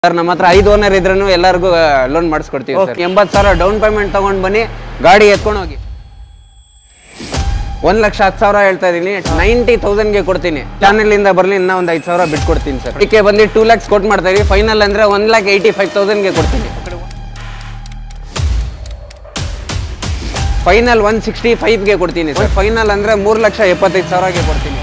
Sir ನಮ್ಮ ಹತ್ರ ಐದು ಓನರ್ ಇದ್ರೂ ಎಲ್ಲರಿಗೂ ಲೋನ್ ಮಾಡಿಸ್ಕೊಡ್ತೀವಿ ಸರ್ ಎಂಬತ್ತು ಸಾವಿರ ಡೌನ್ ಪೇಮೆಂಟ್ ತಗೊಂಡು ಬನ್ನಿ ಗಾಡಿ ಎತ್ಕೊಂಡು ಹೋಗಿ ಒಂದ್ ಲಕ್ಷ ಹತ್ತು ಸಾವಿರ ಹೇಳ್ತಾ ಇದೀನಿ ನೈಂಟಿ ತೌಸಂಡ್ಗೆ ಕೊಡ್ತೀನಿ ಚಾನೆಲ್ ಇಂದ ಬರಲಿ ಇನ್ನೂ ಒಂದು ಐದು ಸಾವಿರ ಬಿಟ್ಕೊಡ್ತೀನಿ ಸರ್ ಇದಕ್ಕೆ ಬಂದು ಟೂ ಲ್ಯಾಕ್ಸ್ ಕೊಟ್ಟು ಮಾಡ್ತಾ ಇದೀವಿ ಫೈನಲ್ ಅಂದ್ರೆ ಒನ್ ಲ್ಯಾಕ್ ಏಯ್ಟಿ ಫೈವ್ ತೌಸಂಡ್ಗೆ ಕೊಡ್ತೀನಿ ಫೈನಲ್ ಒನ್ ಸಿಕ್ಸ್ಟಿ ಫೈವ್ಗೆ ಕೊಡ್ತೀನಿ ಸರ್ ಫೈನಲ್ ಅಂದ್ರೆ ಮೂರು ಲಕ್ಷ ಎಪ್ಪತ್ತೈದು ಸಾವಿರಗೆ ಕೊಡ್ತೀನಿ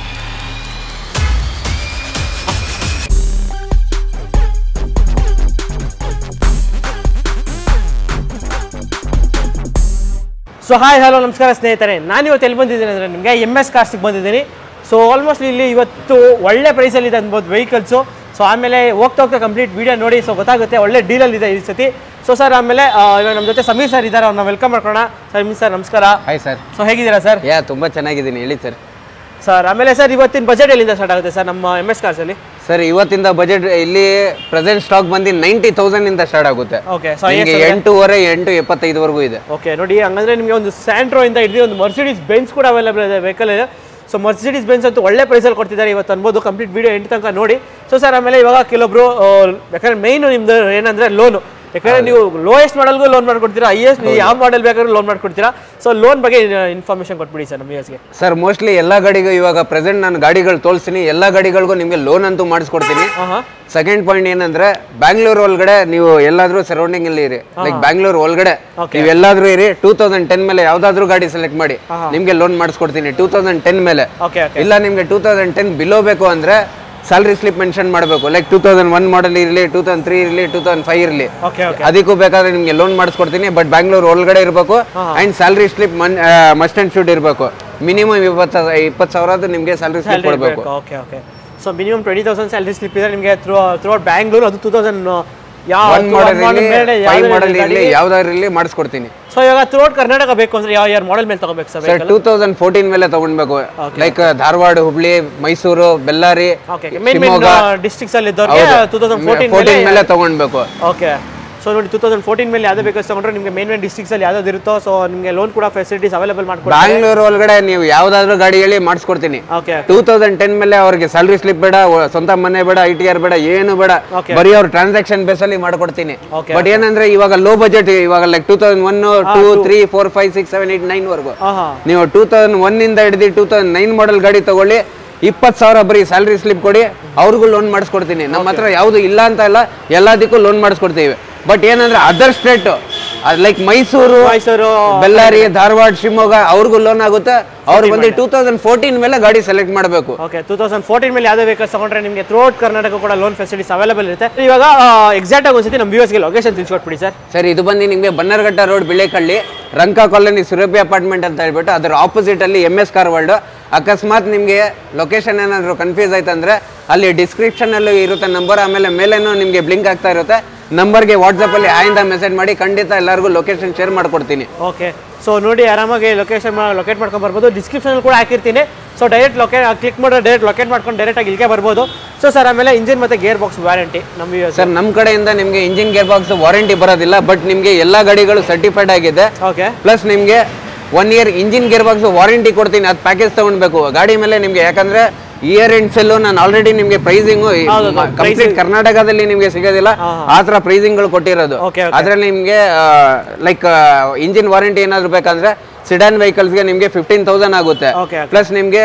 ಸೊ ಹಾಯ್ ಹಲೋ ನಮಸ್ಕಾರ ಸ್ನೇಹಿತರೆ ನಾನು ಇವತ್ತು ಎಲ್ಲಿ ಬಂದಿದ್ದೀನಿ ಅಂದರೆ ನಿಮಗೆ ಎಮ್ ಎಸ್ ಕಾರ್ಸಿಗೆ ಬಂದಿದ್ದೀನಿ ಸೊ ಆಲ್ಮೋಸ್ಟ್ ಇಲ್ಲಿ ಇವತ್ತು ಒಳ್ಳೆ ಪ್ರೈಸಲ್ಲಿ ಇದೆ ಅನ್ಬೋದು ವೆಹಿಕಲ್ಸು ಸೊ ಆಮೇಲೆ ಹೋಗ್ತಾ ಹೋಗ್ತಾ ಕಂಪ್ಲೀಟ್ ವೀಡಿಯೋ ನೋಡಿ ಸೊ ಗೊತ್ತಾಗುತ್ತೆ ಒಳ್ಳೆ ಡೀಲಲ್ಲಿ ಇದೆ ಈ ಸತಿ ಸೊ ಸರ್ ಆಮೇಲೆ ಆ, ಇವಾಗ ನಮ್ಮ ಜೊತೆ ಸಮೀರ್ ಸರ್ ಇದ್ದಾರೆ ಅವ್ರನ್ನ ವೆಲ್ಕಮ್ ಮಾಡ್ಕೋಣ ಸಮೀರ್ ಸರ್ ನಮಸ್ಕಾರ ಹಾಯ್ ಸರ್ ಸೊ ಹೇಗಿದ್ದೀರಾ ಸರ್ ಯಾ ತುಂಬಾ ಚೆನ್ನಾಗಿದ್ದೀನಿ ಹೇಳಿ ಸರ್ ಸರ್ ಆಮೇಲೆ ಸರ್ ಇವತ್ತಿನ ಬಜೆಟ್ ಎಲ್ಲಿಂದ ಸ್ಟಾರ್ಟ್ ಆಗುತ್ತೆ ಸರ್ ನಮ್ಮ ಎಮ್ ಎಸ್ ಕಾರ್ಸಲ್ಲಿ ಸರ್ ಇವತ್ತಿಂದ ಬಜೆಟ್ ಇಲ್ಲಿ ಪ್ರೆಸೆಂಟ್ ಸ್ಟಾಕ್ ಬಂದು ನೈಂಟಿ ತೌಸಂಡ್ ಇಂದ ಸ್ಟಾರ್ಟ್ ಆಗುತ್ತೆ ಓಕೆ ಸೊ ನಿಮಗೆ ಎಂಟೂವರೆ ಎಂಟು ಎಪ್ಪತ್ತೈದುವರೆಗೂ ಇದೆ ಓಕೆ ನೋಡಿ ಹಂಗಂದ್ರೆ ನಿಮಗೆ ಒಂದು ಸ್ಯಾಂಟ್ರೋ ಇಂದ ಹಿಡಿದು ಒಂದು ಮರ್ಸಿಡೀಸ್ ಬೆನ್ಸ್ ಕೂಡ ಅವೈಲೇಬಲ್ ಇದೆ ವೆಹಿಕಲ್ ಇದೆ ಸೊ ಮರ್ಸಿಡೀಸ್ ಬೆನ್ಸ್ ಅಂತೂ ಒಳ್ಳೆ ಪ್ರೈಸಲ್ಲಿ ಕೊಡ್ತಿದ್ದಾರೆ ಇವತ್ತು ಅನ್ಬೋದು ಕಂಪ್ಲೀಟ್ ವಿಡಿಯೋ ಎಂಟು ತನಕ ನೋಡಿ ಸೊ ಸರ್ ಆಮೇಲೆ ಇವಾಗ ಕೆಲವೊಬ್ರು ಆ, ಯಾಕಂದ್ರೆ ಮೈನ್ ನಿಮ್ದು ಏನಂದ್ರೆ ಲೋನು ಯಾಕಂದ್ರೆ ನೀವು ಲೋಯೆಸ್ಟ್ ಮಾಡಲ್ಗೂ ಲೋನ್ ಮಾಡ್ಕೊಡ್ತೀರಾ ಹೈಯೆಸ್ಟ್ ನೀವು ಯಾವ ಮಾಡೆಲ್ ಬೇಕಾದ್ರೂ ಲೋನ್ ಮಾಡ್ಕೊಡ್ತೀರಾ ಸೊ ಲೋನ್ ಬಗ್ಗೆ ಇನ್ಫಾರ್ಮೇಷನ್ ಕೊಟ್ಬಿಡಿ ಸರ್ ನಮ್ಮ ಯೂಸ್ಗೆ ಸರ್ ಮೋಸ್ಟ್ಲಿ ಎಲ್ಲ ಗಾಡಿಗೂ ಇವಾಗ ಪ್ರೆಸೆಂಟ್ ನಾನು ಗಾಡಿಗಳು ತೋರಿಸ್ತೀನಿ ಎಲ್ಲ ಗಾಡಿಗಳಿಗೂ ನಿಮಗೆ ಲೋನ್ ಅಂತೂ ಮಾಡಿಸ್ಕೊಡ್ತೀನಿ ಹಾಂ ಹಾಂ ಸೆಕೆಂಡ್ ಪಾಯಿಂಟ್ ಏನಂದ್ರೆ ಬ್ಯಾಂಗ್ಳೂರ್ ಒಳಗಡೆ ನೀವು ಎಲ್ಲಾದ್ರೂ ಸರೌಂಡಿಂಗ್ ಅಲ್ಲಿ ಇರಿ ಲೈಕ್ ಬ್ಯಾಂಗ್ಳೂರ್ ಒಳಗಡೆ ನೀವು ಎಲ್ಲಾದ್ರೂ ಇರಿ ಟೂ ತೌಸಂಡ್ ಟೆನ್ ಮೇಲೆ ಯಾವ್ದಾದ್ರು ಗಾಡಿ ಸೆಲೆಕ್ಟ್ ಮಾಡಿ ನಿಮ್ಗೆ ಲೋನ್ ಮಾಡಿಸ್ಕೊಡ್ತೀನಿ ಟೂ ತೌಸಂಡ್ ಟೆನ್ ಮೇಲೆ ಓಕೆ ಓಕೆ ಇಲ್ಲ ನಿಮ್ಗೆ ಟೂ ತೌಸಂಡ್ ಟೆನ್ ಬಿಲೋ ಬೇಕು ಅಂದ್ರೆ ಸ್ಯಾಲ್ರಿ ಸ್ಲಿಪ್ ಮೆನ್ಷನ್ ಮಾಡಬೇಕು like two thousand one model ಇರಲಿ ಟೂ ತೌಸಂಡ್ ತ್ರೀ ಇರಲಿ ಟೂ ತೌಸಂಡ್ ಫೈವ್ ಇರಲಿ ಓಕೆ ಓಕೆ ಅದಕ್ಕೂ ಬೇಕಾದ್ರೆ ನಿಮ್ಗೆ ಲೋನ್ ಮಾಡಿಸ್ಕೊಡ್ತೀನಿ ಬಟ್ ಬ್ಯಾಂಗ್ಳೂರ್ ಒಳಗಡೆ ಇರಬೇಕು and salary slip must and ಶೂಟ್ ಇರಬೇಕು ಮಿನಿಮಮ್ ಇಪ್ಪತ್ತು ಇಪ್ಪತ್ತು ಸಾವಿರದ್ದು ನಿಮಗೆ ಸ್ಯಾಲ್ರಿ ಸ್ಲಿಪ್ ಕೊಡಬೇಕು okay okay so minimum twenty thousand salary slip ಇದೆ ನಿಮಗೆ ಥ್ರೂ ಥ್ರೂ ಔಟ್ ಬ್ಯಾಂಗ್ಳೂರ್ ಅದು ಟೂ ತೌಸಂಡ್ ಯಾವ ಒನ್ ಮಾಡಲ್ ಇರಲಿ ಫೈವ್ ಮಾಡಲ್ ಇರಲಿ ಯಾವ್ದಾದ್ರು ಇರಲಿ ಮಾಡಿಸ್ಕೊಡ್ತೀನಿ ಸೊ ಇವಾಗ ಥ್ರೂ ಔಟ್ ಕರ್ನಾಟಕ ಬೇಕು ಅಂದ್ರೆ ಯಾವ ಯಾರು ಮಾಡೆಲ್ ಮೇಲೆ ತಗೋಬೇಕು sir sir two thousand fourteen ಮೇಲೆ ತಗೊಂಡ್ಬೇಕು like Dharwad Hubli Mysuru Bellary okay main main districts ಅಲ್ಲಿ ಇದ್ದವ್ರಿಗೆ ಟೂ ತೌಸಂಡ್ ಫೋರ್ಟೀನ್ ಫೋರ್ಟೀನ್ ಮೇಲೆ ತಗೊಂಡ್ಬೇಕು ಓಕೆ ಸೊ ನೋಡಿ ಟೂ ತೌಸಂಡ್ ಫೋರ್ಟೀನ್ ಮೇಲೆ ಯಾವುದೇ ಬೇಕಾದ್ರೆ ತಗೊಂಡ್ರೆ ನಿಮಗೆ ಮೇನ್ ಮೇನ್ ಡಿಸ್ಟ್ರಿಕ್ಸ್ ಅಲ್ಲಿ ಯಾವ್ದಾದ್ರು ಇರುತ್ತೋ ಸೊ ನಿಮಗೆ ಲೋನ್ ಕೂಡ ಫೆಸಿಲಿಟೀಸ್ ಅವೈಲೇಬಲ್ ಮಾಡ್ಕೊಡ್ತಾರೆ ಬ್ಯಾಂಗ್ಳೂರ್ ಒಳಗಡೆ ನೀವು ಯಾವ್ದಾದ್ರು ಗಾಡಿ ಹೇಳಿ ಮಾಡಿಸ್ಕೊಡ್ತೀನಿ ಓಕೆ ಟೂ ತೌಸಂಡ್ ಟೆನ್ ಮೇಲೆ ಅವ್ರಿಗೆ ಸ್ಯಾಲ್ರಿ ಸ್ಲಿಪ್ ಬೇಡ ಒ- ಸ್ವಂತ ಮನೆ ಬೇಡ ಐ ಟಿ ಆರ್ ಬೇಡ ಏನು ಬೇಡ Okay. ಬರೀ ಅವ್ರ ಟ್ರಾನ್ಸಾಕ್ಷನ್ ಬೇಸ್ ಅಲ್ಲಿ ಮಾಡ್ಕೊಡ್ತೀನಿ Okay, ಬಟ್ ಏನಂದ್ರೆ ಇವಾಗ ಲೋ ಬಜೆಟ್ ಇವಾಗ like two thousand one two three four five six seven eight nine ವರ್ಗು ಹಾಂ ಹಾಂ ನೀವು ಟೂ ತೌಸಂಡ್ ಒನ್ ಇಂದ ಹಿಡಿದು ಟೂ ತೌಸಂಡ್ ನೈನ್ ಮಾಡಲ್ ಗಾಡಿ ತಗೊಳ್ಳಿ ಇಪ್ಪತ್ತು ಸಾವಿರ ಬರೀ ಸ್ಯಾಲ್ರಿ ಸ್ಲಿಪ್ ಕೊಡಿ ಅವ್ರಿಗೂ ಲೋನ್ ಮಾಡಿಸ್ಕೊಡ್ತೀನಿ ನಮ್ಮ ಹತ್ರ ಯಾವುದು ಇಲ್ಲ ಅಂತ ಇಲ್ಲ ಎಲ್ಲದಕ್ಕೂ ಲೋನ್ ಮಾಡಿಸ್ಕೊಡ್ತೀವಿ ಬಟ್ ಏನಂದ್ರೆ other state like Mysuru Mysuru Bellary Dharwad Shivamogga ಅವ್ರಿಗೂ ಲೋನ್ ಆಗುತ್ತೆ ಅವ್ರು ಬಂದು ಟೂ ತೌಸಂಡ್ ಫೋರ್ಟೀನ್ ಮೇಲೆ ಗಾಡಿ ಸೆಲೆಕ್ಟ್ ಮಾಡಬೇಕು ಓಕೆ ಟೂ ತೌಸಂಡ್ ಫೋರ್ಟೀನ್ ಮೇಲೆ ಯಾವುದೇ ವೆಹಿಕಲ್ಸ್ ತಗೊಂಡ್ರೆ ನಿಮಗೆ ಥ್ರೂ ಔಟ್ ಕರ್ನಾಟಕ ಕೂಡ ಲೋನ್ ಫೆಸಿಲಿಟೀಸ್ ಅವೈಲೇಬಲ್ ಇರುತ್ತೆ ಇವಾಗ ಎಕ್ಸಾಕ್ಟ್ ಆಗಿ ಒಂದ್ಸತಿ ನಮ್ಮ ವ್ಯೂಸ್ಗೆ ಲೊಕೇಶನ್ ತಿಳಿಸ್ಕೊಟ್ಬಿಡಿ ಸರ್ ಸರ್ ಇದು ಬಂದು ನಿಮಗೆ Bannerghatta road Bilekahalli Ranka colony Surabhi apartment ಅಂತ ಹೇಳ್ಬಿಟ್ಟು ಅದರ ಆಪೋಸಿಟ್ ಅಲ್ಲಿ ಎಮ್ ಎಸ್ ಕಾರ್ ವರ್ಲ್ಡ್ ಅಕಸ್ಮಾತ್ ನಿಮಗೆ ಲೊಕೇಶನ್ ಏನಾದರೂ ಕನ್ಫ್ಯೂಸ್ ಆಯ್ತಂದ್ರೆ ಅಲ್ಲಿ ಡಿಸ್ಕ್ರಿಪ್ಷನ್ ಅಲ್ಲೂ ಇರುತ್ತೆ ನಂಬರ್ ಆಮೇಲೆ ಮೇಲೇನೂ ನಿಮಗೆ ಬ್ಲಿಂಕ್ ಆಗ್ತಾ ಇರುತ್ತೆ ನಂಬರ್ಗೆ ವಾಟ್ಸಪ್ಪಲ್ಲಿ ಆಯಿಂದ ಮೆಸೇಜ್ ಮಾಡಿ ಖಂಡಿತ ಎಲ್ಲರಿಗೂ ಲೊಕೇಶನ್ ಶೇರ್ ಮಾಡ್ಕೊಡ್ತೀನಿ ಓಕೆ ಸೊ ನೋಡಿ ಆರಾಮಾಗಿ ಲೊಕೇಶನ್ ಲೊಕೇಟ್ ಮಾಡ್ಕೊಂಡು ಬರ್ಬೋದು ಡಿಸ್ಕ್ರಿಪ್ಷನ್ ಕೂಡ ಹಾಕಿರ್ತೀನಿ ಸೊ ಡೈರೆಕ್ಟ್ ಲೊಕೇ ಕ್ಲಿಕ್ ಮಾಡಿದ್ರೆ ಡೈರೆಕ್ಟ್ ಲೊಕೇಟ್ ಮಾಡ್ಕೊಂಡು ಡೈರೆಕ್ಟ್ ಆಗಿ ಇಲ್ಲಿಗೆ ಬರ್ಬೋದು ಸೊ ಸರ್ ಆಮೇಲೆ ಇಂಜಿನ್ ಮತ್ತೆ ಗೇರ್ ಬಾಕ್ಸ್ ವ್ಯಾರಂಟಿ ನಮ್ಮ ವ್ಯೂಸ್ ಸರ್ ನಮ್ಮ ಕಡೆಯಿಂದ ನಿಮಗೆ ಇಂಜಿನ್ ಗೇರ್ ಬಾಕ್ಸ್ ವಾರಂಟಿ ಬರೋದಿಲ್ಲ ಬಟ್ ನಿಮಗೆ ಎಲ್ಲ ಗಾಡಿಗಳು ಸರ್ಟಿಫೈಡ್ ಆಗಿದೆ ಓಕೆ ಪ್ಲಸ್ ನಿಮಗೆ one year engine gear box warranty ಕೊಡ್ತೀನಿ ಅದು ಪ್ಯಾಕೇಜ್ ತಗೊಳ್ಬೇಕು ಗಾಡಿ ಮೇಲೆ ನಿಮಗೆ ಯಾಕಂದ್ರೆ ಇಯರ್ ಎಂಡ್ ಸೆಲ್ಲು ನಾನು ಆಲ್ರೆಡಿ ನಿಮಗೆ ಪ್ರೈಸಿಂಗು ಕಂಪ್ಲೀಟ್ ಕರ್ನಾಟಕದಲ್ಲಿ ನಿಮಗೆ ಸಿಗೋದಿಲ್ಲ ಆ ಥರ ಪ್ರೈಸಿಂಗ್ಗಳು ಕೊಟ್ಟಿರೋದು Okay, ಅದರಲ್ಲಿ ನಿಮಗೆ ಲೈಕ್ ಇಂಜಿನ್ ವಾರಂಟಿ ಏನಾದ್ರು ಬೇಕಂದ್ರೆ ಸಿಡಾನ್ ವೆಹಿಕಲ್ಸ್ಗೆ ನಿಮಗೆ ಫಿಫ್ಟೀನ್ ತೌಸಂಡ್ ಆಗುತ್ತೆ ಓಕೆ ಪ್ಲಸ್ ನಿಮಗೆ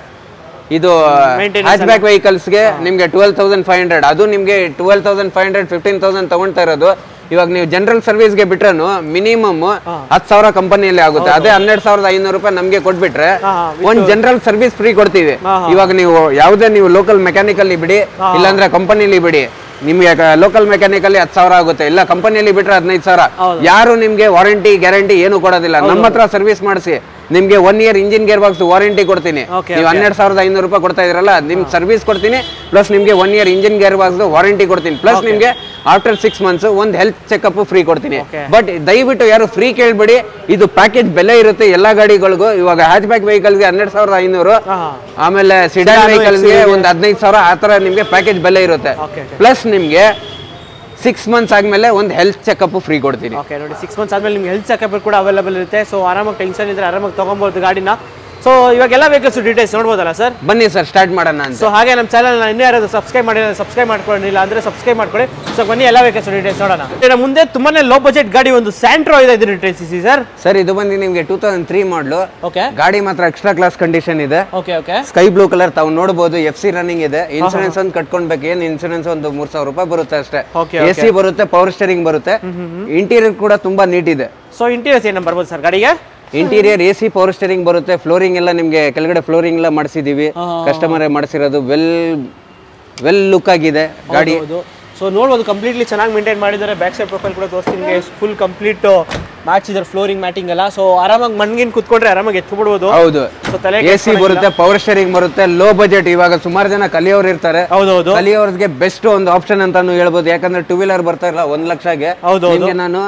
ಇದು Maintenance ಹ್ಯಾಚ್ ಬ್ಯಾಕ್ ವೆಹಿಕಲ್ಸ್ಗೆ ನಿಮಗೆ ಟ್ವೆಲ್ ತೌಸಂಡ್ ಫೈವ್ ಹಂಡ್ರೆಡ್ ಅದು ನಿಮಗೆ twelve thousand five hundred fifteen thousand ತಗೊಳ್ತಾ ಇರೋದು ಇವಾಗ ನೀವು ಜನರಲ್ ಸರ್ವಿಸ್ಗೆ ಬಿಟ್ರೂ ಮಿನಿಮಮ್ ಹತ್ತು ಸಾವಿರ ಕಂಪನಿಯಲ್ಲಿ ಆಗುತ್ತೆ ಅದೇ ಹನ್ನೆರಡು ಸಾವಿರದ ಐನೂರು ರೂಪಾಯಿ ನಮಗೆ ಕೊಟ್ಬಿಟ್ರೆ ಹಾ, ಒಂದು ಜನರಲ್ ಸರ್ವಿಸ್ ಫ್ರೀ ಕೊಡ್ತೀವಿ ಇವಾಗ ನೀವು ಯಾವುದೇ ನೀವು ಲೋಕಲ್ ಮೆಕ್ಯಾನಿಕಲ್ಲಿ ಬಿಡಿ ಇಲ್ಲಾಂದ್ರೆ ಕಂಪನಿಲಿ ಬಿಡಿ ನಿಮ್ಗೆ ಲೋಕಲ್ ಮೆಕ್ಯಾನಿಕಲ್ಲಿ ಹತ್ತು ಸಾವಿರ ಆಗುತ್ತೆ ಇಲ್ಲ ಕಂಪನಿಯಲ್ಲಿ ಬಿಟ್ರೆ ಹದಿನೈದು ಸಾವಿರ ಯಾರು ನಿಮ್ಗೆ ವಾರಂಟಿ ಗ್ಯಾರಂಟಿ ಏನು ಕೊಡೋದಿಲ್ಲ ನಮ್ಮ ಹತ್ರ ಸರ್ವಿಸ್ ಮಾಡಿಸಿ ನಿಮ್ಗೆ one year engine gear box warranty ಕೊಡ್ತೀನಿ Okay, ನೀವು ಹನ್ನೆರಡು ಸಾವಿರದ ಐನೂರು ರೂಪಾಯಿ ಕೊಡ್ತಾ ಇದ್ರಲ್ಲ ನಿಮ್ ಸರ್ವಿಸ್ ಕೊಡ್ತೀನಿ ಪ್ಲಸ್ ನಿಮ್ಗೆ one year engine gear box warranty ಕೊಡ್ತೀನಿ ಪ್ಲಸ್ ನಿಮ್ಗೆ ಆಫ್ಟರ್ ಸಿಕ್ಸ್ ಮಂತ್ಸ್ ಒಂದು ಹೆಲ್ತ್ ಚೆಕಪ್ ಫ್ರೀ ಕೊಡ್ತೀನಿ Okay. ಬಟ್ ದಯವಿಟ್ಟು ಯಾರು ಫ್ರೀ ಕೇಳ್ಬೇಡಿ ಇದು ಪ್ಯಾಕೇಜ್ ಬೆಲೆ ಇರುತ್ತೆ ಎಲ್ಲಾ ಗಾಡಿಗಳಿಗೂ ಇವಾಗ ಹ್ಯಾಚ್ ಬ್ಯಾಕ್ ವೆಹಿಕಲ್ಗೆ ಹನ್ನೆರಡು ಸಾವಿರದ ಐನೂರು ಹಾಂ ಆಮೇಲೆ ಸಿಡಾನ್ ವೆಹಿಕಲ್ಗೆ ಒಂದು ಹದಿನೈದು ಸಾವಿರ ಆ ಥರ ನಿಮಗೆ ಪ್ಯಾಕೇಜ್ ಬೆಲೆ ಇರುತ್ತೆ ಓಕೆ ಪ್ಲಸ್ ನಿಮಗೆ ಸಿಕ್ಸ್ ಮಂತ್ಸ್ ಆದ್ಮೇಲೆ ಒಂದು ಹೆಲ್ತ್ ಚೆಕಪ್ ಫ್ರೀ ಕೊಡ್ತೀನಿ ಓಕೆ ನೋಡಿ ಸಿಕ್ಸ್ ಮಂತ್ಸ್ ಆದ್ಮೇಲೆ ನಿಮ್ಗೆ ಹೆಲ್ತ್ ಚೆಕಪ್ ಕೂಡ ಅವೈಲೇಬಲ್ ಇರುತ್ತೆ ಸೊ ಆರಾಮಾಗಿ ಟೆನ್ಷನ್ ಇದ್ರೆ ಆರಾಮಾಗಿ ತೊಗೊಬೋದು ಗಾಡಿನ ಸೊ ಇವಾಗೆಲ್ಲ ವೆಹಿಕಲ್ಸ್ ಡೀಟೇಲ್ಸ್ ನೋಡ್ಬೋದಲ್ಲ ಸರ್ ಬನ್ನಿ ಸರ್ ಸ್ಟಾರ್ಟ್ ಮಾಡೋಣ ಅಂತ ಸೊ ಹಾಗೆ ನಮ್ಮ ಚಾನಲ್ ಇನ್ನೂ ಯಾರಾದ್ರು ಸಬ್ಸ್ಕ್ರೈಬ್ ಮಾಡಿ ಸಬ್ಸ್ಕ್ರೈಬ್ ಮಾಡ್ಕೊಂಡಿಲ್ಲ ಅಂದ್ರೆ ಸಬ್ಸ್ಕ್ರೈಬ್ ಮಾಡ್ಕೊಳ್ಳಿ ಸೊ ಬನ್ನಿ ಎಲ್ಲ ವೆಹಿಕಲ್ಸ್ ಡೀಟೇಲ್ಸ್ ನೋಡೋಣ ಇನ್ನು ಮುಂದೆ ತುಂಬಾನೇ ಲೋ ಬಜೆಟ್ ಗಾಡಿ ಒಂದು ಸ್ಯಾಂಟ್ರೋ ಇದೆ ಇದ್ರ ಡೀಟೇಲ್ಸ್ ಇಸಿ ಸರ್ ಸರ್ ಇದು ಬಂದು ನಿಮಗೆ two thousand three model okay ಗಾಡಿ ಮಾತ್ರ ಎಕ್ಸ್ಟ್ರಾ ಕ್ಲಾಸ್ ಕಂಡೀಷನ್ ಇದೆ okay okay sky blue colour ತಾವು ನೋಡಬಹುದು ಎಫ್ ಸಿ ರನ್ನಿಂಗ್ ಇದೆ ಇನ್ಸೂರೆನ್ಸ್ ಒಂದು ಕಟ್ಕೊಳ್ಬೇಕು ಏನ್ ಇನ್ಸೂರೆನ್ಸ್ ಒಂದು ಮೂರ್ ಸಾವಿರ ರೂಪಾಯಿ ಬರುತ್ತೆ ಅಷ್ಟೇ Okay, ಎ ಸಿ ಬರುತ್ತೆ ಪವರ್ ಸ್ಟೇರಿಂಗ್ ಬರುತ್ತೆ ಇಂಟೀರಿಯರ್ ಕೂಡ ತುಂಬಾ ನೀಟ್ ಇದೆ ಸೊ ಇಂಟೀರಿಯರ್ಸ್ ಏನು ಬರ್ಬೋದು ಸರ್ ಗಾಡಿಗೆ interior A C power steering ಬರುತ್ತೆ ಫ್ಲೋರಿಂಗ್ ಎಲ್ಲ ನಿಮ್ಗೆ ಕೆಳಗಡೆ ಫ್ಲೋರಿಂಗ್ ಎಲ್ಲ ಮಾಡಿಸಿದೀವಿ ಕಸ್ಟಮರ್ ಮಾಡಿಸಿರೋದು ವೆಲ್ ವೆಲ್ ಲುಕ್ ಆಗಿದೆ ಗಾಡಿ ಹೌದು ಸೊ ನೋಡ್ಬೋದು ಕಂಪ್ಲೀಟ್ಲಿ ಚೆನ್ನಾಗಿ ಮೇಂಟೈನ್ ಮಾಡಿದ್ದಾರೆ ಬ್ಯಾಕ್ ಸೈಡ್ ಪ್ರೊಫೈಲ್ ಕೂಡ ತೋರಿಸ್ತೀನಿ ನಿಮಗೆ ಫುಲ್ ಕಂಪ್ಲೀಟ್ ಮ್ಯಾಚ್ ಇದ್ದಾರೆ ಫ್ಲೋರಿಂಗ್ ಮ್ಯಾಟಿಂಗ್ ಎಲ್ಲ ಸೊ ಆರಾಮಾಗಿ ಮಣ್ಗಿನ್ ಕುತ್ಕೊಂಡ್ರೆ ಆರಾಮಾಗಿ ಎತ್ಕೊಬಿಡ್ಬೋದು ಹೌದು ಸೊ ತಲೆ ಎ ಸಿ ಬರುತ್ತೆ ಪವರ್ ಸ್ಟೇರಿಂಗ್ ಬರುತ್ತೆ ಲೋ ಬಜೆಟ್ ಇವಾಗ ಸುಮಾರು ಜನ ಕಲಿಯೋರು ಇರ್ತಾರೆ ಹೌದೌದು ಕಲಿಯೋರ್ಗೆ ಬೆಸ್ಟ್ ಒಂದು ಆಪ್ಷನ್ ಅಂತಾನು ಹೇಳ್ಬೋದು ಯಾಕಂದ್ರೆ ಟೂ ವೀಲರ್ ಬರ್ತಾ ಇಲ್ಲ ಒಂದ್ ಲಕ್ಷಗೆ ಹೌದು, ಹೌದು. ನಿಮ್ಗೆ ನಾನು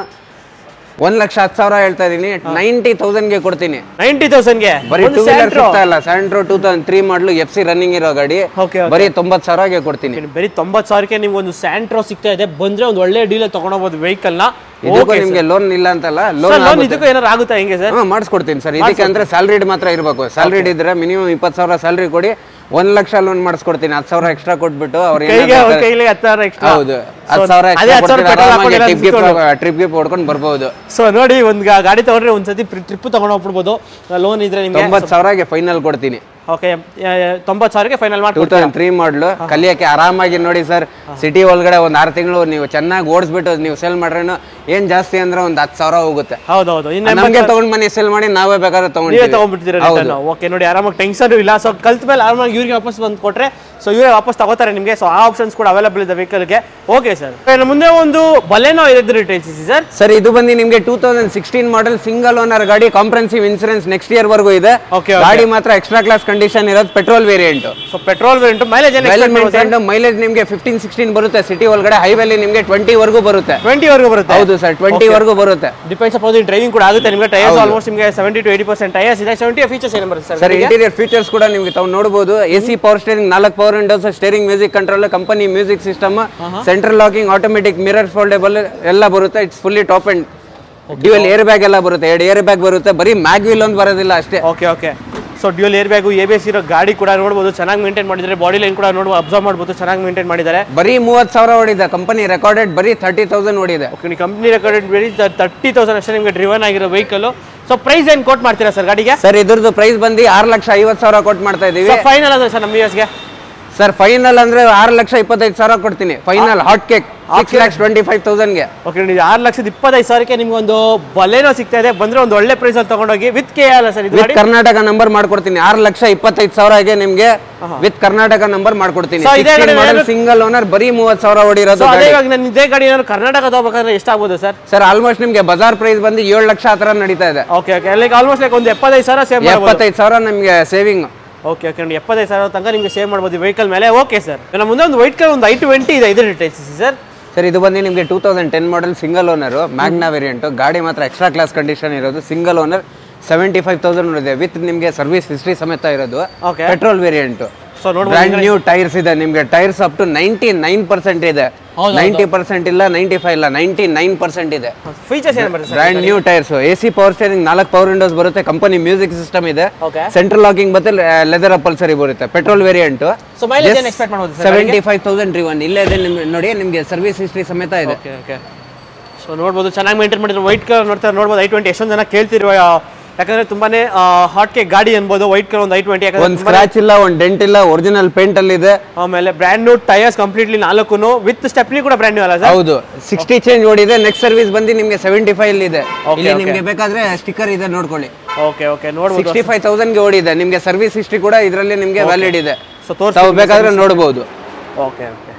ಒಂದ್ ಲಕ್ಷ ಹತ್ತು ಸಾವಿರ ಹೇಳ್ತಾ ಇದೀನಿ ನೈಂಟಿ ಗೆ ಕೊಡ್ತೀನಿ ನೈಂಟಿ ತೌಸಂಡ್ಗೆ ಬರೀ ಟೂ ವೀಲರ್ ಸಿಗ್ತಾ ಇಲ್ಲ Santro two thousand three model F C running ಇರೋ ಗಾಡಿ ಓಕೆ ಬರೀ ತೊಂಬತ್ ಸಾವಿರಗೆ ಕೊಡ್ತೀನಿ ಬರೀ ತೊಂಬತ್ತು ಸಾವಿರಕ್ಕೆ ನಿಮ್ಗೆ ಒಂದು ಸ್ಯಾಂಟ್ರೋ ಸಿಗ್ತಾ ಇದೆ ಬಂದ್ರೆ ಒಂದು ಒಳ್ಳೆ ಡೀಲ್ ತಗೊಂಡೋಗ್ಬೋದು ವೆಹಿಕಲ್ ನ ಇದಕ್ಕೂ ನಿಮ್ಗೆ ಲೋನ್ ಇಲ್ಲ ಅಂತಲ್ಲ ಲೋನ್ ಲೋನ್ ಇದಕ್ಕೂ ಏನಾರು ಆಗುತ್ತಾ ಹೆಂಗೆ ಸರ್ ಹಾ ಮಾಡಿಸ್ಕೊಡ್ತೀನಿ ಸರ್ ಇದಕ್ಕೆ ಅಂದ್ರೆ ಸ್ಯಾಲ್ರಿಡ್ ಮಾತ್ರ ಇರಬೇಕು ಸ್ಯಾಲ್ರಿಡ್ ಇದ್ರೆ ಮಿನಿಮಮ್ ಇಪ್ಪತ್ತು ಸಾವಿರ ಸ್ಯಾಲ್ರಿ ಕೊಡಿ ಒಂದ್ ಲಕ್ಷ ಲೋನ್ ಮಾಡಿಸ್ಕೊಡ್ತೀನಿ ಹತ್ತು ಸಾವಿರ ಎಕ್ಸ್ಟ್ರಾ ಕೊಟ್ಬಿಟ್ಟು ಅವ್ರ ಕೈಗೆ ಅವ್ರ ಕೈಲಿ ಹತ್ತು ಸಾವಿರ ಎಕ್ಸ್ಟ್ರಾ ಹೌದು ಹತ್ತು ಸಾವಿರ ಅದೇ ಹತ್ತು ಸಾವಿರ petrol ಹಾಕೊಂಡಿಲ್ಲ ಟ್ರಿಪ್ ಗಿಪ್ ಟ್ರಿಪ್ ಗಿಪ್ ಹೊಡ್ಕೊಂಡು ಬರ್ಬೋದು ಸೊ ನೋಡಿ ಒಂದು ಗಾಡಿ ತಗೊಂಡ್ರೆ ಒಂದ್ಸತಿ ಟ್ರಿಪ್ ತಗೊಂಡು ಹೋಗ್ಬಿಡ್ಬೋದು ಲೋನ್ ಇದ್ರೆ ನಿಮ್ಗೆ ತೊಂಬತ್ತು ಸಾವಿರಗೆ ಫೈನಲ್ ಕೊಡ್ತೀನಿ ಓಕೆ ತೊಂಬತ್ತು ಸಾವಿರಕ್ಕೆ ಫೈನಲ್ ಟೂ ಮಾಡ್ಕೊಡ್ತೀವಿ ತೌಸಂಡ್ ತ್ರೀ ಮಾಡ್ಲು ಕಲಿಯಕ್ಕೆ ಆರಾಮಾಗಿ ನೋಡಿ ಸರ್ ಸಿಟಿ ಒಳಗಡೆ ಒಂದ್ ಆರು ತಿಂಗಳು ನೀವು ಚೆನ್ನಾಗಿ ಓಡಿಸ್ಬಿಟ್ಟು ನೀವು ಸೆಲ್ ಮಾಡ್ರೇನು ಏನ್ ಜಾಸ್ತಿ ಅಂದ್ರೆ ಒಂದ್ ಹತ್ತು ಸಾವಿರ ಹೋಗುತ್ತೆ ಹೌದೌದು ಇನ್ನು ನಮ್ಗೆ ತಗೊಂಡ್ ಬನ್ನಿ ಸೆಲ್ ಮಾಡಿ ನಾವೇ ಬೇಕಾದ್ರೆ ನೀವೇ ತಗೊಂಡಿದ್ದೀವಿ ತಗೊಂಡ್ಬಿಡ್ತೀರಾ ರಿಟರ್ನ್ ಓಕೆ ನೋಡಿ ಆರಾಮಾಗಿ ಟೆನ್ಷನ್ ಇಲ್ಲ ಸೊ ಕಲ್ತ ಮೇಲೆ ಆರಾಮಾಗಿ ಇವ್ರಿಗೆ ವಾಪಸ್ ಬಂದು ಕೊಟ್ರೆ ಸೊ ಇವರೇ ವಾಪಸ್ ತಗೋತಾರೆ ನಿಮಗೆ ಸೊ ಆ ಆಪ್ಷನ್ಸ್ ಕೂಡ ಅವೈಲೇಬಲ್ ಇದೆ ವೆಹಿಕಲ್ಗೆ ಓಕೆ ಸರ್ ಮುಂದೆ ಒಂದು ಬಲೆನೋ ಇದೆ ರಿಟೇಲ್ಸ್ ಇದೆ ಸರ್ ಸರ್ ಇದು ಬಂದು ನಿಮ್ಗೆ two thousand sixteen model single owner ಗಾಡಿ ಕಾಂಪ್ರೆನ್ಸಿವ್ ಇನ್ಸೂರೆನ್ಸ್ ನೆಕ್ಸ್ಟ್ ಇಯರ್ ವರೆಗೂ ಇದೆ Okay, ಗಾಡಿ ಮಾತ್ರ ಎಕ್ಸ್ಟ್ರಾ ಕ್ಲಾಸ್ ಕಂಡೀಷನ್ ಇರೋದು petrol variant so petrol variant mileage ಏನು ಮೈಲೇಜ್ ನಿಮ್ಗೆ ಫಿಫ್ಟೀನ್ ಸಿಕ್ಸ್ಟೀನ್ ಬರುತ್ತೆ ಸಿಟಿ ಒಳಗಡೆ ಹೈವೇಲಿ ನಿಮ್ಗೆ ಟ್ವೆಂಟಿ ವರೆಗೂ ಬರುತ್ತೆ ಟ್ವೆಂಟಿ ವರೆಗೂ ಬರುತ್ತೆ ಹೌದು ಸರ್ ಟ್ವೆಂಟಿ ವರೆಗೂ ಬರುತ್ತೆ ಡಿಪೆಂಡ್ಸ್ ಅಪಾನ್ ಡ್ರೈವಿಂಗ್ ಕೂಡ ಆಗುತ್ತೆ ನಿಮಗೆ ಟೈರ್ಸ್ ಆಲ್ಮೋಸ್ಟ್ ನಿಮಗೆ seventy to eighty percent tyres ಇದೆ ಸೆವೆಂಟಿ ಫೀಚರ್ಸ್ ಏನು ಬರುತ್ತೆ ಸರ್ ಸರ್ ಇಂಟೀರಿಯರ್ ಫೀಚರ್ಸ್ ಕೂಡ ನಿಮ್ಗೆ ತಾವು ನೋಡಬಹುದು ಎ ಸಿ ಪವರ್ ಸ್ಟೇರಿಂಗ್ ನಾಲ್ಕು power windows steering music control company music system central locking automatic mirror foldable ಎಲ್ಲ ಬರುತ್ತೆ it's fully top and dual air bag ಎಲ್ಲ ಬರುತ್ತೆ ಎರಡು ಏರ್ ಬ್ಯಾಗ್ ಬರುತ್ತೆ ಬರೀ ಮ್ಯಾಗ್ ವೀಲ್ ಒಂದು ಬರೋದಿಲ್ಲ ಅಷ್ಟೇ okay okay so dual air bag A B S ಇರೋ ಗಾಡಿ ಕೂಡ ನೋಡ್ಬೋದು ಚೆನ್ನಾಗಿ ಮೇಂಟೈನ್ ಮಾಡಿದ್ದಾರೆ ಬಾಡಿ ಲೈನ್ ಕೂಡ ನೋಡ್ಬೋದು ಅಬ್ಸರ್ವ್ ಮಾಡ್ಬೋದು ಚೆನ್ನಾಗಿ ಮೇಂಟೈನ್ ಮಾಡಿದ್ದಾರೆ ಬರೀ ಮೂವತ್ತು ಸಾವಿರ ಓಡಿದೆ ಕಂಪನಿ ರೆಕಾರ್ಡೆಡ್ ಬರೀ ತರ್ಟಿ ತೌಸಂಡ್ ಓಡಿದೆ ಓಕೆ ನೀವು ಕಂಪ್ನಿ ರೆಕಾರ್ಡೆಡ್ ಬೇರೆ ತರ್ಟಿ ತೌಸಂಡ್ ಅಷ್ಟೇ ನಿಮಗೆ ಡ್ರಿವನ್ ಆಗಿರೋ ವೆಹಿಕಲ್ ಸೊ ಪ್ರೈಸ್ ಏನು ಕೋಟ್ ಮಾಡ್ತೀರಾ ಸರ್ ಗಾಡಿಗೆ ಸರ್ ಇದ್ರದ್ದು ಪ್ರೈಸ್ ಬಂದು ಆರು ಲಕ್ಷ ಐವತ್ತು ಸಾವಿರ ಕೊಟ್ಟು ಮಾಡ್ತಾ ಇದೀವಿ ಫೈನಲ್ ಅಂದ್ರೆ ಸರ್ ನಮ್ಮ ಯೂಸ್ಗೆ ಸರ್ ಫೈನಲ್ ಅಂದ್ರೆ ಆರು ಲಕ್ಷ ಇಪ್ಪತ್ತೈದು ಸಾವಿರ ಕೊಡ್ತೀನಿ final hot cake six lakhs twenty five ತೌಸಂಡ್ಗೆ ಓಕೆ ನೀವು ಆರು ಲಕ್ಷದ ಇಪ್ಪತ್ತೈದು ಸಾವಿರಕ್ಕೆ ನಿಮ್ಗೆ ಒಂದು ಬಲೇನೋ ಸಿಗ್ತಾ ಇದೆ ಬಂದ್ರೆ ಒಂದು ಒಳ್ಳೆ ಪ್ರೈಸ್ ಅಲ್ಲಿ ತಗೊಂಡೋಗಿ ವಿತ್ ಕೆ ಅಲ್ಲ ಸರ್ ಇದು ವಿತ್ ಗಾಡಿ ಕರ್ನಾಟಕ ನಂಬರ್ ಮಾಡ್ಕೊಡ್ತೀನಿ ಆರು ಲಕ್ಷ ಇಪ್ಪತ್ತೈದು ಸಾವಿರಗೆ ನಿಮ್ಗೆ ವಿತ್ ಕರ್ನಾಟಕ ನಂಬರ್ ಮಾಡ್ಕೊಡ್ತೀನಿ So, ಇದೇ ಗಾಡಿ ಏನಾದ್ರು- ಸಿಂಗಲ್ ಓನರ್ ಬರೀ ಮೂವತ್ತು ಸಾವಿರ ಓಡಿರೋದು ಸೊ ಅದೇ ಇವಾಗ ನಾನು ಇದೇ ಗಾಡಿ ಏನಾದ್ರು ಕರ್ನಾಟಕ ತಗೋಬೇಕಂದ್ರೆ ಎಷ್ಟಾಗ್ಬೋದು ಸರ್ ಸರ್ ಆಲ್ಮೋಸ್ಟ್ ನಿಮ್ಗೆ ಬಜಾರ್ ಪ್ರೈಸ್ ಬಂದು ಏಳು ಲಕ್ಷ ಆ ಥರ ನಡೀತಾ ಇದೆ okay okay like almost like ಒಂದು ಎಪ್ಪತ್ತೈದು ಸಾವಿರ ಸೇವ್ ಮಾಡ್ಬೋದು ಎಪ್ಪತ್ತೈದು ಸಾವಿರ ನಿಮ್ಗೆ ಸೇವಿಂಗ್ ಓಕೆ ಓಕೆ ನೋಡಿ ಎಪ್ಪತ್ತೈದು ಸಾವಿರ ತನಕ ನಿಮಗೆ ಸೇವ್ ಮಾಡ್ಬೋದು ವೆಹಿಕಲ್ ಮೇಲೆ ಓಕೆ ಸರ್ ನಮ್ಮ ಮುಂದೆ ಒಂದು ವೈಟ್ ಕಲರ್ ಒಂದು ಐ ಟ್ವೆಂಟಿ ಇದೆ ಇದು ಡೀಟೇಲ್ಸ್ ಸರ್ ಸರ್ ಇದು ಬಂದು ನಿಮಗೆ two thousand ten model single owner Magna variant ಗಾಡಿ ಮಾತ್ರ ಎಕ್ಸ್ಟ್ರಾ ಕ್ಲಾಸ್ ಕಂಡೀಷನ್ ಇರೋದು single owner seventy five thousand ಇದೆ ವಿತ್ ನಿಮಗೆ ಸರ್ವಿಸ್ ಹಿಸ್ಟ್ರಿ ಸಮೇತ ಇರೋದು Okay. ಪೆಟ್ರೋಲ್ ವೇರಿಯಂಟ್ ಸೊ ನೋಡ್ಬೋದು ಬ್ರ್ಯಾಂಡ್ ನ್ಯೂ ಟೈರ್ಸ್ ಇದೆ ನಿಮಗೆ tyres up to ninety nine percent ಇದೆ ಹೌದು, ನೈಂಟಿ ಪರ್ಸೆಂಟ್ ಇಲ್ಲ ನೈಂಟಿ ಫೈವ್ ಇಲ್ಲ ನೈಂಟಿ ನೈನ್ ಪರ್ಸೆಂಟ್ ಇದೆ ಫೀಚರ್ಸ್ ಏನು ಬರುತ್ತೆ sir brand new tyres A C power steering ನಾಲ್ಕು ಪವರ್ ವಿಂಡೋಸ್ ಬರುತ್ತೆ ಕಂಪನಿ ಮ್ಯೂಸಿಕ್ ಸಿಸ್ಟಮ್ ಇದೆ ಓಕೆ ಸೆಂಟ್ರಲ್ ಲಾಕಿಂಗ್ ಮತ್ತೆ ಲೆದರ್ ಅಪ್ಪಲ್ಸರಿ ಬರುತ್ತೆ ಪೆಟ್ರೋಲ್ ವೇರಿಯಂಟ್ ಸೊ ಮೈಲೇಜ್ ಏನು ಎಕ್ಸ್ಪೆಕ್ಟ್ ಮಾಡ್ಬೋದು sir seventy five thousand driven ಇಲ್ಲೇ ಇದೆ ನಿಮ್ಗೆ ನೋಡಿ ನಿಮಗೆ ಸರ್ವಿಸ್ ಹಿಸ್ಟ್ರಿ ಸಮೇತ ಇದೆ ಓಕೆ ಓಕೆ ಸೊ ನೋಡ್ಬೋದು ಚೆನ್ನಾಗಿ ಮೇಂಟೈನ್ ಮಾಡಿದ್ರು ವೈಟ್ ಕಲರ್ ನೋಡ್ತಾರೆ ನೋಡ್ಬೋದು ಐ ಟ್ವೆಂಟಿ ಎಷ್ಟೊಂದು ಜನ ಕೇಳ್ತಿರುವ ಯಾಕಂದ್ರೆ ತುಂಬಾನೇ ಹಾಟ್ ಕೇಕ್ ಗಾಡಿ ಅನ್ಬೋದು ವೈಟ್ ಕಲರ್ ಒಂದು ಐ ಟ್ವೆಂಟಿ ಒಂದ್ ಯಾಕಂದ್ರೆ ಸ್ಕ್ರಾಚ್ ಇಲ್ಲ ಒಂದ್ ಡೆಂಟ್ ಇಲ್ಲ ಒರಿಜಿನಲ್ ಪೇಂಟ್ ಅಲ್ಲಿ ಇದೆ ಆಮೇಲೆ ಬ್ರ್ಯಾಂಡ್ ನ್ಯೂ ಟೈರ್ಸ್ ಕಂಪ್ಲೀಟ್ಲಿ ನಾಲ್ಕು ವಿತ್ ಸ್ಟೆಪ್ನಿ ಕೂಡ ಬ್ರ್ಯಾಂಡ್ ನ್ಯೂ ಅಲ್ಲ ಸರ್ ಹೌದು ಸಿಕ್ಸ್ಟಿ ಚೇಂಜ್ ಓಡಿದೆ ನೆಕ್ಸ್ಟ್ ಸರ್ವಿಸ್ ಬಂದು ನಿಮ್ಗೆ ಸೆವೆಂಟಿ ಫೈವ್ ಇದೆ Okay, ಇಲ್ಲಿ okay. ನಿಮ್ಗೆ ಬೇಕಾದ್ರೆ ಸ್ಟಿಕ್ಕರ್ ಇದೆ ನೋಡ್ಕೊಳ್ಳಿ ಓಕೆ ಓಕೆ ನೋಡ್ಬೋದು ಸಿಕ್ಸ್ಟಿ ಫೈವ್ ತೌಸಂಡ್ ಗೆ ಓಡಿದೆ ನಿಮ್ಗೆ ಸರ್ವಿಸ್ ಹಿಸ್ಟ್ರಿ ಕೂಡ ಇದರಲ್ಲಿ ನಿಮ್ಗೆ ವ್ಯಾಲಿಡ್ ಇದೆ ಸೊ ತೋರಿಸಿ ತಾವು ಬೇಕಾದ್ರೆ ನೋಡಬಹುದು ಓಕೆ ಓಕೆ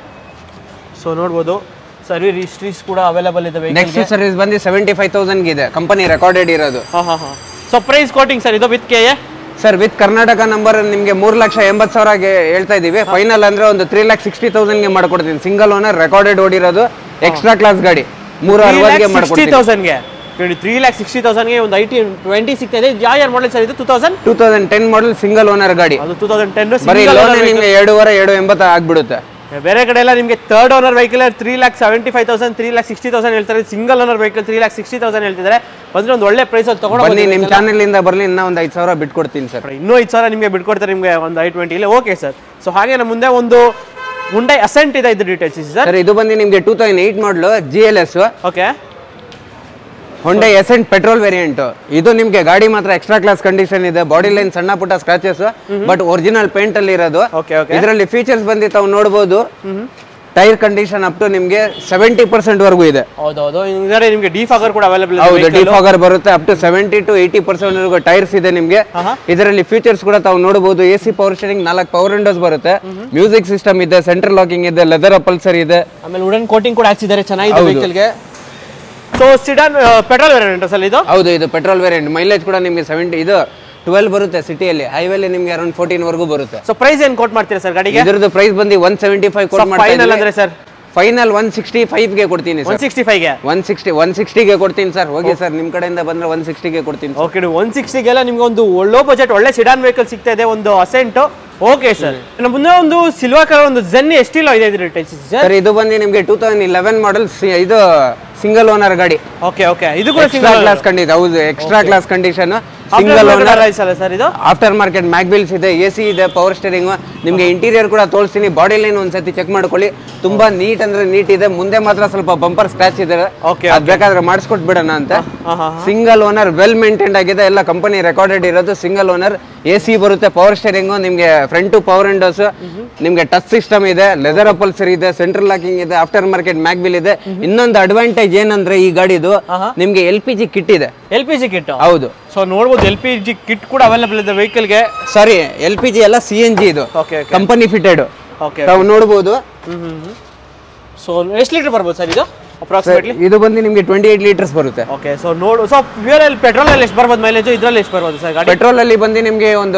ಸೊ ನೋಡ್ಬೋದು ಸರ್ವಿಸ್ ಹಿಸ್ಟ್ರೀಸ್ ಕೂಡ ಅವೈಲೇಬಲ್ ಇದೆ ವೆಹಿಕಲ್ ನೆಕ್ಸ್ಟ್ ಸರ್ವಿಸ್ ಬಂದು ಸೆವೆಂಟಿ ಫೈವ್ ತೌಸಂಡ್ ಇದೆ ಕಂಪನಿ ರೆಕಾರ್ಡೆಡ್ ಇರೋದು ಹಾಂ ಹಾಂ ಹಾಂ ಸೊ ಪ್ರೈಸ್ ಕೋಟಿಂಗ್ ಸರ್ ಇದು with K A sir with Karnataka number ನಿಮ್ಗೆ ಮೂರ್ ಲಕ್ಷ ಎಂಬತ್ತು ಸಾವಿರಗೆ ಹೇಳ್ತಾ ಇದೀವಿ ಫೈನಲ್ ಅಂದ್ರೆ ಒಂದು ತ್ರೀ ಲ್ಯಾಕ್ ಸಿಕ್ಸ್ಟಿ ತೌಸಂಡ್ಗೆ ಮಾಡ್ಕೊಡ್ತೀನಿ ಸಿಂಗಲ್ ಓನರ್ ರೆಕಾರ್ಡೆಡ್ ಓಡಿರೋದು ಎಕ್ಸ್ಟ್ರಾ ಕ್ಲಾಸ್ ಗಾಡಿ ಮೂರು ಅರವತ್ಗೆ ಸಿಕ್ಸ್ಟಿ ಮಾಡ್ಕೊಡ್ತೀನಿ ತೌಸಂಡ್ಗೆ ನೋಡಿ ತ್ರೀ ಲ್ಯಾಕ್ ಸಿಕ್ಸ್ಟಿ ತೌಸಂಡ್ಗೆ ಒಂದು ಐ ಟಿ ಟ್ವೆಂಟಿ ಸಿಗ್ತಾ ಇದೆ ಯಾವ ಯಾರು ಮಾಡಲ್ ಸರ್ ಇದು two thousand two thousand ten model single owner ಗಾಡಿ ಅದು ಟೂ ತೌಸಂಡ್ ಟೆನ್ ಬರೀ ಲೋನ್ ನಿಮ್ಗೆ ಎರಡೂವರೆ ಎರಡು ಎಂಬತ್ತು ಆಗ್ಬಿಡುತ್ತೆ ಬೇರೆ ಕಡೆ ಎಲ್ಲ ನಿಮಗೆ third owner vehicle three lakh seventy five thousand three lakh sixty thousand ಹೇಳ್ತಾರೆ single owner vehicle three lakh sixty thousand ಹೇಳ್ತಿದ್ದಾರೆ ಬಂದ್ರೆ ಒಂದು ಒಳ್ಳೆ ಪ್ರೈಸ್ ಅಲ್ಲಿ ತಗೊಂಡು ಬನ್ನಿ ನಿಮ್ಮ ಚಾನೆಲ್ ಇಂದ ಬರ್ಲಿ ಇನ್ನ ಒಂದು ಐದು ಸಾವಿರ ಬಿಟ್ಕೊಡ್ತೀನಿ ಸರ್ ಇನ್ನೂ ಐದು ಸಾವಿರ ನಿಮಗೆ ಬಿಟ್ಕೊಡ್ತಾರೆ ನಿಮಗೆ ಒಂದು ಐ ಟ್ವೆಂಟಿ ಇಲ್ಲ ಓಕೆ ಸರ್ ಸೊ ಹಾಗೆ ನಮ್ಮ ಮುಂದೆ ಒಂದು ಮುಂಡೆ ಅಸೆಂಟ್ ಇದೆ ಇದು ಡೀಟೇಲ್ಸ್ ಇದೆ ಸರ್ ಸರ್ ಇದು ಬಂದು ನಿಮಗೆ two thousand eight model G L S okay Hyundai Accent petrol variant ಇದು ನಿಮಗೆ ಗಾಡಿ ಮಾತ್ರ ಎಕ್ಸ್ಟ್ರಾ ಕ್ಲಾಸ್ ಕಂಡೀಷನ್ ಇದೆ ಬಾಡಿ ಲೈನ್ ಸಣ್ಣ ಪುಟ್ಟ ಸ್ಕ್ರಾಚಸ್ ಬಟ್ ಒರಿಜಿನಲ್ ಪೇಂಟ್ ಅಲ್ಲಿ ಇರೋದು ಓಕೆ ಓಕೆ ಇದರಲ್ಲಿ ಫೀಚರ್ಸ್ ಬಂದು ತಾವು ನೋಡಬಹುದು ಟೈರ್ ಕಂಡೀಷನ್ ಅಪ್ ಟು ನಿಮಗೆ ಸೆವೆಂಟಿ ಪರ್ಸೆಂಟ್ ವರೆಗೂ ಇದೆ ಹೌದೌದು ಹಿಂಗಾದ್ರೆ ನಿಮಗೆ ಡಿಫಾಗರ್ ಕೂಡ ಅವೈಲೇಬಲ್ ಹೌದು ಇದೆ ಡಿಫಾಗರ್ ಬರುತ್ತೆ up to seventy to eighty percent ವರೆಗೂ ಟೈರ್ಸ್ ಇದೆ ನಿಮಗೆ ಆಹಾ. ಇದರಲ್ಲಿ ಫೀಚರ್ಸ್ ಕೂಡ ತಾವು ನೋಡಬಹುದು ಎ ಸಿ ಪವರ್ ಸ್ಟೇರಿಂಗ್ ನಾಲ್ಕು ಪವರ್ ವಿಂಡೋಸ್ ಬರುತ್ತೆ ಮ್ಯೂಸಿಕ್ ಸಿಸ್ಟಮ್ ಇದೆ ಸೆಂಟ್ರಲ್ ಲಾಕಿಂಗ್ ಇದೆ ಲೆದರ್ ಅಪಲ್ಸರ್ ಇದೆ ಆಮೇಲೆ ವುಡನ್ ಕೋಟಿಂಗ್ ಕೂಡ ಹಾಕ್ಸಿದ್ದಾರೆ ಚೆನ್ನಾಗಿದೆ ಹೌದು. ವೆಹಿಕಲ್ಗೆ so sedan petrol variant sir ಇದು ಹೌದು ಇದು ಪೆಟ್ರೋಲ್ ವೇರಿಯಂಟ್ ಮೈಲೇಜ್ ಕೂಡ ನಿಮಗೆ ಸೆವೆಂಟಿ ಇದು ಟ್ವೆಲ್ ಬರುತ್ತೆ ಸಿಟಿಯಲ್ಲಿ ಹೈವೇಲಿ ನಿಮಗೆ ಅರೌಂಡ್ ಫೋರ್ಟೀನ್ ವರೆಗೂ ಬರುತ್ತೆ ಸೊ ಪ್ರೈಸ್ ಏನು ಕೋಟ್ ಮಾಡ್ತೀರಾ ಸರ್ ಗಾಡಿಗೆ ಇದ್ರದ್ದು ಪ್ರೈಸ್ ಬಂದು ಒನ್ ಸೆವೆಂಟಿ ಫೈವ್ ಕೊಟ್ಟು ಫೈನಲ್ ಅಂದ್ರೆ ಸರ್ ಫೈನಲ್ ಒನ್ ಸಿಕ್ಸ್ಟಿ ಫೈವ್ಗೆ ಕೊಡ್ತೀನಿ ಒನ್ ಸರ್ ಸಿಕ್ಸ್ಟಿ ಫೈವ್ಗೆ ಒನ್ ಸಿಕ್ಸ್ಟಿ ಒನ್ ಸಿಕ್ಸ್ಟಿಗೆ ಕೊಡ್ತೀನಿ ಸರ್ ಹೋಗಿ ಸರ್ ನಿಮ್ಮ ಕಡೆಯಿಂದ ಬಂದ್ರೆ ಒನ್ ಸಿಕ್ಸ್ಟಿಗೆ ಕೊಡ್ತೀನಿ ಓಕೆ ಒನ್ ಸಿಕ್ಸ್ಟಿಗೆಲ್ಲ ನಿಮ್ಗೆ ಒಂದು ಒಳ್ಳೋ ಬಜೆಟ್ ಒಳ್ಳೆ ಸಿಡಾನ್ ವೆಹಿಕಲ್ ಸಿಗ್ತಾ ಇದೆ ಒಂದು ಅಸೆಂಟ್ ಓಕೆ ಸರ್ ನಮ್ಮ ಮುಂದೆ ಒಂದು ಸಿಲ್ವರ್ ಕಲರ್ ಒಂದು ಜೆನ್ ಎಷ್ಟಿಲ್ಲ ಇದೆ ಇದ್ರ ಟೈಲ್ಸ್ ಸರ್ ಸರ್ ಇದು ಬಂದು ನಿಮಗೆ ಟೂ ತೌಸಂಡ್ ಇಲೆವೆನ್ ಮಾಡಲ್ ಇದು ಸಿಂಗಲ್ ಓನರ್ ಗಾಡಿ ಓಕೆ ಓಕೆ ಇದು ಕೂಡ ಎಕ್ಸ್ಟ್ರಾ ಸಿಂಗಲ್ ಕ್ಲಾಸ್ ಕಂಡೀಷನ್ ಹೌದು extra class condition single owner ಅಲ್ಲ ಸರ್ ಇದು ಆಫ್ಟರ್ ಮಾರ್ಕೆಟ್ ಮ್ಯಾಗ್ಬಿಲ್ಸ್ ಇದೆ ಎ ಸಿ ಇದೆ ಪವರ್ ಸ್ಟೇರಿಂಗ್ ನಿಮಗೆ ಇಂಟೀರಿಯರ್ ಕೂಡ ತೋರಿಸ್ತೀನಿ ಬಾಡಿ ಲೈನ್ ಒಂದ್ಸತಿ ಚೆಕ್ ಮಾಡ್ಕೊಳ್ಳಿ ತುಂಬಾ ನೀಟ್ ಅಂದ್ರೆ ನೀಟ್ ಇದೆ ಮುಂದೆ ಮಾತ್ರ ಸ್ವಲ್ಪ ಬಂಪರ್ ಸ್ಕ್ರಾಚ್ ಇದೆ Okay, ಅದ್ ಬೇಕಾದ್ರೆ ಮಾಡಿಸ್ಕೊಟ್ ಬಿಡೋಣ ಅಂತ ಹಾ ಹಾ ಸಿಂಗಲ್ ಓನರ್ ವೆಲ್ ಮೇಂಟೈನ್ಡ್ ಆಗಿದೆ ಎಲ್ಲ ಕಂಪನಿ ರೆಕಾರ್ಡೆಡ್ ಇರೋದು ಸಿಂಗಲ್ ಓನರ್ ಎ ಸಿ ಬರುತ್ತೆ ಪವರ್ ಸ್ಟೇರಿಂಗು ನಿಮಗೆ ಫ್ರಂಟ್ ಟು ಪವರ್ ವಿಂಡೋಸ್ ನಿಮಗೆ ಟಚ್ ಸಿಸ್ಟಮ್ ಇದೆ ಲೆದರ್ ಅಪಲ್ಸರ್ ಇದೆ ಸೆಂಟ್ರಲ್ ಲಾಕಿಂಗ್ ಇದೆ ಆಫ್ಟರ್ ಮಾರ್ಕೆಟ್ ಮ್ಯಾಗ್ಬಿಲ್ ಇದೆ ಇನ್ನೊಂದು ಅಡ್ವಾಂಟೇಜ್ ಏನಂದ್ರೆ ಈ ಗಾಡಿದು ಆಹಾ. ನಿಮಗೆ ಎಲ್ ಪಿ ಜಿ ಕಿಟ್ ಇದೆ ಎಲ್ ಪಿ ಜಿ ಕಿಟ್ ಹೌದು ಸೊ ನೋಡ್ಬೋದು ಎಲ್ ಪಿ ಜಿ ಕಿಟ್ ಕೂಡ ಅವೈಲೇಬಲ್ ಇದೆ ವೆಹಿಕಲ್ಗೆ ಸಾರಿ ಎಲ್ ಪಿ ಜಿ ಎಲ್ಲ ಸಿ ಎನ್ ಜಿ ಇದು okay okay company fitted okay ತಾವು ನೋಡ್ಬೋದು ಸೊ ಎಷ್ಟು ಲೀಟರ್ ಬರ್ಬೋದು ಸರ್ ಇದು ಅಪ್ರಾಕ್ಸಿಮೇಟ್ಲಿ ಇದು ಬಂದು ನಿಮಗೆ ಟ್ವೆಂಟಿ ಏಟ್ ಲೀಟರ್ಸ್ ಬರುತ್ತೆ ಓಕೆ ಸೊ ನೋಡು ಸೊ ಫ್ಯೂಯಲ್ ಪೆಟ್ರೋಲ್ ಅಲ್ಲಿ ಎಷ್ಟು ಬರ್ಬೋದು ಮೈಲೇಜ್ ಇದ್ರಲ್ಲಿ ಎಷ್ಟು ಬರ್ಬೋದು ಸರ್ ಗಾಡಿ ಪೆಟ್ರೋಲ್ ಅಲ್ಲಿ ಬಂದು ನಿಮಗೆ ಒಂದು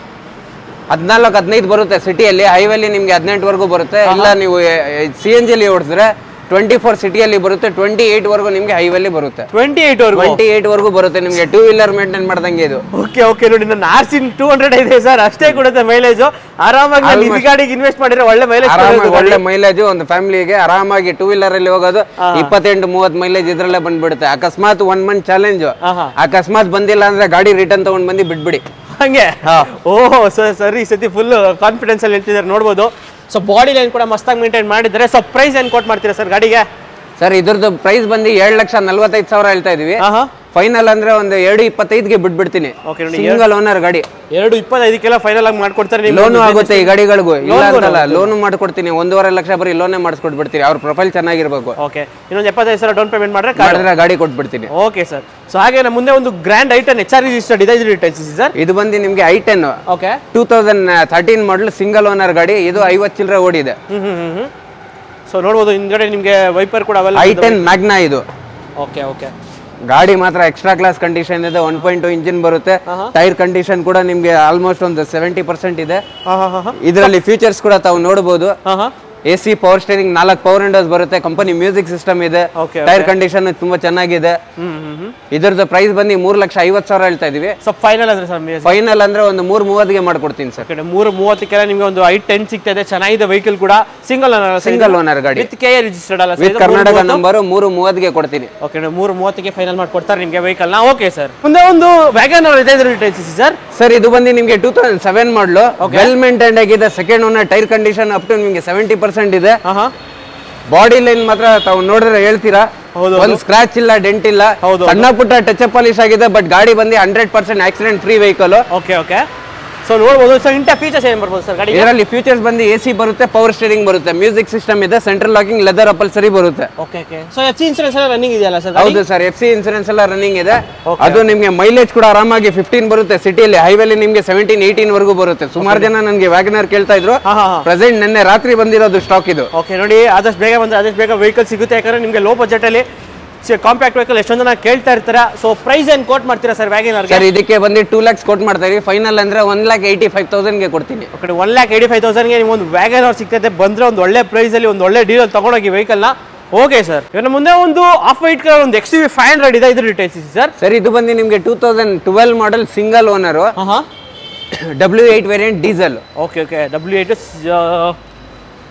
ಹದಿನಾಲ್ಕು ಹದಿನೈದು ಬರುತ್ತೆ ಸಿಟಿಯಲ್ಲಿ ಹೈವೇಲಿ ನಿಮಗೆ ಹದಿನೆಂಟುವರೆಗೂ ಬರುತ್ತೆ ಇಲ್ಲ ನೀವು ಸಿ ಎನ್ ಜಿಲಿ ಓಡಿಸಿದ್ರೆ ಟ್ವೆಂಟಿ ಫೋರ್ ಸಿಟಿಯಲ್ಲಿ ಬರುತ್ತೆ ಟ್ವೆಂಟಿ ಏಟ್ ವರೆಗೂ ನಿಮಗೆ ಹೈವೇಲಿ ಬರುತ್ತೆ ಟ್ವೆಂಟಿ ಏಟ್ ವರ್ಗು ಟ್ವೆಂಟಿ ಏಟ್ ವರೆಗೂ ಬರುತ್ತೆ ನಿಮಗೆ ಟೂ ವೀಲರ್ ಮೇಂಟೈನ್ ಮಾಡ್ದಂಗೆ ಇದು ಓಕೆ ಓಕೆ ನೋಡಿ ನನ್ನ ಆರ್ ಸಿ ಟೂ ಹಂಡ್ರೆಡ್ ಇದೆ ಸರ್ ಅಷ್ಟೇ ಕೊಡುತ್ತೆ ಮೈಲೇಜ್ ಆರಾಮಾಗಿ ನಾನು ಈ ಗಾಡಿಗೆ ಇನ್ವೆಸ್ಟ್ ಮಾಡಿದ್ರೆ ಒಳ್ಳೆ ಮೈಲೇಜ್ ಆರಾಮಾಗಿ ಒಳ್ಳೆ ಮೈಲೇಜ್ ಒಂದು ಫ್ಯಾಮಿಲಿಗೆ ಆರಾಮಾಗಿ ಟೂ ವೀಲರ್ ಅಲ್ಲಿ ಹೋಗೋದು ಇಪ್ಪತ್ತೆಂಟು ಮೂವತ್ ಮೈಲೇಜ್ ಇದ್ರಲ್ಲೇ ಬಂದ್ಬಿಡುತ್ತೆ ಅಕಸ್ಮಾತ್ ಒನ್ ಮಂತ್ ಚಾಲೆಂಜ್ ಆಹಾ. ಅಕಸ್ಮಾತ್ ಬಂದಿಲ್ಲ ಅಂದ್ರೆ ಗಾಡಿ ರಿಟರ್ನ್ ತಗೊಂಡ್ ಬಂದು ಬಿಟ್ಬಿಡಿ ಹಂಗೆ ಹಾ. ಓಹ್ ಸರ್ ಸರಿ ಈ ಸತಿ ಫುಲ್ ಕಾನ್ಫಿಡೆನ್ಸ್ ಅಲ್ಲಿ ಹೇಳ್ತಿದ್ದಾರೆ ನೋಡ್ಬೋದು ಸೊ ಬಾಡಿ ಲೈನ್ ಕೂಡ ಮಸ್ತಾಗಿ ಮೇಂಟೈನ್ ಮಾಡಿದ್ದಾರೆ ಸೊ ಪ್ರೈಸ್ ಏನು ಕೊಟ್ ಮಾಡ್ತೀರಾ ಸರ್ ಗಾಡಿಗೆ ಸರ್ ಇದ್ರದ್ದು ಪ್ರೈಸ್ ಬಂದು ಏಳು ಲಕ್ಷ ನಲ್ವತ್ತೈದು ಸಾವಿರ ಹೇಳ್ತಾ ಇದೀವಿ ಆಹಾ ಫೈನಲ್ ಅಂದ್ರೆ ಒಂದು ಎರಡು ಇಪ್ಪತ್ತೈದ್ಗೆ ಬಿಟ್ಬಿಡ್ತೀನಿ ಓಕೆ ನೋಡಿ ಸಿಂಗಲ್ ಓನರ್ ಗಾಡಿ ಎರಡು ಇಪ್ಪತ್ತೈದಕ್ಕೆಲ್ಲ ಫೈನಲ್ ಆಗಿ ಮಾಡ್ಕೊಡ್ತಾರೆ ನಿಮ್ಗೆ ಲೋನು ಆಗುತ್ತೆ ಈ ಗಾಡಿಗಳಿಗೂ ಇಲ್ಲ Loan ಕೂಡ ಅಂತಲ್ಲ ಲೋನು ಮಾಡ್ಕೊಡ್ತೀನಿ ಒಂದೂವರೆ ಲಕ್ಷ ಬರೀ ಲೋನೇ ಮಾಡಿಸ್ಕೊಟ್ಬಿಡ್ತೀನಿ ಅವ್ರ ಪ್ರೊಫೈಲ್ ಚೆನ್ನಾಗಿರ್ಬೇಕು ಓಕೆ ಇನ್ನೊಂದು ಎಪ್ಪತ್ತೈದು ಸಾವಿರ ಡೌನ್ ಪೇಮೆಂಟ್ ಮಾಡಿದ್ರೆ ಮಾಡಿದ್ರೆ ಗಾಡಿ ಕೊಟ್ಬಿಡ್ತೀನಿ ಓಕೆ ಸರ್ ಸೊ ಹಾಗೆ ನಮ್ಮ ಮುಂದೆ ಒಂದು grand i ten H R registered ಇದೆ ಇದು ಡೀಟೇಲ್ಸ್ ಸರ್ ಇದು ಬಂದು ನಿಮಗೆ i ten okay two thousand thirteen model single owner ಗಾಡಿ ಇದು ಐವತ್ತು ಚಿಲ್ಲರೆ ಓಡಿದೆ ಹ್ಮ್ ಹ್ಮ್ ಹ್ಮ್ ಹ್ಮ್ ಸೊ ನೋಡ್ಬೋದು ಹಿಂದ್ಗಡೆ ನಿಮಗೆ ವೈಪರ್ ಕೂಡ ಐ ಅವೈಲೇಬಲ್ ಟೆನ್ ಮ್ಯಾಗ್ನಾ ಇದು ಓಕೆ ಓಕೆ ಗಾಡಿ ಮಾತ್ರ ಎಕ್ಸ್ಟ್ರಾ ಕ್ಲಾಸ್ ಕಂಡೀಷನ್ ಇದೆ ಒನ್ ಪಾಯಿಂಟ್ ಟು ಇಂಜಿನ್ ಬರುತ್ತೆ ಟೈರ್ ಕಂಡೀಷನ್ ಕೂಡ ನಿಮಗೆ ಆಲ್ಮೋಸ್ಟ್ ಒಂದು ಸೆವೆಂಟಿ ಪರ್ಸೆಂಟ್ ಇದೆ ಹಾಂ ಹಾಂ ಹಾಂ ಇದರಲ್ಲಿ ಫೀಚರ್ಸ್ ಕೂಡ ತಾವು ನೋಡಬಹುದು ಹಾಂ ಹಾಂ ಎ ಸಿ ಪವರ್ ಸ್ಟೇರಿಂಗ್ ನಾಲ್ಕು ಪವರ್ ವಿಂಡೋಸ್ ಬರುತ್ತೆ ಕಂಪನಿ ಮ್ಯೂಸಿಕ್ ಸಿಸ್ಟಮ್ ಇದೆ Okay, ಟೈರ್ ಕಂಡೀಷನ್ ತುಂಬಾ ಚೆನ್ನಾಗಿದೆ ಹ್ಮ್ ಹ್ಮ್ ಹ್ಮ್ ಇದ್ರದ್ದು ಪ್ರೈಸ್ ಬಂದು ಮೂರು ಲಕ್ಷ ಐವತ್ತು ಸಾವಿರ ಹೇಳ್ತಾ ಇದೀವಿ ಸೊ ಫೈನಲ್ ಅಂದ್ರೆ ಸರ್ ಫೈನಲ್ ಅಂದ್ರೆ ಒಂದು ಮೂರ್ ಮೂವತ್ತಿಗೆ ಮಾಡ್ಕೊಡ್ತೀನಿ ಸರ್ ಕಡೆ ಮೂರು ಮೂವತ್ತಕ್ಕೆಲ್ಲ ನಿಮಗೆ ಒಂದು ಐ ಟೆನ್ ಸಿಗ್ತಾ ಇದೆ ಚೆನ್ನಾಗಿದೆ ವೆಹಿಕಲ್ ಕೂಡ ಸಿಂಗಲ್ ಸಿಂಗಲ್ ಓನರ್ ಗಾಡಿ ವಿತ್ ಕೆ ರಿಜಿಸ್ಟರ್ಡ್ ಅಲ್ಲ ವಿತ್ ಕರ್ನಾಟಕ ನಂಬರ್ ಮೂರು ಮೂವತ್ತಿಗೆ ಕೊಡ್ತೀನಿ ಓಕೆ ಮೂರು ಮೂವತ್ತಿಗೆ ಫೈನಲ್ ಮಾಡಿ ಕೊಡ್ತಾರೆ ನಿಮಗೆ ವೆಹಿಕಲ್ ನಾ ಓಕೆ ಸರ್ ಮುಂದೆ ಒಂದು ವ್ಯಾಗನ್ ಇದೆ ಡೀಟೇಲ್ಸ್ ಸರ್ ಸರ್ ಇದು ಬಂದು ನಿಮಗೆ two thousand seven model well maintain ಆಗಿದೆ second owner tyre condition up to ನಿಮಗೆ ಸೆವೆಂಟಿ ಪರ್ಸೆಂಟ್ ಇದೆ ಹಾಂ ಹಾಂ ಬಾಡಿ ಲೈನ್ ಮಾತ್ರ ತಾವು ನೋಡಿದ್ರೆ ಹೇಳ್ತೀರಾ ಹೌದು, ಒಂದು ಸ್ಕ್ರಾಚ್ ಇಲ್ಲ ಡೆಂಟ್ ಇಲ್ಲ ಹೌದು, ಸಣ್ಣ ಪುಟ್ಟ ಟಚ್ ಅಪ್ ಪಾಲಿಶ್ ಆಗಿದೆ ಬಟ್ ಗಾಡಿ ಬಂದು hundred percent accident free vehicle okay okay so ನೋಡ್ಬೋದು ಸೊ ಇಂಥ ಫೀಚರ್ಸ್ ಏನು ಬರ್ಬೋದು ಸರ್ ಗಾಡಿ ಇದರಲ್ಲಿ ಫೀಚರ್ಸ್ ಬಂದು ಎ ಸಿ ಬರುತ್ತೆ ಪವರ್ ಸ್ಟೇರಿಂಗ್ ಬರುತ್ತೆ ಮ್ಯೂಸಿಕ್ ಸಿಸ್ಟಮ್ ಇದೆ ಸೆಂಟ್ರಲ್ ಲಾಕಿಂಗ್ ಲೆದರ್ ಅಪಲ್ಸರಿ ಬರುತ್ತೆ okay okay so F C insurance ಎಲ್ಲ ರನ್ನಿಂಗ್ ಇದೆಯಲ್ಲ ಸರ್ ಹೌದು ಸರ್ ಎಫ್ ಸಿ ಇನ್ಸೂರೆನ್ಸ್ ಎಲ್ಲ ರನ್ನಿಂಗ್ ಇದೆ Okay. ಅದು ನಿಮಗೆ ಮೈಲೇಜ್ ಕೂಡ ಆರಾಮಾಗಿ ಫಿಫ್ಟೀನ್ ಬರುತ್ತೆ ಸಿಟಿಯಲ್ಲಿ ಹೈವೇಲಿ ನಿಮಗೆ ಸೆವೆಂಟೀನ್ ಏಯ್ಟೀನ್ ವರೆಗೂ ಬರುತ್ತೆ ಸುಮಾರು ಜನ ನನಗೆ ವ್ಯಾಗನರ್ ಕೇಳ್ತಾ ಇದ್ರು ಹಾಂ ಹಾಂ ಹಾಂ ಪ್ರೆಸೆಂಟ್ ನಿನ್ನೆ ರಾತ್ರಿ ಬಂದಿರೋದು ಸ್ಟಾಕ್ ಇದು ಓಕೆ ನೋಡಿ ಆದಷ್ಟು ಬೇಗ ಬಂದ್ರೆ ಆದಷ್ಟು ಬೇಗ ವೆಹಿಕಲ್ ಸಿಗುತ್ತೆ ಯಾಕಂದ್ರೆ ನಿಮಗೆ ಲೋ ಬಜೆಟಲ್ಲಿ ಕಾಂಪ್ಯಾಕ್ಟ್ ವೆಹಿಕಲ್ ಎಷ್ಟೊಂದು ಜನ ಕೇಳ್ತಾ ಇರ್ತಾರೆ ಸೊ ಪ್ರೈಸ್ ಏನು ಕೋಟ್ ಮಾಡ್ತೀರಾ ಸರ್ ವ್ಯಾಗನರ್ಗೆ ಸರ್ ಇದಕ್ಕೆ ಬಂದು ಟೂ ಲ್ಯಾಕ್ಸ್ ಕೊಟ್ಟು ಮಾಡ್ತಾ ಇದೀವಿ ಫೈನಲ್ ಅಂದ್ರೆ ಒನ್ ಲ್ಯಾಕ್ ಏಯ್ಟಿ ಫೈವ್ ತೌಸಂಡ್ಗೆ ಕೊಡ್ತೀನಿ ಕಡೆ ಒನ್ ಲ್ಯಾಕ್ ಏಯ್ಟಿ ಫೈವ್ ತೌಸಂಡ್ಗೆ ನೀವು ಒಂದು ವ್ಯಾಗನ್ ಅವ್ರು ಸಿಗ್ತೈತೆ ಬಂದರೆ ಒಂದು ಒಳ್ಳೆ ಪ್ರೈಸಲ್ಲಿ ಒಂದು ಒಳ್ಳೆ ಡೀಲಲ್ಲಿ ತೊಗೊಂಡೋಗಿ ವೆಹಿಕಲ್ನ ಓಕೆ ಸರ್ ಇನ್ನು ಮುಂದೆ ಒಂದು ಆಫ್ ವೈಟ್ ಕಲರ್ ಒಂದು ಎಕ್ಸ್ ವಿ ಫೈವ್ ಹಂಡ್ರೆಡ್ ಇದೆ ಇದ್ರ ಡೀಟೇಲ್ಸ್ ಇದೆ ಸರ್ ಸರ್ ಇದು ಬಂದು ನಿಮಗೆ two thousand twelve model single owner ಹಾಂ ಹಾಂ W eight variant diesel okay okay W eight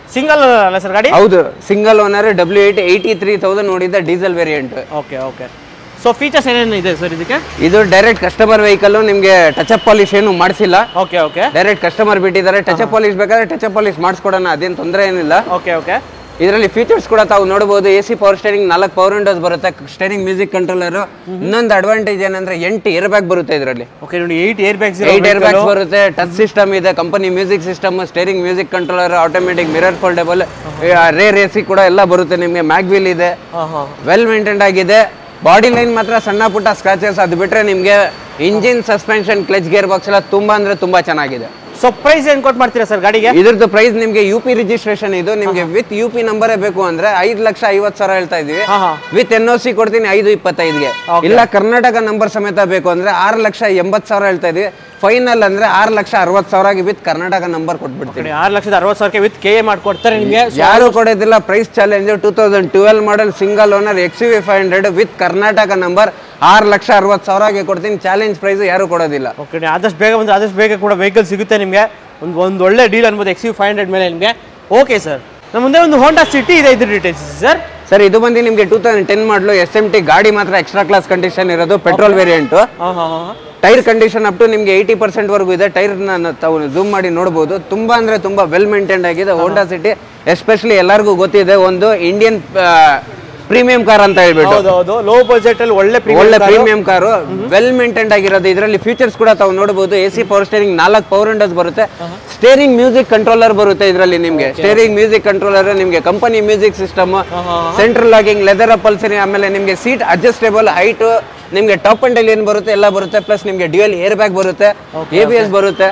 single ಅಲ್ಲ ಸರ್ ಗಾಡಿ ಹೌದು single owner W eight eighty three thousand ನೋಡಿದ್ದ diesel variant okay okay so features ಏನೇನು ಇದೆ ಸರ್ ಇದಕ್ಕೆ ಇದು ಡೈರೆಕ್ಟ್ ಕಸ್ಟಮರ್ ವೆಹಿಕಲ್ ನಿಮಗೆ ಟಚ್ ಅಪ್ ಪಾಲಿಶ್ ಏನು ಮಾಡಿಸಿಲ್ಲ ಓಕೆ ಓಕೆ ಡೈರೆಕ್ಟ್ ಕಸ್ಟಮರ್ ಬಿಟ್ಟಿದ್ದಾರೆ ಟಚ್ ಅಪ್ ಪಾಲಿಶ್ ಬೇಕಾದ್ರೆ ಟಚ್ ಅಪ್ ಪಾಲಿಶ್ ಮಾಡಿಸ್ಕೊಡೋಣ ಅದೇನು ತೊಂದರೆ ಏನಿಲ್ಲ ಓಕೆ ಓಕೆ ಇದರಲ್ಲಿ ಫೀಚರ್ಸ್ ಕೂಡ ತಾವು ನೋಡಬಹುದು ಎ ಸಿ ಪವರ್ ಸ್ಟೇರಿಂಗ್ ನಾಲ್ಕು ಪವರ್ ವಿಂಡೋಸ್ ಬರುತ್ತೆ ಸ್ಟೇರಿಂಗ್ ಮ್ಯೂಸಿಕ್ ಕಂಟ್ರೋಲರ್ ಇನ್ನೊಂದು ಅಡ್ವಾಂಟೇಜ್ ಏನಂದ್ರೆ ಎಂಟು ಏರ್ ಬ್ಯಾಗ್ ಬರುತ್ತೆ ಇದರಲ್ಲಿ ಓಕೆ ನೋಡಿ eight air bags eight air bags ಬರುತ್ತೆ ಟಚ್ ಸಿಸ್ಟಮ್ ಇದೆ company music system steering music controller automatic mirror foldable rear A C ಕೂಡ ಎಲ್ಲ ಬರುತ್ತೆ ನಿಮಗೆ ಮ್ಯಾಗ್ವಿಲ್ ಇದೆ ಹಾಂ ಹಾಂ ವೆಲ್ ಮೇಂಟೈನ್ಡ್ ಆಗಿದೆ ಬಾಡಿ ಲೈನ್ ಮಾತ್ರ ಸಣ್ಣ ಪುಟ್ಟ ಸ್ಕ್ರಾಚಸ್ ಅದು ಬಿಟ್ರೆ ನಿಮಗೆ engine suspension clutch gear box ಎಲ್ಲ ತುಂಬಾ ಅಂದ್ರೆ ತುಂಬಾ ಚೆನ್ನಾಗಿದೆ ಸೊ ಪ್ರೈಸ್ ಏನು ಕೊಟ್ಟು ಮಾಡ್ತೀರಾ ಸರ್ ಗಾಡಿಗೆ ಇದ್ರದ್ದು ಪ್ರೈಸ್ ನಿಮಗೆ ಯು ಪಿ ರಿಜಿಸ್ಟ್ರೇಷನ್ ಇದು ನಿಮಗೆ ವಿತ್ ಯು ಪಿ ನಂಬರೇ ಬೇಕು ಅಂದ್ರೆ ಐದು ಲಕ್ಷ ಐವತ್ತು ಸಾವಿರ ಹೇಳ್ತಾ ಇದೀವಿ ಹಾಂ ಹಾಂ ವಿತ್ ಎನ್ ಒ ಸಿ ಕೊಡ್ತೀನಿ ಐದು ಇಪ್ಪತ್ತೈದ್ಗೆ ಇಲ್ಲ ಕರ್ನಾಟಕ ನಂಬರ್ ಸಮೇತ ಬೇಕು ಅಂದ್ರೆ ಆರು ಲಕ್ಷ ಎಂಬತ್ತು ಸಾವಿರ ಹೇಳ್ತಾ ಇದೀವಿ ಫೈನಲ್ ಅಂದ್ರೆ ಆರು ಲಕ್ಷ ಅರವತ್ತು ಸಾವಿರಗೆ ವಿತ್ ಕರ್ನಾಟಕ ನಂಬರ್ ಕೊಟ್ಬಿಡ್ತೀನಿ ಆರು ಲಕ್ಷದ ಅರವತ್ತು ಸಾವಿರಕ್ಕೆ ವಿತ್ ಕೆ ಎ ಮಾಡ್ಕೊಡ್ತಾರೆ ನಿಮಗೆ ಯಾರು ಕೊಡೋದಿಲ್ಲ price challenge two thousand twelve model single owner X V five hundred with Karnataka number ಆರು ಲಕ್ಷ ಅರವತ್ತು ಸಾವಿರಗೆ ಕೊಡ್ತೀನಿ ಚಾಲೆಂಜ್ ಪ್ರೈಸ್ ಯಾರು ಕೊಡೋದಿಲ್ಲ ಓಕೆ ಆದಷ್ಟು ಬೇಗ ಬಂದ್ರೆ ಆದಷ್ಟು ಬೇಗ ಕೂಡ ವೆಹಿಕಲ್ ಸಿಗುತ್ತೆ ನಿಮಗೆ ಒಂದು ಒಂದು ಒಳ್ಳೆ ಡೀಲ್ ಅನ್ಬೋದು ಎಕ್ಸ್ ಯು ಫೈವ್ ಹಂಡ್ರೆಡ್ ಮೇಲೆ ನಿಮಗೆ ಓಕೆ ಸರ್ ನಮ್ಮ ಮುಂದೆ ಒಂದು ಹೋಂಡಾ ಸಿಟಿ ಇದೆ ಇದ್ರ ಡೀಟೇಲ್ಸ್ ಸರ್ ಸರ್ ಇದು ಬಂದು ನಿಮಗೆ two thousand ten model S M T ಗಾಡಿ ಮಾತ್ರ ಎಕ್ಸ್ಟ್ರಾ ಕ್ಲಾಸ್ ಕಂಡೀಷನ್ ಇರೋದು ಪೆಟ್ರೋಲ್ ವೇರಿಯಂಟು ಹಾಂ ಹಾಂ ಹಾಂ ಟೈರ್ ಕಂಡೀಷನ್ ಅಪ್ ಟು ನಿಮಗೆ ಏಯ್ಟಿ ಪರ್ಸೆಂಟ್ ವರೆಗೂ ಇದೆ ಟೈರ್ ತಾವು ಝೂಮ್ ಮಾಡಿ ನೋಡಬಹುದು ತುಂಬಾ ಅಂದ್ರೆ ತುಂಬಾ ವೆಲ್ ಮೇಂಟೈನ್ಡ್ ಆಗಿದೆ ಹೋಂಡಾ ಸಿಟಿ ಎಸ್ಪೆಷಲಿ ಎಲ್ಲರಿಗೂ ಗೊತ್ತಿದೆ ಒಂದು ಇಂಡಿಯನ್ ಪ್ರೀಮಿಯಂ ಕಾರ್ ಅಂತ ಹೇಳ್ಬಿಟ್ಟು ಹೌದು ಹೌದು ಲೋ ಬಜೆಟ್ ಅಲ್ಲಿ ಒಳ್ಳೆ ಒಳ್ಳೆ premium premium car well maintained ಆಗಿರೋದು ಇದರಲ್ಲಿ ಫೀಚರ್ಸ್ ಕೂಡ ತಾವು ನೋಡಬಹುದು ಎ ಸಿ ಪವರ್ ಸ್ಟೇರಿಂಗ್ ನಾಲ್ಕು ಪವರ್ ವಿಂಡೋಸ್ ಬರುತ್ತೆ ಸ್ಟೇರಿಂಗ್ ಮ್ಯೂಸಿಕ್ ಕಂಟ್ರೋಲರ್ ಬರುತ್ತೆ ಇದರಲ್ಲಿ ನಿಮಗೆ ಸ್ಟೇರಿಂಗ್ ಮ್ಯೂಸಿಕ್ ಕಂಟ್ರೋಲರ್ ನಿಮಗೆ company music system central locking leather upholstery ಆಮೇಲೆ ನಿಮಗೆ ಸೀಟ್ ಅಡ್ಜಸ್ಟೇಬಲ್ ಹೈಟ್ ನಿಮಗೆ ಟಾಪ್ ಅಂಡ್ ಏನ್ ಬರುತ್ತೆ ಎಲ್ಲ ಬರುತ್ತೆ ಪ್ಲಸ್ ನಿಮಗೆ ಡ್ಯೂಯಲ್ ಏರ್ ಬ್ಯಾಗ್ ಬರುತ್ತೆ ಎ ಬಿ ಎಸ್ ಬರುತ್ತೆ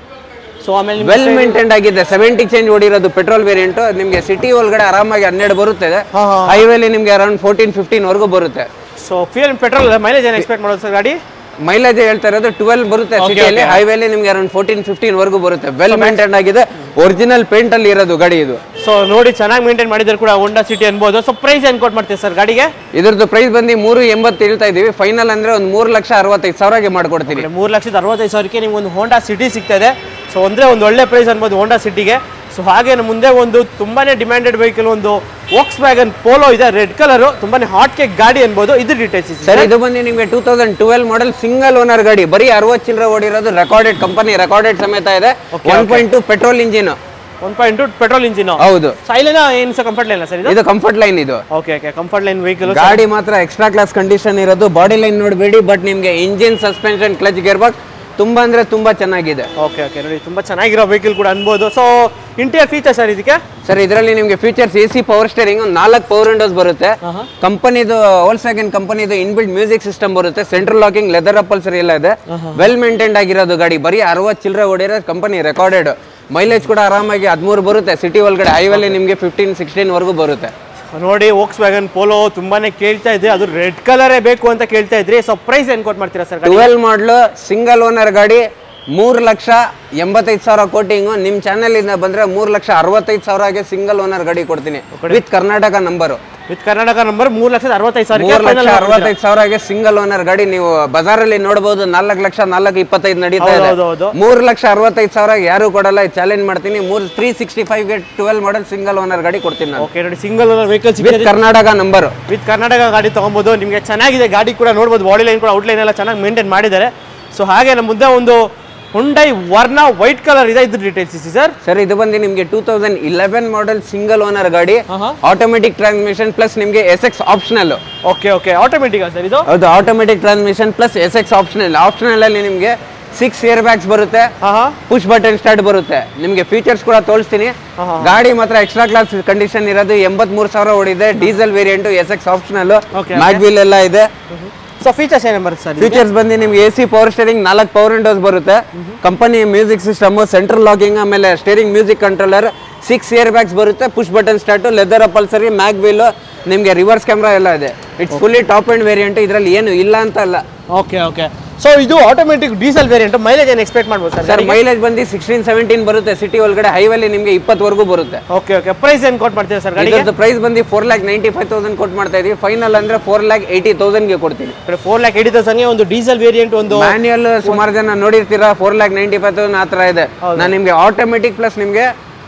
ಸೊ ಆಮೇಲೆ ನಿಮ್ಗೆ ವೆಲ್ ಮೇಂಟೈನ್ಡ್ ಆಗಿದೆ ಸೆವೆಂಟಿ ಚೇಂಜ್ ಓಡಿರೋದು ಪೆಟ್ರೋಲ್ ವೇರಿಯಂಟ್ ನಿಮಗೆ ಸಿಟಿ ಒಳಗಡೆ ಆರಾಮಾಗಿ ಹನ್ನೆರಡು ಬರುತ್ತೆ ಹಾ, ಹಾ. ಹೈವೇಲಿ ನಿಮಗೆ ಅರೌಂಡ್ ಫೋರ್ಟೀನ್ ಫಿಫ್ಟೀನ್ ವರೆಗೂ ಬರುತ್ತೆ ಸೊ ಫ್ಯೂಯಲ್ ಪೆಟ್ರೋಲ್ ಮೈಲೇಜ್ ಏನು ಎಕ್ಸ್ಪೆಕ್ಟ್ ಮಾಡೋದು ಸರ್ ಗಾಡಿ ಮೈಲೇಜ್ ಹೇಳ್ತಾ ಇರೋದು ಟ್ವೆಲ್ ಬರುತ್ತೆ ಸಿಟಿಯಲ್ಲಿ ಹೈವೇಲಿ ನಿಮ್ಗೆ ಅರೌಂಡ್ ಫೋರ್ಟೀನ್ ಫಿಫ್ಟೀನ್ ವರೆಗೂ ಬರುತ್ತೆ ವೆಲ್ ಮೇಂಟೈನ್ ಆಗಿದೆ ಒರಿಜಿನಲ್ ಪೇಂಟ್ ಅಲ್ಲಿ ಇರೋದು ಗಾಡಿ ಇದು ಸೊ ನೋಡಿ ಚೆನ್ನಾಗಿ ಮೇಂಟೈನ್ ಮಾಡಿದ್ರೆ ಕೂಡ ಹೋಂಡಾ ಸಿಟಿ ಅನ್ಬೋದು ಸೊ ಪ್ರೈಸ್ ಏನು ಕೊಟ್ಟು ಮಾಡ್ತೀವಿ ಸರ್ ಗಾಡಿಗೆ ಇದ್ರದ್ದು ಪ್ರೈಸ್ ಬಂದು ಮೂರು ಎಂಬತ್ತು ಹೇಳ್ತಾ ಇದೀವಿ ಫೈನಲ್ ಅಂದ್ರೆ ಒಂದು ಮೂರು ಲಕ್ಷ ಅರವತ್ತೈದು ಸಾವಿರಗೆ ಮಾಡ್ಕೊಡ್ತೀನಿ ಮೂರು ಲಕ್ಷದ ಅರವತ್ತೈದು ಸಾವಿರಕ್ಕೆ ನಿಮ್ಗೆ ಒಂದು ಹೋಂಡಾ ಸಿಟಿ ಸಿಗ್ತಾ ಇದೆ ಸೊ ಅಂದರೆ ಒಂದು ಒಳ್ಳೆ ಪ್ರೈಸ್ ಅನ್ಬೋದು ಹೋಂಡಾ ಸಿಟಿಗೆ ಸೊ ಹಾಗೆ ನಮ್ಮ ಮುಂದೆ ಒಂದು ತುಂಬಾನೇ ಡಿಮ್ಯಾಂಡೆಡ್ ವೆಹಿಕಲ್ ಒಂದು ವೋಕ್ಸ್ ವ್ಯಾಗನ್ ಪೋಲೋ ಇದೆ ರೆಡ್ ಕಲರು ತುಂಬಾನೇ ಹಾಟ್ ಕೇಕ್ ಗಾಡಿ ಅನ್ಬೋದು ಇದ್ರ ಡೀಟೇಲ್ಸ್ ಸರ್ ಇದು ಬಂದು ನಿಮಗೆ two thousand twelve model single owner ಗಾಡಿ ಬರೀ ಅರವತ್ತು ಚಿಲ್ಲರೆ ಓಡಿರೋದು ರೆಕಾರ್ಡೆಡ್ ಕಂಪನಿ ರೆಕಾರ್ಡೆಡ್ ಸಮೇತ ಇದೆ one point two petrol engine one point two petrol engine ಹೌದು ಸೈಲೆನ ಏನು ಸರ್ ಕಂಫರ್ಟ್ ಇಲ್ಲ ಸರ್ ಇದು ಇದು ಕಂಫರ್ಟ್ ಲೈನ್ ಇದು okay okay comfort line vehicle ಗಾಡಿ ಮಾತ್ರ ಎಕ್ಸ್ಟ್ರಾ ಕ್ಲಾಸ್ ಕಂಡೀಷನ್ ಇರೋದು ಬಾಡಿ ಲೈನ್ ನೋಡಬೇಡಿ ಬಟ್ ನಿಮಗೆ engine suspension clutch gear box ತುಂಬಾ ಅಂದ್ರೆ ತುಂಬಾ ಚೆನ್ನಾಗಿದೆ ಓಕೆ ಓಕೆ ನೋಡಿ ತುಂಬಾ ಚೆನ್ನಾಗಿರೋ ವೆಹಿಕಲ್ ಕೂಡ ಅನ್ಬೋದು ಸೊ ಇಂಟೀರಿಯರ್ ಫೀಚರ್ ಸರ್ ಇದಕ್ಕೆ ಸರ್ ಇದರಲ್ಲಿ ನಿಮಗೆ features A C power steering ನಾಲ್ಕು ಪವರ್ ವಿಂಡೋಸ್ ಬರುತ್ತೆ ಕಂಪನಿದು ಹೋಲ್ಸೆಕೆಂಡ್ ಕಂಪನಿದು ಇನ್ಬಿಲ್ಟ್ ಮ್ಯೂಸಿಕ್ ಸಿಸ್ಟಮ್ ಬರುತ್ತೆ ಸೆಂಟ್ರಲ್ ಲಾಕಿಂಗ್ ಲೆದರ್ ಅಪ್ಪಲ್ಸರಿ ಎಲ್ಲ ಇದೆ ವೆಲ್ ಮೇಂಟೈನ್ಡ್ ಆಗಿರೋದು ಗಾಡಿ ಬರೀ ಅರವತ್ತು ಚಿಲ್ಲರೆ ಓಡಿರೋ ಕಂಪನಿ ರೆಕಾರ್ಡೆಡ್ ಮೈಲೇಜ್ ಕೂಡ ಆರಾಮಾಗಿ ಹದಿಮೂರು ಬರುತ್ತೆ ಸಿಟಿ ಒಳಗಡೆ ಹೈವೇಲಿ ನಿಮಗೆ ಫಿಫ್ಟೀನ್ ಸಿಕ್ಸ್ಟೀನ್ ವರೆಗೂ ಬರುತ್ತೆ ನೋಡಿ ವೋಕ್ಸ್ ವ್ಯಾಗನ್ ಪೋಲೋ ತುಂಬಾನೇ ಕೇಳ್ತಾ ಇದ್ರಿ ಅದು ರೆಡ್ ಕಲರೇ ಬೇಕು ಅಂತ ಕೇಳ್ತಾ ಇದ್ರಿ ಸೊ ಪ್ರೈಸ್ ಏನು ಕೊಟ್ಟು ಮಾಡ್ತೀರಾ ಸರ್ ಗಾಡಿ ಟ್ವೆಲ್ ಮಾಡಲು ಸಿಂಗಲ್ ಓನರ್ ಗಾಡಿ ಮೂರು ಲಕ್ಷ ಎಂಬತ್ತೈದು ಸಾವಿರ ಕೋಟಿಂಗು ನಿಮ್ಮ ಚಾನಲಿಂದ ಬಂದರೆ ಮೂರು ಲಕ್ಷ ಅರವತ್ತೈದು ಸಾವಿರಗೆ ಸಿಂಗಲ್ ಓನರ್ ಗಾಡಿ ಕೊಡ್ತೀನಿ with Karnataka number with Karnataka number ಮೂರು ಲಕ್ಷದ ಅರವತ್ತೈದು ಮೂರು ಲಕ್ಷ ಸಾವಿರ ಅರವತ್ತೈದು ಸಾವಿರಗೆ ಸಿಂಗಲ್ ಓನರ್ ಗಾಡಿ ನೀವು ಬಜಾರಲ್ಲಿ ನೋಡಬಹುದು ನಾಲ್ಕು ಲಕ್ಷ ನಾಲ್ಕು ಇಪ್ಪತ್ತೈದು ನಡೀತಾ ಇದೆ ಹೌದು, ಹೌದು. ಮೂರು ಲಕ್ಷ ಅರವತ್ತೈದು ಸಾವಿರ ಯಾರು ಕೊಡಲ್ಲ ಚಾಲೆಂಜ್ ಮಾಡ್ತೀನಿ ಮೂರು ತ್ರೀ ಸಿಕ್ಸ್ಟಿ ಫೈವ್ಗೆ ಟ್ವೆಲ್ ಮಾಡಲ್ ಸಿಂಗಲ್ ಓನರ್ ಗಾಡಿ ಕೊಡ್ತೀನಿ ನಾನು ಓಕೆ ನೋಡಿ ಸಿಂಗಲ್ ವೆಹಿಕಲ್ ವಿತ್ ಸಿಗುತ್ತೆ ಕರ್ನಾಟಕ ನಂಬರು ವಿತ್ ಕರ್ನಾಟಕ ಗಾಡಿ ತಗೊಬೋದು ನಿಮಗೆ ಚೆನ್ನಾಗಿದೆ ಗಾಡಿ ಕೂಡ ನೋಡ್ಬೋದು ಬಾಡಿ ಲೈನ್ ಕೂಡ ಔಟ್ಲೈನ್ ಎಲ್ಲ ಚೆನ್ನಾಗಿ ಮೇಂಟೈನ್ ಮಾಡಿದ್ದಾರೆ ಸೊ ಹಾಗೆ ನಮ್ಮ ಮುಂದೆ ಒಂದು ಹುಂಡೈ ವರ್ಣ ವೈಟ್ ಕಲರ್ ಇದೆ ಇದ್ರ ಡೀಟೇಲ್ಸ್ ಇಸಿ ಸರ್ ಸರ್ ಇದು ಬಂದು ನಿಮಗೆ two thousand eleven model single owner ಗಾಡಿ ಆಹಾ. ಆಟೋಮೆಟಿಕ್ ಟ್ರಾನ್ಸ್ಮಿಷನ್ ಪ್ಲಸ್ ನಿಮಗೆ S X optional okay okay automatic sir ಇದು ಹೌದು automatic transmission plus S X optional optional ಅಲ್ಲಿ ನಿಮಗೆ ಸಿಕ್ಸ್ ಇಯರ್ ಬ್ಯಾಗ್ಸ್ ಬರುತ್ತೆ ಹಾಂ ಹಾಂ ಪುಷ್ ಬಟನ್ ಸ್ಟಾರ್ಟ್ ಬರುತ್ತೆ ನಿಮಗೆ ಫೀಚರ್ಸ್ ಕೂಡ ತೋರಿಸ್ತೀನಿ ಆಹಾ. ಗಾಡಿ ಮಾತ್ರ ಎಕ್ಸ್ಟ್ರಾ ಕ್ಲಾಸ್ ಕಂಡೀಷನ್ ಇರೋದು ಎಂಬತ್ಮೂರು ಸಾವಿರ ಓಡಿದೆ diesel variant S X optional Okay, mag wheel ಎಲ್ಲ ಇದೆ ಸೊ ಫೀಚರ್ಸ್ ಏನೇನು ಬರುತ್ತೆ ಸರ್ ಫೀಚರ್ಸ್ ಬಂದು ನಿಮ್ಗೆ ಎ ಸಿ ಪವರ್ ಸ್ಟೇರಿಂಗ್ ನಾಲ್ಕು ಪವರ್ ವಿಂಡೋಸ್ ಬರುತ್ತೆ company music system central locking ಆಮೇಲೆ steering music controller six air bags ಬರುತ್ತೆ push button start leather upholstery mag wheel ನಿಮಗೆ ರಿವರ್ಸ್ ಕ್ಯಾಮ್ರಾ ಎಲ್ಲ ಇದೆ it's fully top end variant ಇದರಲ್ಲಿ ಏನು ಇಲ್ಲ ಅಂತ ಅಲ್ಲ ಓಕೆ ಓಕೆ ಸೊ ಇದು ಆಟೋಮೆಟಿಕ್ ಡೀಸೆಲ್ ವೇರಿಯಂಟ್ ಮೈಲೇಜ್ ಏನು ಎಕ್ಸ್ಪೆಕ್ಟ್ ಮಾಡ್ಬೋದು ಸರ್ ಸರ್ ಮೈಲೇಜ್ ಬಂದು ಸಿಕ್ಸ್ಟೀನ್ ಸೆವೆಂಟೀನ್ ಬರುತ್ತೆ ಸಿಟಿ ಒಳಗಡೆ ಹೈವೇಲಿ ನಿಮಗೆ ಇಪ್ಪತ್ತವರೆಗೂ ಬರುತ್ತೆ ಓಕೆ ಓಕೆ ಪ್ರೈಸ್ ಏನು ಕೊಟ್ಟು ಮಾಡ್ತೀರಾ ಸರ್ ಗಾಡಿಗೆ ಇದ್ರದ್ದು ಪ್ರೈಸ್ ಬಂದು four lakh ninety five thousand ಕೊಟ್ಟು ಮಾಡ್ತಾ ಇದೀವಿ ಫೈನಲ್ ಅಂದ್ರೆ ಫೋರ್ ಲ್ಯಾಕ್ ಏಯ್ಟಿ ತೌಸಂಡ್ಗೆ ಕೊಡ್ತೀನಿ ಫೋರ್ ಲ್ಯಾಕ್ ಏಯ್ಟಿ ತೌಸಂಡ್ಗೆ ಒಂದು ಡೀಸೆಲ್ ವೇರಿಯಂಟ್ ಒಂದು ಮ್ಯಾನ್ಯಲ್ ಸುಮಾರು ಜನ ನೋಡಿರ್ತೀರಾ four lakh ninety five thousand ಆ ಥರ ಇದೆ ನಾನು ನಿಮಗೆ ಆಟೋಮೆಟಿಕ್ ಪ್ಲಸ್ ನಿಮಗೆ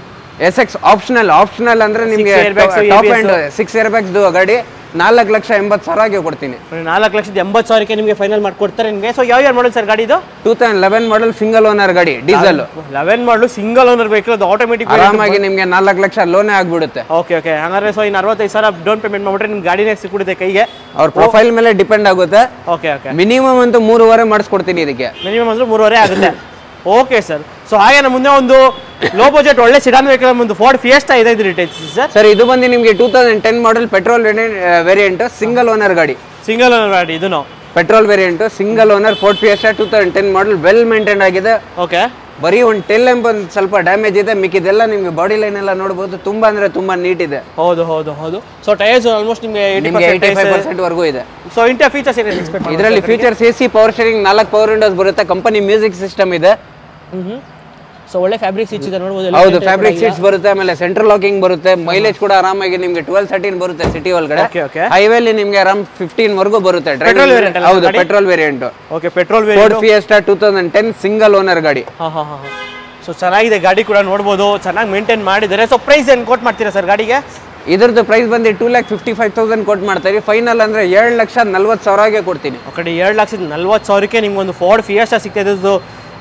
ಎಸ್ ಎಕ್ಸ್ ಆಪ್ಷನಲ್ ಆಪ್ಷನಲ್ ಅಂದ್ರೆ ನಿಮಗೆ airbags, top ABS. End six air bags ಗಾಡಿ ನಾಲ್ಕು ಲಕ್ಷ ಎಂಬತ್ತು ಸಾವಿರಗೆ ಕೊಡ್ತೀನಿ ನಾಲ್ಕು ಲಕ್ಷದ ಎಂಬತ್ತು ಸಾವಿರಕ್ಕೆ ನಿಮಗೆ ಫೈನಲ್ ಮಾಡ್ಕೊಡ್ತಾರೆ ನಿಮಗೆ ಸೊ ಯಾವ ಯಾರು ಮಾಡಲ್ ಸರ್ ಗಾಡಿ ಇದು two thousand eleven model single owner ಗಾಡಿ diesel eleven model single owner vehicle ಅದು ಆಟೋಮೆಟಿಕ್ ಆರಾಮಾಗಿ ನಿಮ್ಗೆ ನಾಲ್ಕು ಲಕ್ಷ ಲೋನೇ ಆಗ್ಬಿಡುತ್ತೆ ಓಕೆ ಓಕೆ ಹಂಗಾದ್ರೆ ಸೊ ಇನ್ನು ಅರವತ್ತೈದು ಸಾವಿರ ಡೌನ್ ಪೇಮೆಂಟ್ ಮಾಡ್ಬಿಟ್ರೆ ನಿಮ್ಗೆ ಗಾಡಿನೇ ಸಿಕ್ಬಿಡುತ್ತೆ ಕೈಗೆ ಅವ್ರ ಪ್ರೊಫೈಲ್ ಮೇಲೆ ಡಿಪೆಂಡ್ ಆಗುತ್ತೆ ಓಕೆ ಓಕೆ ಮಿನಿಮಮ್ ಅಂತೂ ಮೂರುವರೆ ಮಾಡಿಸ್ಕೊಡ್ತೀನಿ ಇದಕ್ಕೆ ಮಿನಿಮಮ್ ಅಂದ್ರೆ ಮೂರುವರೆ ಆಗುತ್ತೆ ಓಕೆ ಸರ್ ಸೊ ಹಾಗೆ ನಮ್ಮ ಮುಂದೆ ಒಂದು ಲೋ ಬಜೆಟ್ ಒಳ್ಳೆ ಸಿಡಾನ್ ವೆಹಿಕಲ್ ಒಂದು ಫೋರ್ಡ್ ಫಿಯೆಸ್ಟಾ ಇದೆ ಇದು ರಿಟೇಲ್ಸ್ ಸರ್ ಸರ್ ಇದು ಬಂದು ನಿಮಗೆ two thousand ten model petrol variant single owner ಗಾಡಿ ಸಿಂಗಲ್ ಓನರ್ ಗಾಡಿ ಇದನ್ನು petrol variant single owner Ford Fiesta two thousand ten model well maintain ಆಗಿದೆ ಓಕೆ ಬರೀ ಒಂದು ಟೆಲ್ ಎಂಬ ಒಂದು ಸ್ವಲ್ಪ ಡ್ಯಾಮೇಜ್ ಇದೆ ಮಿಕ್ಕಿದೆಲ್ಲ ನಿಮ್ಗೆ ಬಾಡಿ ಲೈನ್ ಎಲ್ಲ ನೋಡ್ಬೋದು ತುಂಬಾ ಅಂದ್ರೆ ತುಂಬಾ ನೀಟ್ ಇದೆ ಹೌದು ಹೌದು ಹೌದು ಸೊ ಟೈರ್ಸ್ ಆಲ್ಮೋಸ್ಟ್ ನಿಮಗೆ ಏಯ್ಟಿ ನಿಮ್ಗೆ ಏಯ್ಟಿ ಫೈವ್ ಪರ್ಸೆಂಟ್ ಪರ್ಸೆಂಟ್ ವರೆಗೂ ಇದೆ ಸೊ ಇಂಟಾ ಫೀಚರ್ಸ್ ಏನೇನು ಎಕ್ಸ್ಪೆಕ್ಟ್ ಮಾಡಿ ಇದರಲ್ಲಿ features A C power steering ನಾಲ್ಕು ಪವರ್ ವಿಂಡೋಸ್ ಬರುತ್ತೆ ಕಂಪನಿ ಮ್ಯೂಸಿಕ್ ಸಿಸ್ಟಮ್ ಇದೆ ಹ್ಞೂ ಸೊ ಒಳ್ಳೆ ಫ್ಯಾಬ್ರಿಕ್ ಸ್ಟಿಚ್ ಇದೆ ನೋಡ್ಬೋದು ಎಲ್ಲ ಹೌದು paint ಫ್ಯಾಬ್ರಿಕ್ ಸೀಟ್ಸ್ ಬರುತ್ತೆ ಆಮೇಲೆ ಸೆಂಟ್ರಲ್ ಲಾಕಿಂಗ್ ಬರುತ್ತೆ ಮೈಲೇಜ್ ಕೂಡ ಆರಾಮಾಗಿ ನಿಮ್ಗೆ ಟ್ವೆಲ್ ತರ್ಟೀನ್ ಬರುತ್ತೆ ಸಿಟಿ ಒಳಗಡೆ ಓಕೆ ಓಕೆ ಹೈವೇಲಿ ನಿಮ್ಗೆ ಆರಾಮ್ ಫಿಫ್ಟೀನ್ ವರೆಗೂ ಬರುತ್ತೆ Petrol variant ಅಲ್ಲ ಹೌದು ಗಾಡಿ? Petrol variant okay petrol Ford Fiesta two thousand ten single owner ಗಾಡಿ ಹಾಂ ಹಾಂ ಹಾಂ ಸೊ ಚೆನ್ನಾಗಿದೆ ಗಾಡಿ ಕೂಡ ನೋಡ್ಬೋದು ಚೆನ್ನಾಗಿ ಮೇಂಟೈನ್ ಮಾಡಿದ್ದಾರೆ ಸೊ ಪ್ರೈಸ್ ಏನು ಕೋಟ್ ಮಾಡ್ತೀರಾ ಸರ್ ಗಾಡಿಗೆ ಇದ್ರದ್ದು ಪ್ರೈಸ್ ಬಂದು two lakh fifty five thousand ಕೊಟ್ಟು ಮಾಡ್ತಾರೆ ಫೈನಲ್ ಅಂದ್ರೆ ಏಳು ಲಕ್ಷ ನಲ್ವತ್ತು ಸಾವಿರಗೆ ಕೊಡ್ತೀನಿ ಆ ಕಡೆ ಎರಡು ಲಕ್ಷದ ನಲ್ವತ್ತು ಸಾವಿರಕ್ಕೆ ನಿಮ್ಗೆ ಒಂದು ಫೋರ್ಡ್ ಫಿಯಸ್ಟಾ ಸಿಗ್ತಾ ಇದು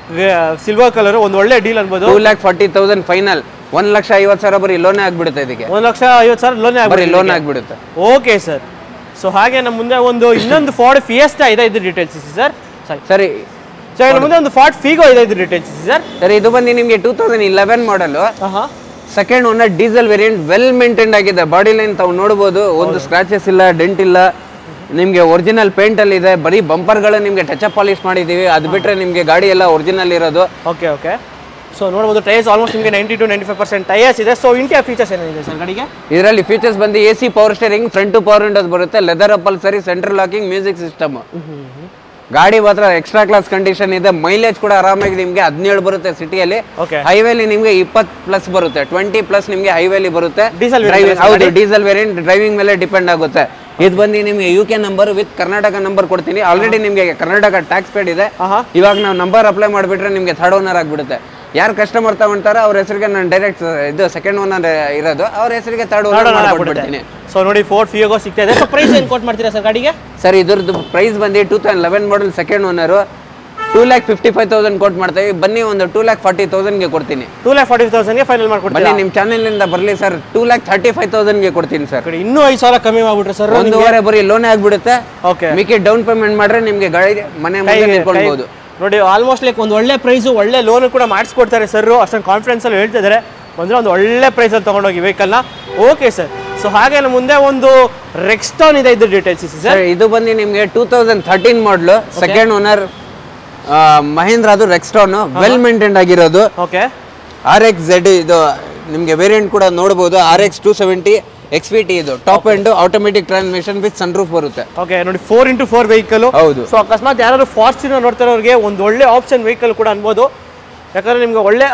ಸಿಲ್ವರ್ ಕಲರ್ ಒಂದು ಒಳ್ಳೆ ಡೀಲ್ ಅನ್ಬೋದು two lakh forty thousand final ಒಂದ್ ಲಕ್ಷ ಐವತ್ತು ಸಾವಿರ ಬರೀ ಲೋನೇ ಆಗ್ಬಿಡುತ್ತೆ ಇದಕ್ಕೆ ಒಂದು ಲಕ್ಷ ಐವತ್ತು ಸಾವಿರ ಲೋನ್ ಬರೀ ಆಗ್ಬಿಡಿ ಲೋನ್ ಆಗ್ಬಿಡುತ್ತೆ ಓಕೆ ಸರ್ ಸೊ ಹಾಗೆ ನಮ್ಮ ಮುಂದೆ ಒಂದು ಇನ್ನೊಂದು ಫಾರ್ಡ್ ಫಿಯಸ್ಟಾ ಇದೆ ಇದು ಡೀಟೇಲ್ಸ್ ಇಸಿ ಸರ್ ಸರಿ ಸರಿ ಸೊ ನಮ್ಮ ಮುಂದೆ ಒಂದು ಫಾರ್ಡ್ ಫೀಗೋ ಇದೆ ಇದು ಡೀಟೇಲ್ಸ್ ಇಸಿ ಸರ್ ಸರಿ ಇದು ಬಂದು ನಿಮಗೆ ಟೂ ತೌಸಂಡ್ ಇಲೆವೆನ್ ಮಾಡಲ್ ಹಾಂ ಹಾಂ second owner diesel variant well maintain ಆಗಿದೆ ಬಾಡಿ ಲೈನ್ ತಾವು ನೋಡ್ಬೋದು ಒಂದು ಸ್ಕ್ರಾಚಸ್ ಇಲ್ಲ ಡೆಂಟ್ ಇಲ್ಲ ನಿಮಗೆ ಒರಿಜಿನಲ್ ಪೇಂಟ್ ಅಲ್ಲಿ ಇದೆ ಬರೀ ಬಂಪರ್ಗಳು ನಿಮಗೆ ಟಚ್ ಅಪ್ ಪಾಲಿಶ್ ಮಾಡಿದೀವಿ ಅದು ಬಿಟ್ರೆ ನಿಮಗೆ ಗಾಡಿ ಎಲ್ಲ ಒರಿಜಿನಲ್ ಇರೋದು ಓಕೆ ಓಕೆ ಸೊ ನೋಡ್ಬೋದು ಟೈರ್ಸ್ ಆಲ್ಮೋಸ್ಟ್ ನಿಮಗೆ ninety to ninety five percent tyres ಇದೆ ಸೊ ಇಂಟಿಯಾ ಫೀಚರ್ಸ್ ಏನಿದೆ ಸರ್ ಗಾಡಿಗೆ ಇದರಲ್ಲಿ ಫೀಚರ್ಸ್ ಬಂದು A C power steering front two power windows ಬರುತ್ತೆ leather upholstery central locking music system ಗಾಡಿ ಮಾತ್ರ ಎಕ್ಸ್ಟ್ರಾ ಕ್ಲಾಸ್ ಕಂಡೀಷನ್ ಇದೆ ಮೈಲೇಜ್ ಕೂಡ ಆರಾಮಾಗಿ ನಿಮಗೆ ಹದಿನೇಳು ಬರುತ್ತೆ ಸಿಟಿಯಲ್ಲಿ ಓಕೆ ಹೈವೇಲಿ ನಿಮಗೆ ಇಪ್ಪತ್ತು ಪ್ಲಸ್ ಬರುತ್ತೆ ಟ್ವೆಂಟಿ ಪ್ಲಸ್ ನಿಮಗೆ ಹೈವೇಲಿ ಬರುತ್ತೆ Diesel variant Driving- ಅಲ್ಲ ಹೌದು ಡೀಸೆಲ್ ವೇರಿಯಂಟ್ ಡ್ರೈವಿಂಗ್ ಮೇಲೆ ಡಿಪೆಂಡ್ ಆಗುತ್ತೆ ಇದು ಬಂದು ನಿಮಗೆ U K number with Karnataka number ಕೊಡ್ತೀನಿ ಆಲ್ರೆಡಿ ನಿಮಗೆ ಕರ್ನಾಟಕ ಟ್ಯಾಕ್ಸ್ ಪೇಡ್ ಇದೆ ಆಹಾ ಇವಾಗ ನಾವು ನಂಬರ್ ಅಪ್ಲೈ ಮಾಡಿಬಿಟ್ರೆ ನಿಮಗೆ ಥರ್ಡ್ ಓನರ್ ಆಗಿಬಿಡುತ್ತೆ ಯಾರು ಕಸ್ಟಮರ್ ತಗೊಂತಾರೆ ಅವ್ರ ಹೆಸರಿಗೆ ನಾನು ಡೈರೆಕ್ಟ್ ಇದು ಸೆಕೆಂಡ್ ಓನರ್ ಇರೋದು ಅವ್ರ ಹೆಸರಿಗೆ ಥರ್ಡ್ ಓನರ್ ಮಾಡ್ಬಿಡ್ತೀನಿ ಸೊ ನೋಡಿ ಫೋರ್ಡ್ ಫಿಯೋಗೋ ಸಿಗ್ತಾ ಇದೆ ಸೊ ಪ್ರೈಸ್ ಏನು ಕೋಟ್ ಮಾಡ್ತೀರಾ ಸರ್ ಗಾಡಿಗೆ ಸರ್ ಇದ್ರದ್ದು ಪ್ರೈಸ್ ಬಂದು two thousand eleven model second owner two lakh fifty five thousand ಕೊಟ್ಟು ಮಾಡ್ತೀವಿ ಬನ್ನಿ ಒಂದು ಟೂ ಲ್ಯಾಕ್ ಫಾರ್ಟಿ ತೌಸಂಡ್ಗೆ ಕೊಡ್ತೀನಿ ಟೂ ಲ್ಯಾಕ್ ಫಾರ್ಟಿ ತೌಸಂಡ್ಗೆ ಫೈನಲ್ ಮಾಡ್ಕೊಡ್ತೀರಾ ಬನ್ನಿ ನಿಮ್ಮ ಚಾನೆಲಿಂದ ಬರಲಿ sir two lakh thirty five ತೌಸಂಡ್ಗೆ ಕೊಡ್ತೀನಿ ಸರ್ ಕಡೆ ಇನ್ನೂ ಐದು ಸಾವಿರ ಕಮ್ಮಿ ಮಾಡ್ಬಿಟ್ರೆ ಸರ್ ಒಂದೂವರೆ ಬರೀ ಲೋನೇ ಆಗ್ಬಿಡುತ್ತೆ ಓಕೆ ಮಿಕ್ಕಿ ಡೌನ್ ಪೇಮೆಂಟ್ ಮಾಡ್ರೆ ನಿಮಗೆ ಗಾಡಿ ಮನೆ ಮುಂದೆ ನಿಂತ್ಕೊಳ್ಬೋದು ನೋಡಿ ಆಲ್ಮೋಸ್ಟ್ ಲೈಕ್ ಒಂದು ಒಳ್ಳೆ ಪ್ರೈಸು ಒಳ್ಳೆ ಲೋನ್ ಕೂಡ ಮಾಡಿಸ್ಕೊಡ್ತಾರೆ ಸರ್ ಅಷ್ಟೊಂದು ಕಾನ್ಫಿಡೆನ್ಸ್ ಅಲ್ಲಿ ಹೇಳ್ತಿದ್ದಾರೆ ಬಂದ್ರೆ ಒಂದು ಒಳ್ಳೆ ಪ್ರೈಸಲ್ಲಿ ತೊಗೊಂಡೋಗಿ ವೆಹಿಕಲ್ನ ಓಕೆ ಸರ್ ಸೊ ಹಾಗೆ ನಮ್ಮ ಮುಂದೆ ಒಂದು ರೆಕ್ಸ್ಟಾನ್ ಇದೆ ಇದು ಡೀಟೇಲ್ಸ್ ಸರ್ ಸರ್ ಇದು ಬಂದು ನಿಮಗೆ two thousand thirteen model second owner Mahindra ಅದು ರೆಕ್ಸ್ಟಾನ್ ವೆಲ್ ಮೇಂಟೈನ್ ಆಗಿರೋದು ಓಕೆ ಆರ್ ಎಕ್ಸ್ ಝೆಡ್ ಇದು ನಿಮಗೆ ವೇರಿಯಂಟ್ ಕೂಡ ನೋಡ್ಬೋದು R X two seventy X V T ಇದು top end automatic transmission with sunroof ಬರುತ್ತೆ ಓಕೆ ನೋಡಿ ಫೋರ್ ಇಂಟು ಫೋರ್ ವೆಹಿಕಲ್ ಹೌದು ಸೊ ಅಕಸ್ಮಾತ್ ಯಾರಾದ್ರು ಫಾರ್ಚುನರ್ ನೋಡ್ತಿರೋರಿಗೆ ಒಂದು ಒಳ್ಳೆ ಆಪ್ಷನ್ ವೆಹಿಕಲ್ ಕೂಡ ಅನ್ಬೋದು ಯಾಕಂದ್ರೆ ನಿಮ್ಗೆ ಒಳ್ಳೆ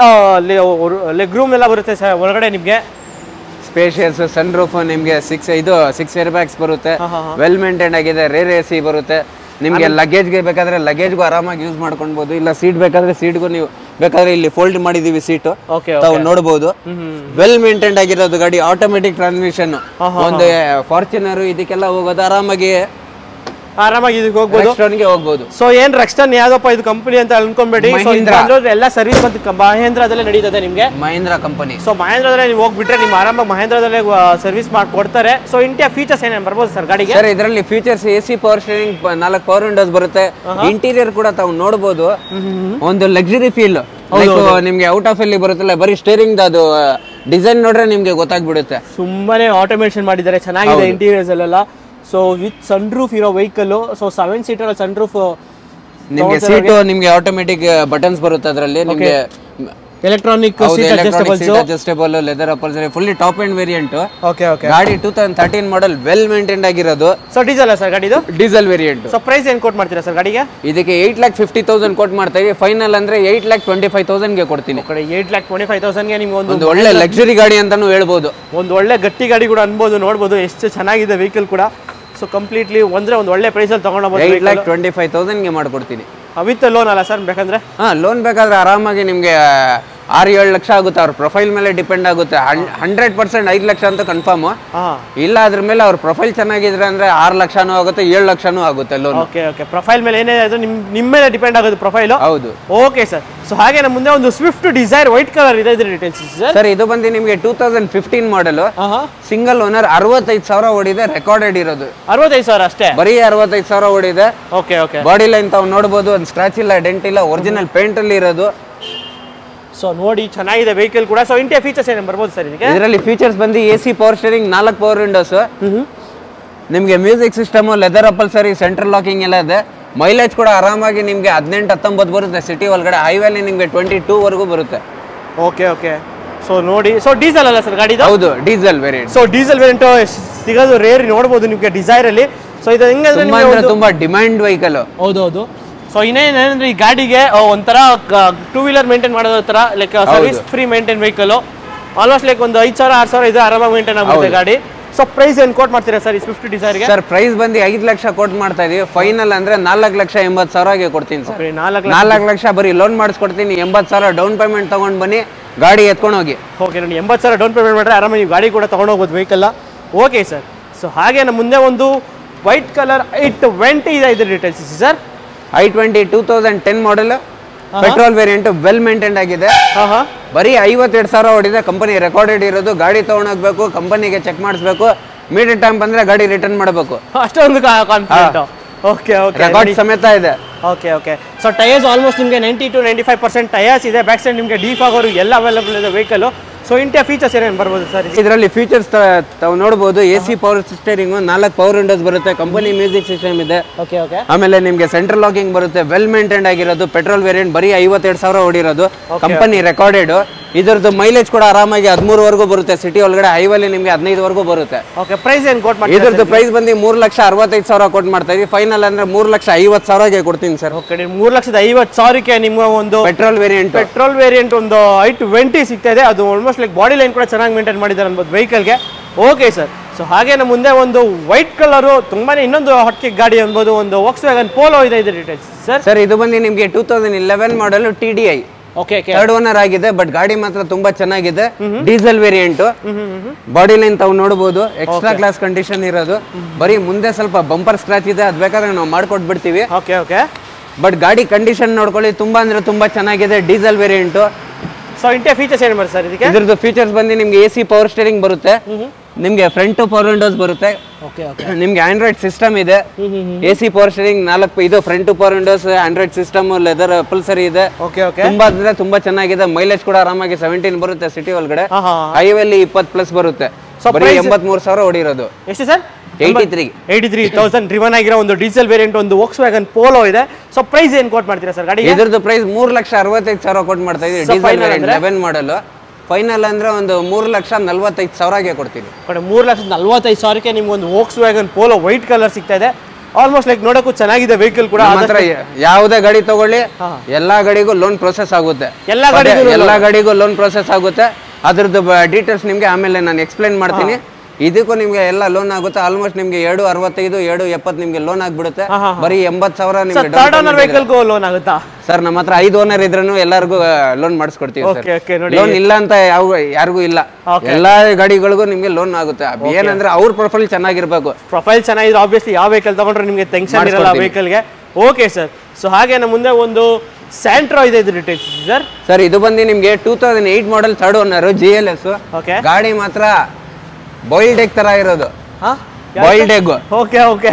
ಲೆಗ್ ರೂಮ್ ಎಲ್ಲ ಬರುತ್ತೆ ಸರ್ ಒಳಗಡೆ ನಿಮಗೆ ಸ್ಪೇಷಿಯಸ್ ಸನ್ ರೂಫ್ ನಿಮಗೆ ಸಿಕ್ಸ್ ಇದು ಸಿಕ್ಸ್ ಏರ್ ಬ್ಯಾಗ್ಸ್ ಬರುತ್ತೆ ಹಾ, ಹಾ, ಹಾ. ವೆಲ್ ಮೇಂಟೈನ್ ಆಗಿದೆ ರೇರ್ ಎ ಸಿ ಬರುತ್ತೆ ನಿಮಗೆ ಲಗೇಜ್ಗೆ ಬೇಕಾದ್ರೆ ಲಗೇಜ್ಗೂ ಆರಾಮಾಗಿ ಯೂಸ್ ಮಾಡ್ಕೊಳ್ಬೋದು ಇಲ್ಲ ಸೀಟ್ ಬೇಕಾದ್ರೆ ಸೀಟ್ಗೂ ನೀವು ಬೇಕಾದ್ರೆ ಇಲ್ಲಿ ಫೋಲ್ಡ್ ಮಾಡಿದೀವಿ ಸೀಟು ಓಕೆ ತಾವು ನೋಡ್ಬೋದು ಹ್ಮ್ ವೆಲ್ ಮೇಂಟೈನ್ ಆಗಿರೋದು ಗಾಡಿ ಆಟೋಮೆಟಿಕ್ ಟ್ರಾನ್ಸ್ಮಿಷನ್ ಹಾ, ಹಾ, ಒಂದು ಫಾರ್ಚುನರ್ ಇದಕ್ಕೆಲ್ಲ ಹೋಗೋದು ಆರಾಮಾಗಿ ಆರಾಮಾಗಿ ಇದಕ್ಕೆ ಹೋಗ್ಬೋದು ರೆಸ್ಟೋರೆಂಟ್ಗೆ ಹೋಗ್ಬೋದು ಸೊ ಏನ್ ರಕ್ಷನ್ ಯಾವ್ದಪ್ಪ ಇದು ಕಂಪನಿ ಅಂತ ಅನ್ಕೊಂಬೇಡಿ ಸೊ ಮಹೀಂದ್ರ. ಎಲ್ಲ ಸರ್ವಿಸ್ ಬಂದು ಕ- ಮಹೇಂದ್ರದಲ್ಲೇ ನಡೀತದೆ ನಿಮಗೆ ಮಹೇಂದ್ರ ಕಂಪನಿ ಸೊ ಮಹೇಂದ್ರದಲ್ಲೇ ನೀವು ಹೋಗ್ಬಿಟ್ರೆ ನೀವು ಆರಾಮಾಗಿ ಮಹೇಂದ್ರದಲ್ಲೇ ಸರ್ವಿಸ್ ಮಾಡಿ ಕೊಡ್ತಾರೆ ಸೊ ಇಂಟಿಯಾ ಫೀಚರ್ಸ್ ಏನೇನು ಬರ್ಬೋದು ಸರ್ ಗಾಡಿಗೆ ಸರ್ ಇದರಲ್ಲಿ features A C power steering ನಾಲ್ಕು ಪವರ್ ವಿಂಡೋಸ್ ಬರುತ್ತೆ ಇಂಟೀರಿಯರ್ ಕೂಡ ತಾವು ನೋಡ್ಬೋದು ಒಂದು ಲಕ್ಸುರಿ ಫೀಲ್ ನಿಮ್ಗೆ ಔಟ್ ಆಫ್ ಅಲ್ಲಿ ಬರುತ್ತಲ್ಲ ಬರೀ ಸ್ಟೇರಿಂಗ್ ಅದು ಡಿಸೈನ್ ನೋಡ್ರೆ ನಿಮ್ಗೆ ಗೊತ್ತಾಗ್ಬಿಡುತ್ತೆ ತುಂಬಾನೇ ಆಟೋಮೇಷನ್ ಮಾಡಿದ್ದಾರೆ ಚೆನ್ನಾಗಿದೆ ಇಂಟೀರಿಯರ್ಸ್ ಅಲ್ಲೆಲ್ಲ ಸೊ ವಿತ್ ಸನ್ ರೂಫ್ ಇರೋ vehicle so seven seater sunroof ನಿಮ್ಗೆ ಸೀಟು ನಿಮ್ಗೆ ಆಟೋಮೆಟಿಕ್ ಬಟನ್ಸ್ ಬರುತ್ತೆ ಅದರಲ್ಲಿ ನಿಮ್ಗೆ electronic seat adjustables adjustable leather upholstery fully top end variant okay okay ಗಾಡಿ two thousand thirteen model well maintain ಆಗಿರೋದು so diesel sir ಗಾಡಿದು diesel variant so price ಏನು quote ಮಾಡ್ತೀರಾ ಸರ್ ಗಾಡಿಗೆ ಇದಕ್ಕೆ ಏಯ್ಟ್ ಲ್ಯಾಕ್ ಫಿಫ್ಟಿ ತೌಸಂಡ್ ಕೊಟ್ಟು ಮಾಡ್ತಾ ಇದೀವಿ ಫೈನಲ್ ಅಂದ್ರೆ ಏಯ್ಟ್ ಲ್ಯಾಕ್ ಟ್ವೆಂಟಿ ಫೈವ್ ತೌಸಂಡ್ಗೆ ಕೊಡ್ತೀನಿ ಕಡೆ ಏಟ್ ಲ್ಯಾಕ್ ಟ್ವೆಂಟಿ ಫೈವ್ ತೌಸಂಡ್ಗೆ ನಿಮ್ಗೆ ಒಂದು ಒಂದು ಒಳ್ಳೆ ಲಕ್ಸುರಿ ಗಾಡಿ ಅಂತಾನು ಹೇಳ್ಬೋದು ಒಂದು ಒಳ್ಳೆ ಗಟ್ಟಿ ಗಾಡಿ ಕೂಡ ಅನ್ಬೋದು ನೋಡ್ಬೋದು ಎಷ್ಟು ಚೆನ್ನಾಗಿದೆ ವೆಹಿಕಲ್ ಕೂಡ ಸೊ ಕಂಪ್ಲೀಟ್ಲಿ ಒಂದ್ರೆ ಒಂದು ಒಳ್ಳೆ ಪ್ರೈಸಲ್ಲಿ ಏಯ್ಟ್ ತೊಗೊಂಡೋಗ್ಬೋದು ಲ್ಯಾಕ್ ಟ್ವೆಂಟಿ ಫೈವ್ ತೌಸಂಡ್ಗೆ ಮಾಡ್ಕೊಡ್ತೀನಿ ವಿತ್ ಲೋನ್ ಅಲ್ಲ ಸರ್ ಬೇಕಂದ್ರೆ ಹಾಂ ಲೋನ್ ಬೇಕಾದ್ರೆ ಆರಾಮಾಗಿ ನಿಮಗೆ ಆರು ಏಳು ಲಕ್ಷ ಆಗುತ್ತೆ ಅವ್ರ ಪ್ರೊಫೈಲ್ ಮೇಲೆ ಡಿಪೆಂಡ್ ಆಗುತ್ತೆ ಹಂಡ್ರೆಡ್ ಪರ್ಸೆಂಟ್ ಐದು ಲಕ್ಷ ಅಂತ ಕನ್ಫರ್ಮ್ ಹಾಂ ಇಲ್ಲ ಅದ್ರ ಮೇಲೆ ಅವ್ರ ಪ್ರೊಫೈಲ್ ಚೆನ್ನಾಗಿದ್ರೆ ಅಂದ್ರೆ ಆರು ಲಕ್ಷನೂ ಆಗುತ್ತೆ ಏಳು ಲಕ್ಷನೂ ಆಗುತ್ತೆ ಲೋನ್ ಓಕೆ ಓಕೆ ಪ್ರೊಫೈಲ್ ಮೇಲೆ ಏನೇ ಅದು ನಿಮ್ಮ ನಿಮ್ಮ ಮೇಲೆ ಡಿಪೆಂಡ್ ಆಗೋದು ಪ್ರೊಫೈಲು ಹೌದು ಓಕೆ ಸರ್ ಸೊ ಹಾಗೆ ನಮ್ಮ ಮುಂದೆ ಒಂದು ಸ್ವಿಫ್ಟ್ ಡಿಸೈರ್ ವೈಟ್ ಕಲರ್ ಇದೆ ಇದ್ರ ಡೀಟೇಲ್ಸ್ ಸರ್ ಸರ್ ಇದು ಬಂದು ನಿಮಗೆ ಟೂ ತೌಸಂಡ್ ಫಿಫ್ಟೀನ್ ಮಾಡಲು ಹಾಂ ಹಾಂ ಸಿಂಗಲ್ ಓನರ್ ಅರವತ್ತೈದು ಸಾವಿರ ಓಡಿದೆ ರೆಕಾರ್ಡೆಡ್ ಇರೋದು ಅರವತ್ತೈದು ಸಾವಿರ ಅಷ್ಟೇ ಬರೀ ಅರವತ್ತೈದು ಸಾವಿರ ಓಡಿದೆ ಓಕೆ ಓಕೆ ಬಾಡಿ ಲೈನ್ ತಾವು ನೋಡ್ಬೋದು ಒಂದು ಸ್ಕ್ರಾಚ್ ಇಲ್ಲ ಡೆಂಟ್ ಇಲ್ಲ ಒರಿಜಿನಲ್ ಪೇಂಟ್ ಅಲ್ಲಿ ಇರೋದು ಸೊ ನೋಡಿ ಚೆನ್ನಾಗಿದೆ ವೆಹಿಕಲ್ ಕೂಡ ಸೊ ಇಂಟಿಯ ಫೀಚರ್ಸ್ ಏನು ಬರ್ಬೋದು ಸರ್ ಇದಕ್ಕೆ ಇದರಲ್ಲಿ ಫೀಚರ್ಸ್ ಬಂದು ಎ ಸಿ ಪವರ್ ಸ್ಟೇರಿಂಗ್ ನಾಲ್ಕು ಪವರ್ ವಿಂಡೋಸ್ ನಿಮಗೆ music system leather upholstery central locking ಎಲ್ಲ ಇದೆ ಮೈಲೇಜ್ ಕೂಡ ಆರಾಮಾಗಿ ನಿಮಗೆ ಹದಿನೆಂಟು ಹತ್ತೊಂಬತ್ತು ಬರುತ್ತೆ ಸಿಟಿ ಒಳಗಡೆ ಹೈವೇಲಿ ನಿಮಗೆ ಟ್ವೆಂಟಿ ಟೂ ವರೆಗೂ ಬರುತ್ತೆ ಓಕೆ ಓಕೆ ಸೊ ನೋಡಿ ಸೊ ಡೀಸೆಲ್ ಅಲ್ಲ ಸರ್ ಗಾಡಿದು ಹೌದು diesel variant so diesel variant ಸಿಗೋದು ರೇರ್ ನೋಡ್ಬೋದು ನಿಮಗೆ ಡಿಸೈರ್ ಅಲ್ಲಿ ಸೊ ಇದು ಹೆಂಗಂದ್ರೆ ತುಂಬಾ ನಿಮ್ಗೆ ಅಂದ್ರೆ ಒಂದು- ತುಂಬಾ ಡಿಮ್ಯಾಂಡ್ ವೆಹಿಕಲ್ ಹೌದೌದು ಸೊ ಇನ್ನೇನಂದ್ರೆ ಈ ಗಾಡಿಗೆ ಆ, ಒಂಥರ ಟೂ ವೀಲರ್ ಮೇಂಟೈನ್ ಮಾಡೋದ್ರ ಥರ like service free maintain vehicle almost like ಒಂದು ಐದು ಸಾವಿರ ಆರು ಸಾವಿರ ಇದು ಆರಾಮಾಗಿ ಮೇಂಟೈನ್ ಆಗುತ್ತೆ ಗಾಡಿ ಸೊ ಪ್ರೈಸ್ ಏನು ಕೋಟ್ ಮಾಡ್ತೀರಾ ಸರ್ ಈ ಸ್ವಿಫ್ಟ್ ಡಿಸೈರ್ಗೆ ಸರ್ ಪ್ರೈಸ್ ಬಂದು ಐದು ಲಕ್ಷ ಕೊಟ್ಟು ಮಾಡ್ತಾ ಇದೀವಿ ಫೈನಲ್ ಅಂದ್ರೆ ನಾಲ್ಕು ಲಕ್ಷ ಎಂಬತ್ತು ಸಾವಿರಗೆ ಕೊಡ್ತೀನಿ ಸರ್ ನಾಲ್ಕು ನಾಲ್ಕು ಲಕ್ಷ ಬರೀ ಲೋನ್ ಮಾಡಿಸ್ಕೊಡ್ತೀನಿ ಎಂಬತ್ತು ಸಾವಿರ ಡೌನ್ ಪೇಮೆಂಟ್ ತಗೊಂಡ್ ಬನ್ನಿ ಗಾಡಿ ಎತ್ಕೊಂಡು ಹೋಗಿ ಓಕೆ ನೋಡಿ ಎಂಬತ್ತು ಸಾವಿರ ಡೌನ್ ಪೇಮೆಂಟ್ ಮಾಡಿದ್ರೆ ಆರಾಮಾಗಿ ನೀವು ಗಾಡಿ ಕೂಡ ತೊಗೊಂಡೋಗ್ಬೋದು ವೆಹಿಕಲ್ ಓಕೆ ಸರ್ ಸೊ ಹಾಗೆ ನಮ್ಮ ಮುಂದೆ ಒಂದು ವೈಟ್ ಕಲರ್ ಐಟ್ ಟ್ವೆಂಟಿ ಇದೆ ಇದ್ರ details sir i twenty two thousand ten model petrol variant well maintain ಆಗಿದೆ ಹಾಂ ಹಾಂ ಬರೀ ಐವತ್ತೆರಡು ಸಾವಿರ ಹೊಡಿದೆ ಕಂಪನಿ ರೆಕಾರ್ಡೆಡ್ ಇರೋದು ಗಾಡಿ ತೊಗೊಂಡೋಗ್ಬೇಕು ಕಂಪನಿಗೆ ಚೆಕ್ ಮಾಡಿಸ್ಬೇಕು ಮೀಟರ್ ಟೈಮ್ ಬಂದ್ರೆ ಗಾಡಿ ರಿಟರ್ನ್ ಮಾಡಬೇಕು ಅಷ್ಟೊಂದು ಕಾನ್ಫಿಡೆಂಟ್ ಓಕೆ ಓಕೆ ರೆಕಾರ್ಡ್ ಸಮೇತ ಇದೆ okay okay so tyres almost ನಿಮಗೆ ninety to ninety five percent tyres ಇದೆ ಬ್ಯಾಕ್ ಸೈಡ್ ನಿಮಗೆ ಡೀಪ್ ಆಗೋರು ಎಲ್ಲ ಅವೈಲೇಬಲ್ ಇದೆ ವೆಹಿಕಲ್ ಸೊ ಇಂಟಿಯ ಫೀಚರ್ಸ್ ಏನೇನು ಬರ್ಬೋದು ಸರ್ ಇದರಲ್ಲಿ ಫೀಚರ್ಸ್ ತಾವು ನೋಡ್ಬೋದು ಎ ಸಿ ಪವರ್ ಸ್ಟೇರಿಂಗ್ ನಾಲ್ಕು ಪವರ್ ವಿಂಡೋಸ್ ಬರುತ್ತೆ ಕಂಪನಿ ಮ್ಯೂಸಿಕ್ ಸಿಸ್ಟಮ್ ಇದೆ ಓಕೆ ಓಕೆ ಆಮೇಲೆ ನಿಮಗೆ ಸೆಂಟ್ರಲ್ ಲಾಕಿಂಗ್ ಬರುತ್ತೆ ವೆಲ್ ಮೇಂಟೈನ್ ಆಗಿರೋದು ಪೆಟ್ರೋಲ್ ವೇರಿಯಂಟ್ ಬರೀ ಐವತ್ತೆರಡು ಸಾವಿರ ಹೊಡಿರೋದು ಕಂಪನಿ ರೆಕಾರ್ಡೆಡ್ ಇದರದ್ದು ಮೈಲೇಜ್ ಕೂಡ ಆರಾಮಾಗಿ ಹದಿಮೂರವರೆಗೂ ಬರುತ್ತೆ ಸಿಟಿ ಒಳಗಡೆ ಹೈವೇಲಿ ನಿಮಗೆ ಹದಿನೈದುವರೆಗೂ ಬರುತ್ತೆ ಓಕೆ ಪ್ರೈಸ್ ಏನು ಕೋಟ್ ಮಾಡಿ ಇದ್ರದ್ದು ಪ್ರೈಸ್ ಬಂದು ಮೂರು ಲಕ್ಷ ಅರವತ್ತೈದು ಸಾವಿರ ಕೊಟ್ಟು ಮಾಡ್ತಾ ಇದೀವಿ ಫೈನಲ್ ಅಂದ್ರೆ ಮೂರು ಲಕ್ಷ ಐವತ್ತು ಸಾವಿರಗೆ ಕೊಡ್ತೀನಿ ಸರ್ ಓಕೆ ನೀವು ಮೂರು ಲಕ್ಷದ ಐವತ್ತು ಸಾವಿರಕ್ಕೆ ನಿಮ್ಮ ಒಂದು ಪೆಟ್ರೋಲ್ ವೇರಿಯಂಟ್ ಪೆಟ್ರೋಲ್ ವೇರಿಯಂಟ್ ಒಂದು ಐ ಟ್ವೆಂಟಿ ಸಿಗ್ತಾ ಇದೆ ಅದು ಆಲ್ಮೋಸ್ಟ್ ಲೈಕ್ ಬಾಡಿ ಲೈನ್ ಕೂಡ ಚೆನ್ನಾಗಿ ಮೇಂಟೈನ್ ಮಾಡಿದ್ದಾರೆ ಅನ್ಬೋದು ವೆಹಿಕಲ್ಗೆ ಓಕೆ ಸರ್ ಸೊ ಹಾಗೆ ನಮ್ಮ ಮುಂದೆ ಒಂದು ವೈಟ್ ಕಲರು ತುಂಬಾನೇ ಇನ್ನೊಂದು ಹೊಟ್ಟೆ ಗಾಡಿ ಅನ್ಬೋದು ಒಂದು ವೋಕ್ಸ್ ವ್ಯಾಗನ್ ಪೋಲೋ ಇದೆ ಇದು ಡೀಟೇಲ್ಸ್ ಸರ್ ಸರ್ ಇದು ಬಂದು ನಿಮಗೆ two thousand eleven model T D I okay okay third owner ಆಗಿದೆ ಬಟ್ ಗಾಡಿ ಮಾತ್ರ ತುಂಬಾ ಚೆನ್ನಾಗಿದೆ ಡೀಸೆಲ್ ವೇರಿಯಂಟ್ ಬಾಡಿ ಲೈನ್ ತಾವು ನೋಡಬಹುದು ಎಕ್ಸ್ಟ್ರಾ ಕ್ಲಾಸ್ ಕಂಡೀಷನ್ ಇರೋದು ಬರೀ ಮುಂದೆ ಸ್ವಲ್ಪ ಬಂಪರ್ ಸ್ಕ್ರಾಚ್ ಇದೆ ಅದ್ ಬೇಕಾದ್ರೆ ನಾವು ಮಾಡ್ಕೊಟ್ಬಿಡ್ತೀವಿ ಓಕೆ ಓಕೆ ಬಟ್ ಗಾಡಿ ಕಂಡೀಷನ್ ನೋಡ್ಕೊಳ್ಳಿ ತುಂಬಾ ಅಂದ್ರೆ ತುಂಬಾ ಚೆನ್ನಾಗಿದೆ ಡೀಸೆಲ್ ವೇರಿಯಂಟ್ ಸೊ ಇಂಟಿಯ ಫೀಚರ್ಸ್ ಏನು ಬರುತ್ತೆ ಸರ್ ಇದಕ್ಕೆ ಇದ್ರದ್ದು ಫೀಚರ್ಸ್ ಬಂದು ನಿಮ್ಗೆ ಎ ಸಿ ಪವರ್ ಸ್ಟೇರಿಂಗ್ ಬರುತ್ತೆ ನಿಮ್ಗೆ ಫ್ರಂಟ್ ಪವರ್ ವಿಂಡೋಸ್ ಬರುತ್ತೆ ಓಕೆ ಓಕೆ ನಿಮ್ಗೆ ಆಂಡ್ರಾಯ್ಡ್ ಸಿಸ್ಟಮ್ ಇದೆ ಎ ಸಿ ಪವರ್ ಸ್ಟೇರಿಂಗ್ ನಾಲ್ಕು ಇದು front power windows Android system leather upholstery ಇದೆ ಓಕೆ ಓಕೆ ತುಂಬಾ ಅಂದ್ರೆ ತುಂಬಾ ಚೆನ್ನಾಗಿದೆ ಮೈಲೇಜ್ ಕೂಡ ಆರಾಮಾಗಿ ಸೆವೆಂಟೀನ್ ಬರುತ್ತೆ ಸಿಟಿ ಒಳಗಡೆ ಹಾಂ ಹಾಂ ಹೈವೇಲಿ ಇಪ್ಪತ್ತು ಪ್ಲಸ್ ಬರುತ್ತೆ So ಬರೀ price- ಎಂಬತ್ಮೂರು ಸಾವಿರ ಹೊಡಿರೋದು ಎಷ್ಟು sir eighty three eighty three thousand driven ಆಗಿರೋ ಒಂದು ಡೀಸೆಲ್ ವೇರಿಯಂಟ್ ಒಂದು ವೋಕ್ಸ್ ವ್ಯಾಗನ್ ಪೋಲೋ ಇದೆ ಸೊ ಪ್ರೈಸ್ ಏನು ಕೋಟ್ ಮಾಡ್ತೀರಾ ಸರ್ ಗಾಡಿ ಇದ್ರದ್ದು ಪ್ರೈಸ್ ಮೂರು ಲಕ್ಷ ಅರವತ್ತೈದು ಸಾವಿರ ಕೊಟ್ಟು ಮಾಡ್ತಾ ಇದೀವಿ So ಡೀಸೆಲ್ final ವೇರಿಯಂಟ್ ಅಂದ್ರೆ? ಲೆವೆನ್ ಮಾಡಲ್ ಫೈನಲ್ ಅಂದ್ರೆ ಒಂದು ಮೂರು ಲಕ್ಷ ನಲ್ವತ್ತೈದು ಸಾವಿರಗೆ ಕೊಡ್ತೀವಿ ಕಡೆ ಮೂರು ಲಕ್ಷದ ನಲ್ವತ್ತೈದು ಸಾವಿರಕ್ಕೆ ನಿಮ್ಗೆ ಒಂದು Volkswagen Polo white colour ಸಿಗ್ತಾ ಇದೆ ಆಲ್ಮೋಸ್ಟ್ ಲೈಕ್ ನೋಡೋಕ್ಕೂ ಚೆನ್ನಾಗಿದೆ ವೆಹಿಕಲ್ ಕೂಡ ನಮ್ಮ ಹತ್ರ ಯಾವುದೇ ಗಾಡಿ ತಗೊಳ್ಳಿ ಹಾ. ಎಲ್ಲಾ ಗಾಡಿಗೂ ಲೋನ್ ಪ್ರೊಸೆಸ್ ಆಗುತ್ತೆ ಎಲ್ಲ ಗಾಡಿಗೂ ಅದೇ, ಎಲ್ಲಾ ಗಾಡಿಗೂ ಲೋನ್ ಪ್ರೊಸೆಸ್ ಆಗುತ್ತೆ ಅದ್ರದ್ದು ಡೀಟೇಲ್ಸ್ ನಿಮ್ಗೆ ಆಮೇಲೆ ನಾನು ಎಕ್ಸ್ಪ್ಲೈನ್ ಮಾಡ್ತೀನಿ ಇದಕ್ಕೂ ನಿಮ್ಗೆ ಎಲ್ಲ ಲೋನ್ ಆಗುತ್ತೆ ಆಲ್ಮೋಸ್ಟ್ ನಿಮ್ಗೆ ಎರಡು ಅರವತ್ತೈದು ಎರಡು ಎಪ್ಪತ್ತು ನಿಮ್ಗೆ ಲೋನ್ ಆಗ್ಬಿಡುತ್ತೆ ಹಾ, ಹಾ, ಬರೀ ಎಂಬತ್ತು ಸಾವಿರ ಸರ್ ನಿಮ್ಗೆ ಥರ್ಡ್ ಓನರ್ ವೆಹಿಕಲ್ಗೂ ಲೋನ್ ಆಗುತ್ತಾ ಸರ್ ನಮ್ಮ ಹತ್ರ ಐದು ಓನರ್ ಇದ್ರೂ ಎಲ್ಲರಿಗೂ ಲೋನ್ ಮಾಡಿಸ್ಕೊಡ್ತೀವಿ ಸರ್ ಓಕೆ ಓಕೆ ನೋಡಿ ಲೋನ್ ಇಲ್ಲ ಅಂತ ಯಾವ ಯಾರಿಗೂ ಇಲ್ಲ Okay. ಎಲ್ಲಾ ಗಾಡಿಗಳಿಗೂ ನಿಮ್ಗೆ ಲೋನ್ ಆಗುತ್ತೆ ಅದ್ ಏನಂದ್ರೆ ಅವ್ರ ಪ್ರೊಫೈಲ್ ಚೆನ್ನಾಗಿರ್ಬೇಕು ಪ್ರೊಫೈಲ್ ಚೆನ್ನಾಗಿದೆ ಆಬ್ವಿಯಸ್ಲಿ ಯಾವ ವೆಹಿಕಲ್ ತಗೊಂಡ್ರೆ ನಿಮಗೆ ಟೆನ್ಷನ್ ಇರಲ್ಲ ವೆಹಿಕಲ್ಗೆ ಓಕೆ ಸರ್ ಸೊ ಹಾಗೆ ನಮ್ಮ ಮುಂದೆ ಒಂದು ಸ್ಯಾಂಟ್ರೋ ಇದೆ ಇದು ಡೀಟೇಲ್ಸ್ ಸರ್ ಸರ್ ಇದು ಬಂದು ನಿಮ್ಗೆ two thousand eight model third owner G L S okay ಗಾಡಿ ಮಾತ್ರ ಬಾಯ್ಲ್ಡ್ ಎಗ್ ತರ ಇರೋದು ಹಾಂ boiled egg okay okay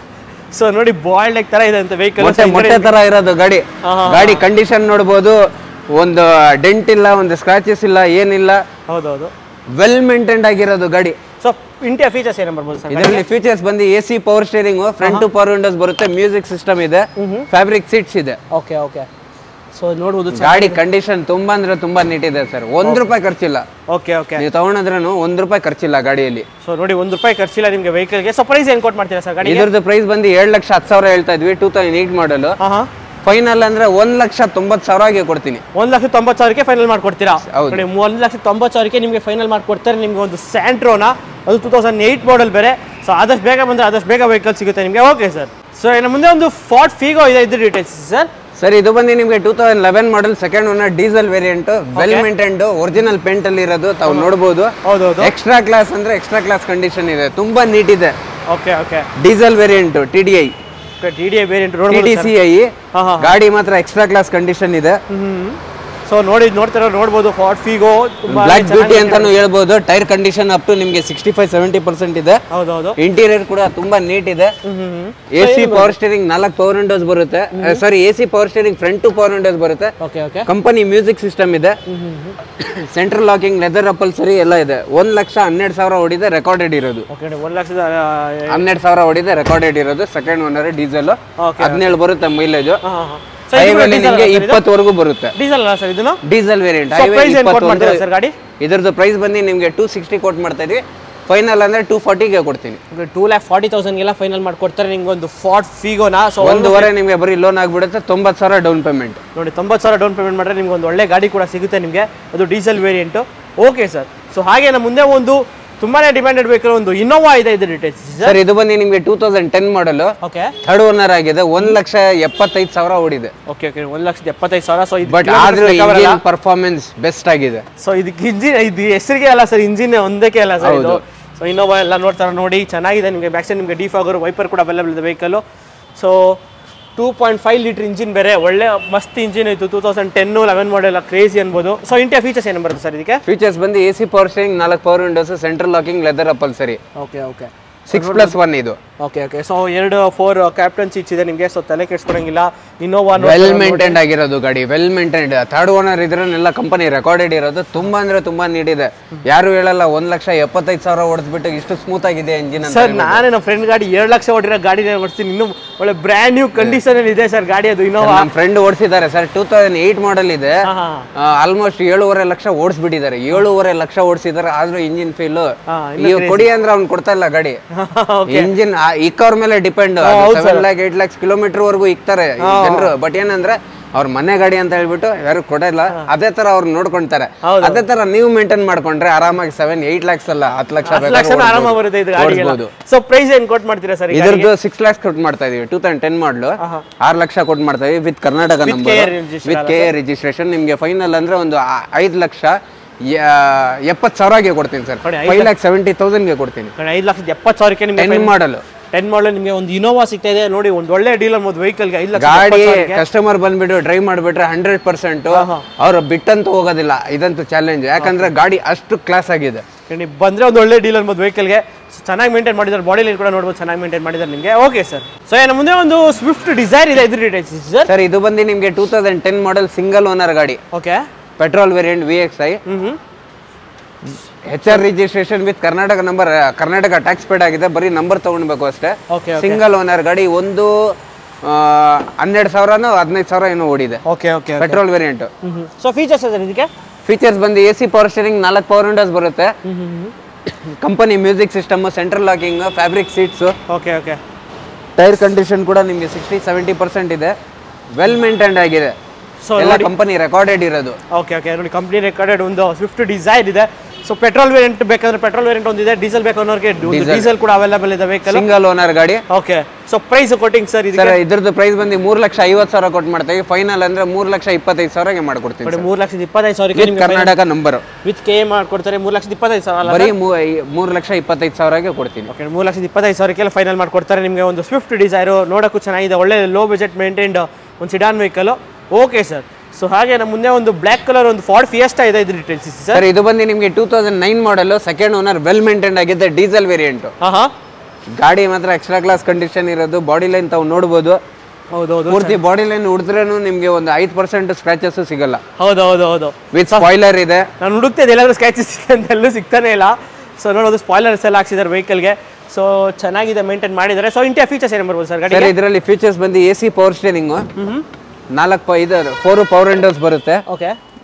so ನೋಡಿ ಬಾಯ್ಲ್ಡ್ ಎಗ್ ತರ ಇದೆ ಅಂತ ವೆಹಿಕಲ್ ಮೊಟ್ಟೆ ಮೊಟ್ಟೆ ತರ ಇರೋದು ಗಾಡಿ ಹಾ, ಹಾ, ಗಾಡಿ ಕಂಡೀಷನ್ ನೋಡ್ಬೋದು ಒಂದು ಡೆಂಟ್ ಇಲ್ಲ ಒಂದು ಸ್ಕ್ರಾಚಸ್ ಇಲ್ಲ ಏನಿಲ್ಲ ಹೌದೌದು ವೆಲ್ ಮೇಂಟೈನ್ಡ್ ಆಗಿರೋದು ಗಾಡಿ ಸೊ ಇಂಟಿಯ ಫೀಚರ್ಸ್ ಏನು ಬರ್ಬೋದು ಸರ್ ಇದರಲ್ಲಿ ಫೀಚರ್ಸ್ ಬಂದು A C power steering front power windows ಬರುತ್ತೆ ಮ್ಯೂಸಿಕ್ ಸಿಸ್ಟಮ್ ಇದೆ ಫ್ಯಾಬ್ರಿಕ್ ಸೀಟ್ಸ್ ಇದೆ ಓಕೆ ಓಕೆ ಸೊ ನೋಡ್ಬೋದು ಗಾಡಿ ಕಂಡೀಷನ್ ತುಂಬಾ ಅಂದ್ರೆ ತುಂಬಾ ನೀಟ್ ಇದೆ ಸರ್ ಒಂದ್ ರೂಪಾಯಿ ಖರ್ಚಿಲ್ಲ ಓಕೆ ಓಕೆ ನೀವು ತಗೊಂಡ್ರೂ ಒಂದ್ ರೂಪಾಯಿ ಖರ್ಚಿಲ್ಲ ಗಾಡಿಯಲ್ಲಿ ಸೊ ನೋಡಿ ಒಂದು ರೂಪಾಯಿ ಖರ್ಚಿಲ್ಲ ನಿಮಗೆ ವೆಹಿಕಲ್ಗೆ ಸೊ ಪ್ರೈಸ್ ಏನು ಕೊಟ್ಟು ಮಾಡ್ತೀರಾ ಸರ್ ಗಾಡಿಗೆ ಇದ್ರದ್ದು ಪ್ರೈಸ್ ಬಂದು ಏಳು ಲಕ್ಷ ಹತ್ತು ಸಾವಿರ ಹೇಳ್ತಾ ಇದ್ವಿ ಟೂ ತೌಸಂಡ್ ಏಯ್ಟ್ ಮಾಡಲ್ ಹಾಂ ಹಾಂ ಫೈನಲ್ ಅಂದ್ರೆ ಒಂದ್ ಲಕ್ಷ ತೊಂಬತ್ತು ಸಾವಿರಗೆ ಕೊಡ್ತೀನಿ ಒಂದು ಲಕ್ಷ ತೊಂಬತ್ತು ಸಾವಿರಕ್ಕೆ ಫೈನಲ್ ಮಾಡ್ಕೊಡ್ತೀರಾ ಹೌದು. ನೋಡಿ ಒಂದು ಲಕ್ಷ ತೊಂಬತ್ತು ಸಾವಿರಕ್ಕೆ ನಿಮಗೆ ಫೈನಲ್ ಮಾಡ್ಕೊಡ್ತಾರೆ ನಿಮಗೆ ಒಂದು ಸ್ಯಾಂಟ್ರೋನ ಅದು ಟೂ ತೌಸಂಡ್ ಏಯ್ಟ್ ಮಾಡಲ್ ಬೇರೆ ಸೊ ಆದಷ್ಟು ಬೇಗ ಬಂದರೆ ಆದಷ್ಟು ಬೇಗ ವೆಹಿಕಲ್ ಸಿಗುತ್ತೆ ನಿಮಗೆ ಓಕೆ ಸರ್ ಸೊ ಇನ್ನು ಮುಂದೆ ಒಂದು ಫಾರ್ಟ್ ಫೀಗೋ ಇದೆ ಇದ್ರ ಡೀಟೇಲ್ಸ್ ಸರ್ ಸರ್ ಇದು ಬಂದು ನಿಮಗೆ two thousand eleven model second one diesel variant well maintained original paint ಅಲ್ಲಿ ಇರೋದು ತಾವು ನೋಡಬಹುದು ಹೌದು ಹೌದು ಎಕ್ಸ್ಟ್ರಾ ಕ್ಲಾಸ್ ಅಂದ್ರೆ ಎಕ್ಸ್ಟ್ರಾ ಕ್ಲಾಸ್ ಕಂಡೀಷನ್ ಇದೆ ತುಂಬಾ ನೀಟ್ ಇದೆ okay okay diesel variant T D I T D A variant T ನೋಡ್ಬೋದು ಡಿ ಸಿ ಐ ಹಾ, ಹಾ. ಗಾಡಿ ಮಾತ್ರ ಎಕ್ಸ್ಟ್ರಾ ಕ್ಲಾಸ್ ಕಂಡೀಷನ್ ಇದೆ ಸೊ ನೋಡಿ ನೋಡ್ತಿರೋ ನೋಡ್ಬೋದು ಫಾರ್ಟ್ ಫೀಗೋ ತುಂಬಾ ಬ್ಲಾಕ್ ಬ್ಯೂಟಿ ಅಂತಾನು ಹೇಳ್ಬೋದು ಟೈರ್ ಕಂಡೀಷನ್ ಅಪ್ ಟು ನಿಮಗೆ ಸಿಕ್ಸ್ಟಿ ಫೈವ್ ಸೆವೆಂಟಿ ಪರ್ಸೆಂಟ್ ಇದೆ ಹೌದು ಹೌದು ಇಂಟೀರಿಯರ್ ಕೂಡ ತುಂಬಾ ನೀಟ್ ಇದೆ ಎ ಸಿ ಪವರ್ ಸ್ಟೇರಿಂಗ್ ನಾಲ್ಕು ಪವರ್ ವಿಂಡೋಸ್ ಬರುತ್ತೆ sorry A C power steering front two power windows ಬರುತ್ತೆ okay okay company music system ಇದೆ ಸೆಂಟ್ರಲ್ ಲಾಕಿಂಗ್ ಲೆದರ್ ಅಪಲ್ಸರಿ ಎಲ್ಲ ಇದೆ ಒಂದ್ ಲಕ್ಷ ಹನ್ನೆರಡು ಸಾವಿರ ಹೊಡಿದೆ ರೆಕಾರ್ಡೆಡ್ ಇರೋದು ಓಕೆ ಒಂದು ಲಕ್ಷದ ಹನ್ನೆರಡು ಸಾವಿರ ಹೊಡಿದೆ ರೆಕಾರ್ಡೆಡ್ ಇರೋದು ಸೆಕೆಂಡ್ ಓನರ್ ಡೀಸೆಲ್ Okay. ಹದಿನೇಳು ಬರುತ್ತೆ ಮೈಲೇಜ್ ಹಾಂ ಹಾಂ ಸೊ ಹೈವೇಲಿ ನಿಮಗೆ ಇಪ್ಪತ್ತವರೆಗೂ ಬರುತ್ತೆ ಡೀಸೆಲ್ ಅಲ್ಲ ಸರ್ ಇದನ್ನು diesel variant so highway price ಏನು ಕೊಟ್ಟು ಮಾಡ್ತೀರಾ ಸರ್ ಗಾಡಿ ಇದ್ರದ್ದು ಪ್ರೈಸ್ ಬಂದು ನಿಮಗೆ ಟೂ ಸಿಕ್ಸ್ಟಿ ಕೊಟ್ ಮಾಡ್ತಾ ಇದೀವಿ ಫೈನಲ್ ಅಂದ್ರೆ ಟೂ ಫಾರ್ಟಿಗೆ ಕೊಡ್ತೀನಿ ಟೂ ಲ್ಯಾಕ್ ಫಾರ್ಟಿ ತೌಸಂಡ್ಗೆಲ್ಲ ಫೈನಲ್ ಮಾಡ್ಕೊಡ್ತಾರೆ ನಿಮ್ಗೆ ಒಂದು ಫಾರ್ಟ್ ಫೀಗೋನಾ ಸೊ ಒಂದೂವರೆ ನಿಮಗೆ ಬರೀ ಲೋನ್ ಆಗ್ಬಿಡುತ್ತೆ ತೊಂಬತ್ತು ಸಾವಿರ ಡೌನ್ ಪೇಮೆಂಟ್ ನೋಡಿ ತೊಂಬತ್ತು ಸಾವಿರ ಡೌನ್ ಪೇಮೆಂಟ್ ಮಾಡಿದ್ರೆ ನಿಮ್ಗೆ ಒಂದು ಒಳ್ಳೆ ಗಾಡಿ ಕೂಡ ಸಿಗುತ್ತೆ ನಿಮಗೆ ಅದು diesel variant okay sir so ಹಾಗೆ ನಮ್ಮ ಮುಂದೆ ಒಂದು ತುಂಬಾನೇ ಡಿಮ್ಯಾಂಡೆಡ್ ವೆಹಿಕಲ್ ಒಂದು ಇನೋವಾ ಇದೆ ಇದು ಡೀಟೇಲ್ಸ್ ಸರ್ ಸರ್ ಇದು ಬಂದು ನಿಮಗೆ two thousand ten model okay third owner ಆಗಿದೆ ಒಂದ್ ಲಕ್ಷ ಎಪ್ಪತ್ತೈದು ಸಾವಿರ ಓಡಿದೆ ಓಕೆ ಓಕೆ ಒಂದು ಲಕ್ಷದ ಎಪ್ಪತ್ತೈದು ಸಾವಿರ ಸೊ ಇದು ಬಟ್ ಆದ್ರೂ ಇಂಜಿನ್ ಪರ್ಫಾರ್ಮೆನ್ಸ್ ಬೆಸ್ಟ್ ಆಗಿದೆ ಸೊ ಇದಕ್ಕೆ ಇಂಜಿನ್ ಇದು ಹೆಸರಿಗೆ ಅಲ್ಲ ಸರ್ ಇಂಜಿನ್ ಒಂದಕ್ಕೆ ಅಲ್ಲ ಸರ್ ಇದು ಸೊ ಇನ್ನೋವಾ ಎಲ್ಲ ನೋಡ್ತಾರೆ ನೋಡಿ ಚೆನ್ನಾಗಿದೆ ನಿಮಗೆ ಬ್ಯಾಕ್ ಸೈಡ್ ನಿಮಗೆ ಡಿಫಾಗರ್ ವೈಪರ್ ಕೂಡ ಅವೈಲೇಬಲ್ ಇದೆ vehicle so two point five litre engine ಬೇರೆ ಒಳ್ಳೆ ಮಸ್ತ್ ಇಂಜಿನ್ ಇತ್ತು two thousand ten eleven model crazy ಅನ್ಬೋದು ಸೊ ಇಂಟಿಯಾ ಫೀಚರ್ಸ್ ಏನು ಬರುತ್ತೆ ಸರ್ ಇದಕ್ಕೆ ಫೀಚರ್ಸ್ ಬಂದು ಎ ಸಿ ಪವರ್ ಸ್ಟೇರಿಂಗ್ ನಾಲ್ಕು power windows central locking leather upholstery okay okay six plus one ಇದು ಓಕೆ ಓಕೆ ಸೊ ಎರಡು ಫೋರ್ ಕ್ಯಾಪ್ಟನ್ ಸೀಟ್ಸ್ ಇದೆ ನಿಮಗೆ ಸೊ ತಲೆ ಕೆಡ್ಸ್ಕೊಳಂಗಿಲ್ಲ ಇನ್ನೋವಾ ವೆಲ್ ಮೇಂಟೈನ್ಡ್ ಆಗಿರೋದು ಗಾಡಿ ವೆಲ್ ಮೇಂಟೈನ್ಡ್ ಥರ್ಡ್ ಓನರ್ ಇದ್ರನ್ನೆಲ್ಲ ಕಂಪನಿ ರೆಕಾರ್ಡೆಡ್ ಇರೋದು ತುಂಬಾ ಅಂದ್ರೆ ತುಂಬಾ ನೀಡಿದೆ ಯಾರು ಹೇಳಲ್ಲ ಒಂದ್ ಲಕ್ಷ ಎಪ್ಪತ್ತೈದು ಸಾವಿರ ಓಡಿಸ್ಬಿಟ್ಟು ಇಷ್ಟು ಸ್ಮೂತ್ ಆಗಿದೆ ಇಂಜಿನ್ ಅಂತ ಸರ್ ನಾನೇ ನಮ್ಮ ಫ್ರೆಂಡ್ ಗಾಡಿ ಎರಡು ಲಕ್ಷ ಹೊಡಿರೋ ಗಾಡಿನೇ ಓಡಿಸ್ತೀನಿ ಇನ್ನೂ ಒಳ್ಳೆ ಬ್ರ್ಯಾಂಡ್ ನ್ಯೂ ಕಂಡೀಷನ್ ಅಲ್ಲಿ ಇದೆ ಸರ್ ಗಾಡಿ ಅದು ಇನ್ನೋವಾ ನಮ್ಮ ಫ್ರೆಂಡ್ ಓಡಿಸಿದ್ದಾರೆ sir two thousand eight model ಇದೆ ಹಾ ಹಾ ಆಲ್ಮೋಸ್ಟ್ ಏಳುವರೆ ಲಕ್ಷ ಓಡಿಸ್ಬಿಟ್ಟಿದ್ದಾರೆ ಏಳುವರೆ ಲಕ್ಷ ಓಡಿಸಿದ್ದಾರೆ ಆದ್ರೂ ಇಂಜಿನ್ ಫೀಲ್ ಹಾ, ಈಗ ಕೊಡಿ ಅಂದ್ರೆ ಅವ್ನು ಕೊಡ್ತಾ ಇಲ್ಲ ಗಾಡಿ ಇಂಜಿನ್ ಇಕ್ಕವ್ರ ಮೇಲೆ depend seven lakh eight lakhs kilometre ವರೆಗೂ ಇಕ್ತಾರೆ ಜನರು ಬಟ್ ಏನಂದ್ರೆ ಅವ್ರ ಮನೆ ಗಾಡಿ ಅಂತ ಹೇಳ್ಬಿಟ್ಟು ಯಾರು ಕೊಡಲ್ಲ ಅದೇ ತರ ಅವ್ರು ನೋಡ್ಕೊಂತಾರೆ ಅದೇ ತರ ನೀವು ಮೇಂಟೈನ್ ಮಾಡ್ಕೊಂಡ್ರೆ ಆರಾಮಾಗಿ ಸೆವೆನ್ ಏಟ್ ಲ್ಯಾಕ್ಸ್ ಅಲ್ಲ ಹತ್ತು ಲಕ್ಷ ಹತ್ತು ಲಕ್ಷ ಆರಾಮ ಬರುತ್ತೆ ಇದು ಗಾಡಿಗೆಲ್ಲ ಓಡಿಸ್ಬೋದು. ಸೊ ಪ್ರೈಸ್ ಏನ್ ಕೊಟ್ಟು ಮಾಡ್ತೀರಾ ಸರ್ ಇದ್ರದ್ದು ಸಿಕ್ಸ್ ಲ್ಯಾಕ್ಸ್ ಕೊಟ್ಟು ಮಾಡ್ತಾ ಇದೀವಿ ಟೂ ತೌಸಂಡ್ ಟೆನ್ ಮಾಡ್ಲು ಆರು ಲಕ್ಷ ಕೊಟ್ಟು ಮಾಡ್ತಾ ಇದೀವಿ with Karnataka number KR registration with K registration ನಿಮಗೆ ಫೈನಲ್ ಅಂದ್ರೆ ಒಂದು ಆ- ಐದು ಲಕ್ಷ ಎಪ್ಪತ್ತು ಸಾವಿರಗೆ ಕೊಡ್ತೀನಿ ಸರ್ ನೋಡಿ, ಫೈವ್ ಲ್ಯಾಕ್ ಸೆವೆಂಟಿ ತೌಸಂಡ್ಗೆ ಕೊಡ್ತೀನಿ ಐದು ಲಕ್ಷದ ಎಪ್ಪತ್ತು ಸಾವಿರಕ್ಕೆ ನಿಮಗೆ ಟೆನ್ ಮಾಡಲು ಟೆನ್ ಮಾಡಲ್ ನಿಮಗೆ ಒಂದು ಇನೋವಾ ಸಿಗ್ತಾ ಇದೆ ನೋಡಿ ಒಂದು ಒಳ್ಳೆ ಡೀಲರ್ ಒಂದು ವೆಹಿಕಲ್ಗೆ ಐದು ಲಕ್ಷ ಗಾಡಿ ಕಸ್ಟಮರ್ ಬಂದ್ಬಿಟ್ಟು ಡ್ರೈವ್ ಮಾಡಿಬಿಟ್ರೆ ಹಂಡ್ರೆಡ್ ಪರ್ಸೆಂಟ್ ಅವ್ರು ಬಿಟ್ಟಂತೂ ಹೋಗೋದಿಲ್ಲ ಇದಂತೂ ಚಾಲೆಂಜ್ ಯಾಕಂದ್ರೆ ಗಾಡಿ ಅಷ್ಟು ಕ್ಲಾಸ್ ಆಗಿದೆ ನೀವು ಬಂದ್ರೆ ಒಂದು ಒಳ್ಳೆ ಡೀಲರ್ ಒಂದು ವೆಹಿಕಲ್ಗೆ ಚೆನ್ನಾಗಿ ಮೇಂಟೈನ್ ಮಾಡಿದ್ದಾರೆ ಬಾಡಿ ಲೈನ್ ಕೂಡ ನೋಡ್ಬೋದು ಚೆನ್ನಾಗಿ ಮೇಂಟೈನ್ ಮಾಡಿದ್ದಾರೆ ನಿಮಗೆ ಓಕೆ ಸರ್ ಸೊ ಏನು ಮುಂದೆ ಒಂದು ಸ್ವಿಫ್ಟ್ ಡಿಸೈರ್ ಇದೆ ಇದ್ರ ಡೀಟೇಲ್ಸ್ ಸರ್ ಸರ್ ಇದು ಬಂದು ನಿಮಗೆ two thousand ten model single owner ಗಾಡಿ okay petrol variant V X I hmm hmm H R registration with Karnataka number Karnataka tax paid ಆಗಿದೆ ಬರೀ ನಂಬರ್ ತಗೊಳ್ಬೇಕು ಅಷ್ಟೇ ಓಕೆ ಸಿಂಗಲ್ ಓನರ್ ಗಾಡಿ ಒಂದು ಆ, ಹನ್ನೆರಡು ಸಾವಿರನೋ ಹದಿನೈದು ಸಾವಿರ ಏನೋ ಓಡಿದೆ okay okay petrol variant so features sir ಇದಕ್ಕೆ ಫೀಚರ್ಸ್ ಬಂದು ಎ ಸಿ ಪವರ್ ಸ್ಟೇರಿಂಗ್ ನಾಲ್ಕು ಪವರ್ ವಿಂಡೋಸ್ ಬರುತ್ತೆ company music system central locking fabric seats okay okay tyre condition ಕೂಡ ನಿಮಗೆ ಸಿಕ್ಸ್ಟಿ ಸೆವೆಂಟಿ ಪರ್ಸೆಂಟ್ ಇದೆ ವೆಲ್ ಮೇಂಟೈನ್ಡ್ ಆಗಿದೆ ಸೊ ಎಲ್ಲ company recorded ಇರೋದು ಓಕೆ ಓಕೆ ನೋಡಿ ಕಂಪ್ನಿ ರೆಕಾರ್ಡೆಡ್ ಒಂದು ಸ್ವಿಫ್ಟ್ ಡಿಸೈರ್ ಇದೆ ಸೊ ಪೆಟ್ರೋಲ್ ವೇರಿಯಂಟ್ ಬೇಕಾದ್ರೆ ಪೆಟ್ರೋಲ್ ವೇರಿಯಂಟ್ ಒಂದಿದೆ ಡೀಸೆಲ್ ಬೇಕನ್ನೋರಿಗೆ ಡೀಸೆಲ್ ಕೂಡ ಅವೈಲೇಬಲ್ ಇದೆ ವೆಹಿಕಲ್ ಸಿಂಗಲ್ ಓನರ್ ಗಾಡಿ okay so price quoting sir ಇದಕ್ಕೆ ಸರ್ ಇದ್ರದ್ದು ಪ್ರೈಸ್ ಬಂದು ಮೂರು ಲಕ್ಷ ಐವತ್ತು ಸಾವಿರ ಕೊಟ್ಟು ಮಾಡ್ತೀವಿ ಫೈನಲ್ ಅಂದ್ರೆ ಮೂರು ಲಕ್ಷ ಇಪ್ಪತ್ತೈದು ಸಾವಿರಗೆ ಮಾಡ್ಕೊಡ್ತೀನಿ ನೋಡಿ ಮೂರು ಲಕ್ಷದ ಇಪ್ಪತ್ತೈದು ಸಾವಿರಕ್ಕೆ ವಿತ್ ನಿಮಗೆ ಕರ್ನಾಟಕ ನಂಬರ್ ವಿತ್ ಕೆ ಮಾಡ್ಕೊಡ್ತಾರೆ ಮೂರು ಲಕ್ಷದ ಇಪ್ಪತ್ತೈದು ಸಾವಿರ ಅಲ್ಲ ಬರೀ ಮೂರು ಲಕ್ಷ ಇಪ್ಪತ್ತೈದು ಸಾವಿರಗೆ ಕೊಡ್ತೀನಿ ಓಕೆ ಮೂರು ಲಕ್ಷದ ಇಪ್ಪತ್ತೈದು ಸಾವಿರಕ್ಕೆಲ್ಲ ಫೈನಲ್ ಮಾಡ್ಕೊಡ್ತಾರೆ ನಿಮಗೆ ಒಂದು ಸ್ವಿಫ್ಟ್ ಡಿಸೈರು ನೋಡೋಕ್ಕೂ ಚೆನ್ನಾಗಿದೆ ಒಳ್ಳೆ ಲೋ ಬಜೆಟ್ ಮೇಂಟೈನ್ಡ್ ಒಂದು sedan vehicle okay sir so ಹಾಗೆ ನಮ್ಮ ಮುಂದೆ ಒಂದು ಬ್ಲ್ಯಾಕ್ ಕಲರ್ ಒಂದು ಫಾರ್ಡ್ ಫಿಯಸ್ಟಾ ಇದೆ ಇದ್ರ ಡೀಟೇಲ್ಸ್ ಸರ್ ಸರ್ ಇದು ಬಂದು ನಿಮಗೆ two thousand nine model second owner well maintained ಆಗಿದೆ ಡೀಸೆಲ್ ವೇರಿಯಂಟ್ ಹಾಂ ಹಾಂ ಗಾಡಿ ಮಾತ್ರ ಎಕ್ಸ್ಟ್ರಾ ಕ್ಲಾಸ್ ಕಂಡೀಷನ್ ಇರೋದು ಬಾಡಿ ಲೈನ್ ತಾವು ನೋಡ್ಬೋದು ಹೌದು ಹೌದು ಪೂರ್ತಿ ಬಾಡಿ ಲೈನ್ ಉಡಿದ್ರೂ ನಿಮಗೆ ಒಂದು ಐದು ಪರ್ಸೆಂಟ್ ಸ್ಕ್ರಾಚಸ್ ಸಿಗಲ್ಲ ಹೌದು ಹೌದು ಹೌದು ವಿತ್ ಸ್ಪಾಯ್ಲರ್ ಇದೆ ನಾನು ಹುಡುಕ್ತಿದ್ದೆ ಎಲ್ಲಾದ್ರೂ ಸ್ಕ್ಯಾಚಸ್ ಸಿಗ್ತದೆ ಅಂತ ಎಲ್ಲೂ ಸಿಗ್ತಾನೆ ಇಲ್ಲ ಸೊ ನೋಡೋದು ಸ್ಪಾಯ್ಲರ್ಸ್ ಎಲ್ಲ ಹಾಕ್ಸಿದ್ದಾರೆ ವೆಹಿಕಲ್ಗೆ ಸೊ ಚೆನ್ನಾಗಿದೆ ಮೇಂಟೈನ್ ಮಾಡಿದ್ದಾರೆ ಸೊ ಇಂಟಿಯಾ ಫೀಚರ್ಸ್ ಏನು ಬರ್ಬೋದು ಸರ್ ಗಾಡಿ ಸರ್ ಇದರಲ್ಲಿ ಫೀಚರ್ಸ್ ಬಂದು ಎ ಸಿ ಪವರ್ ಸ್ಟೇರಿಂಗು ನಾಲ್ಕು ಪ ಇದು ಫೋರ್ ಪವರ್ ವಿಂಡೋಸ್ ಬರುತ್ತೆ ಓಕೆ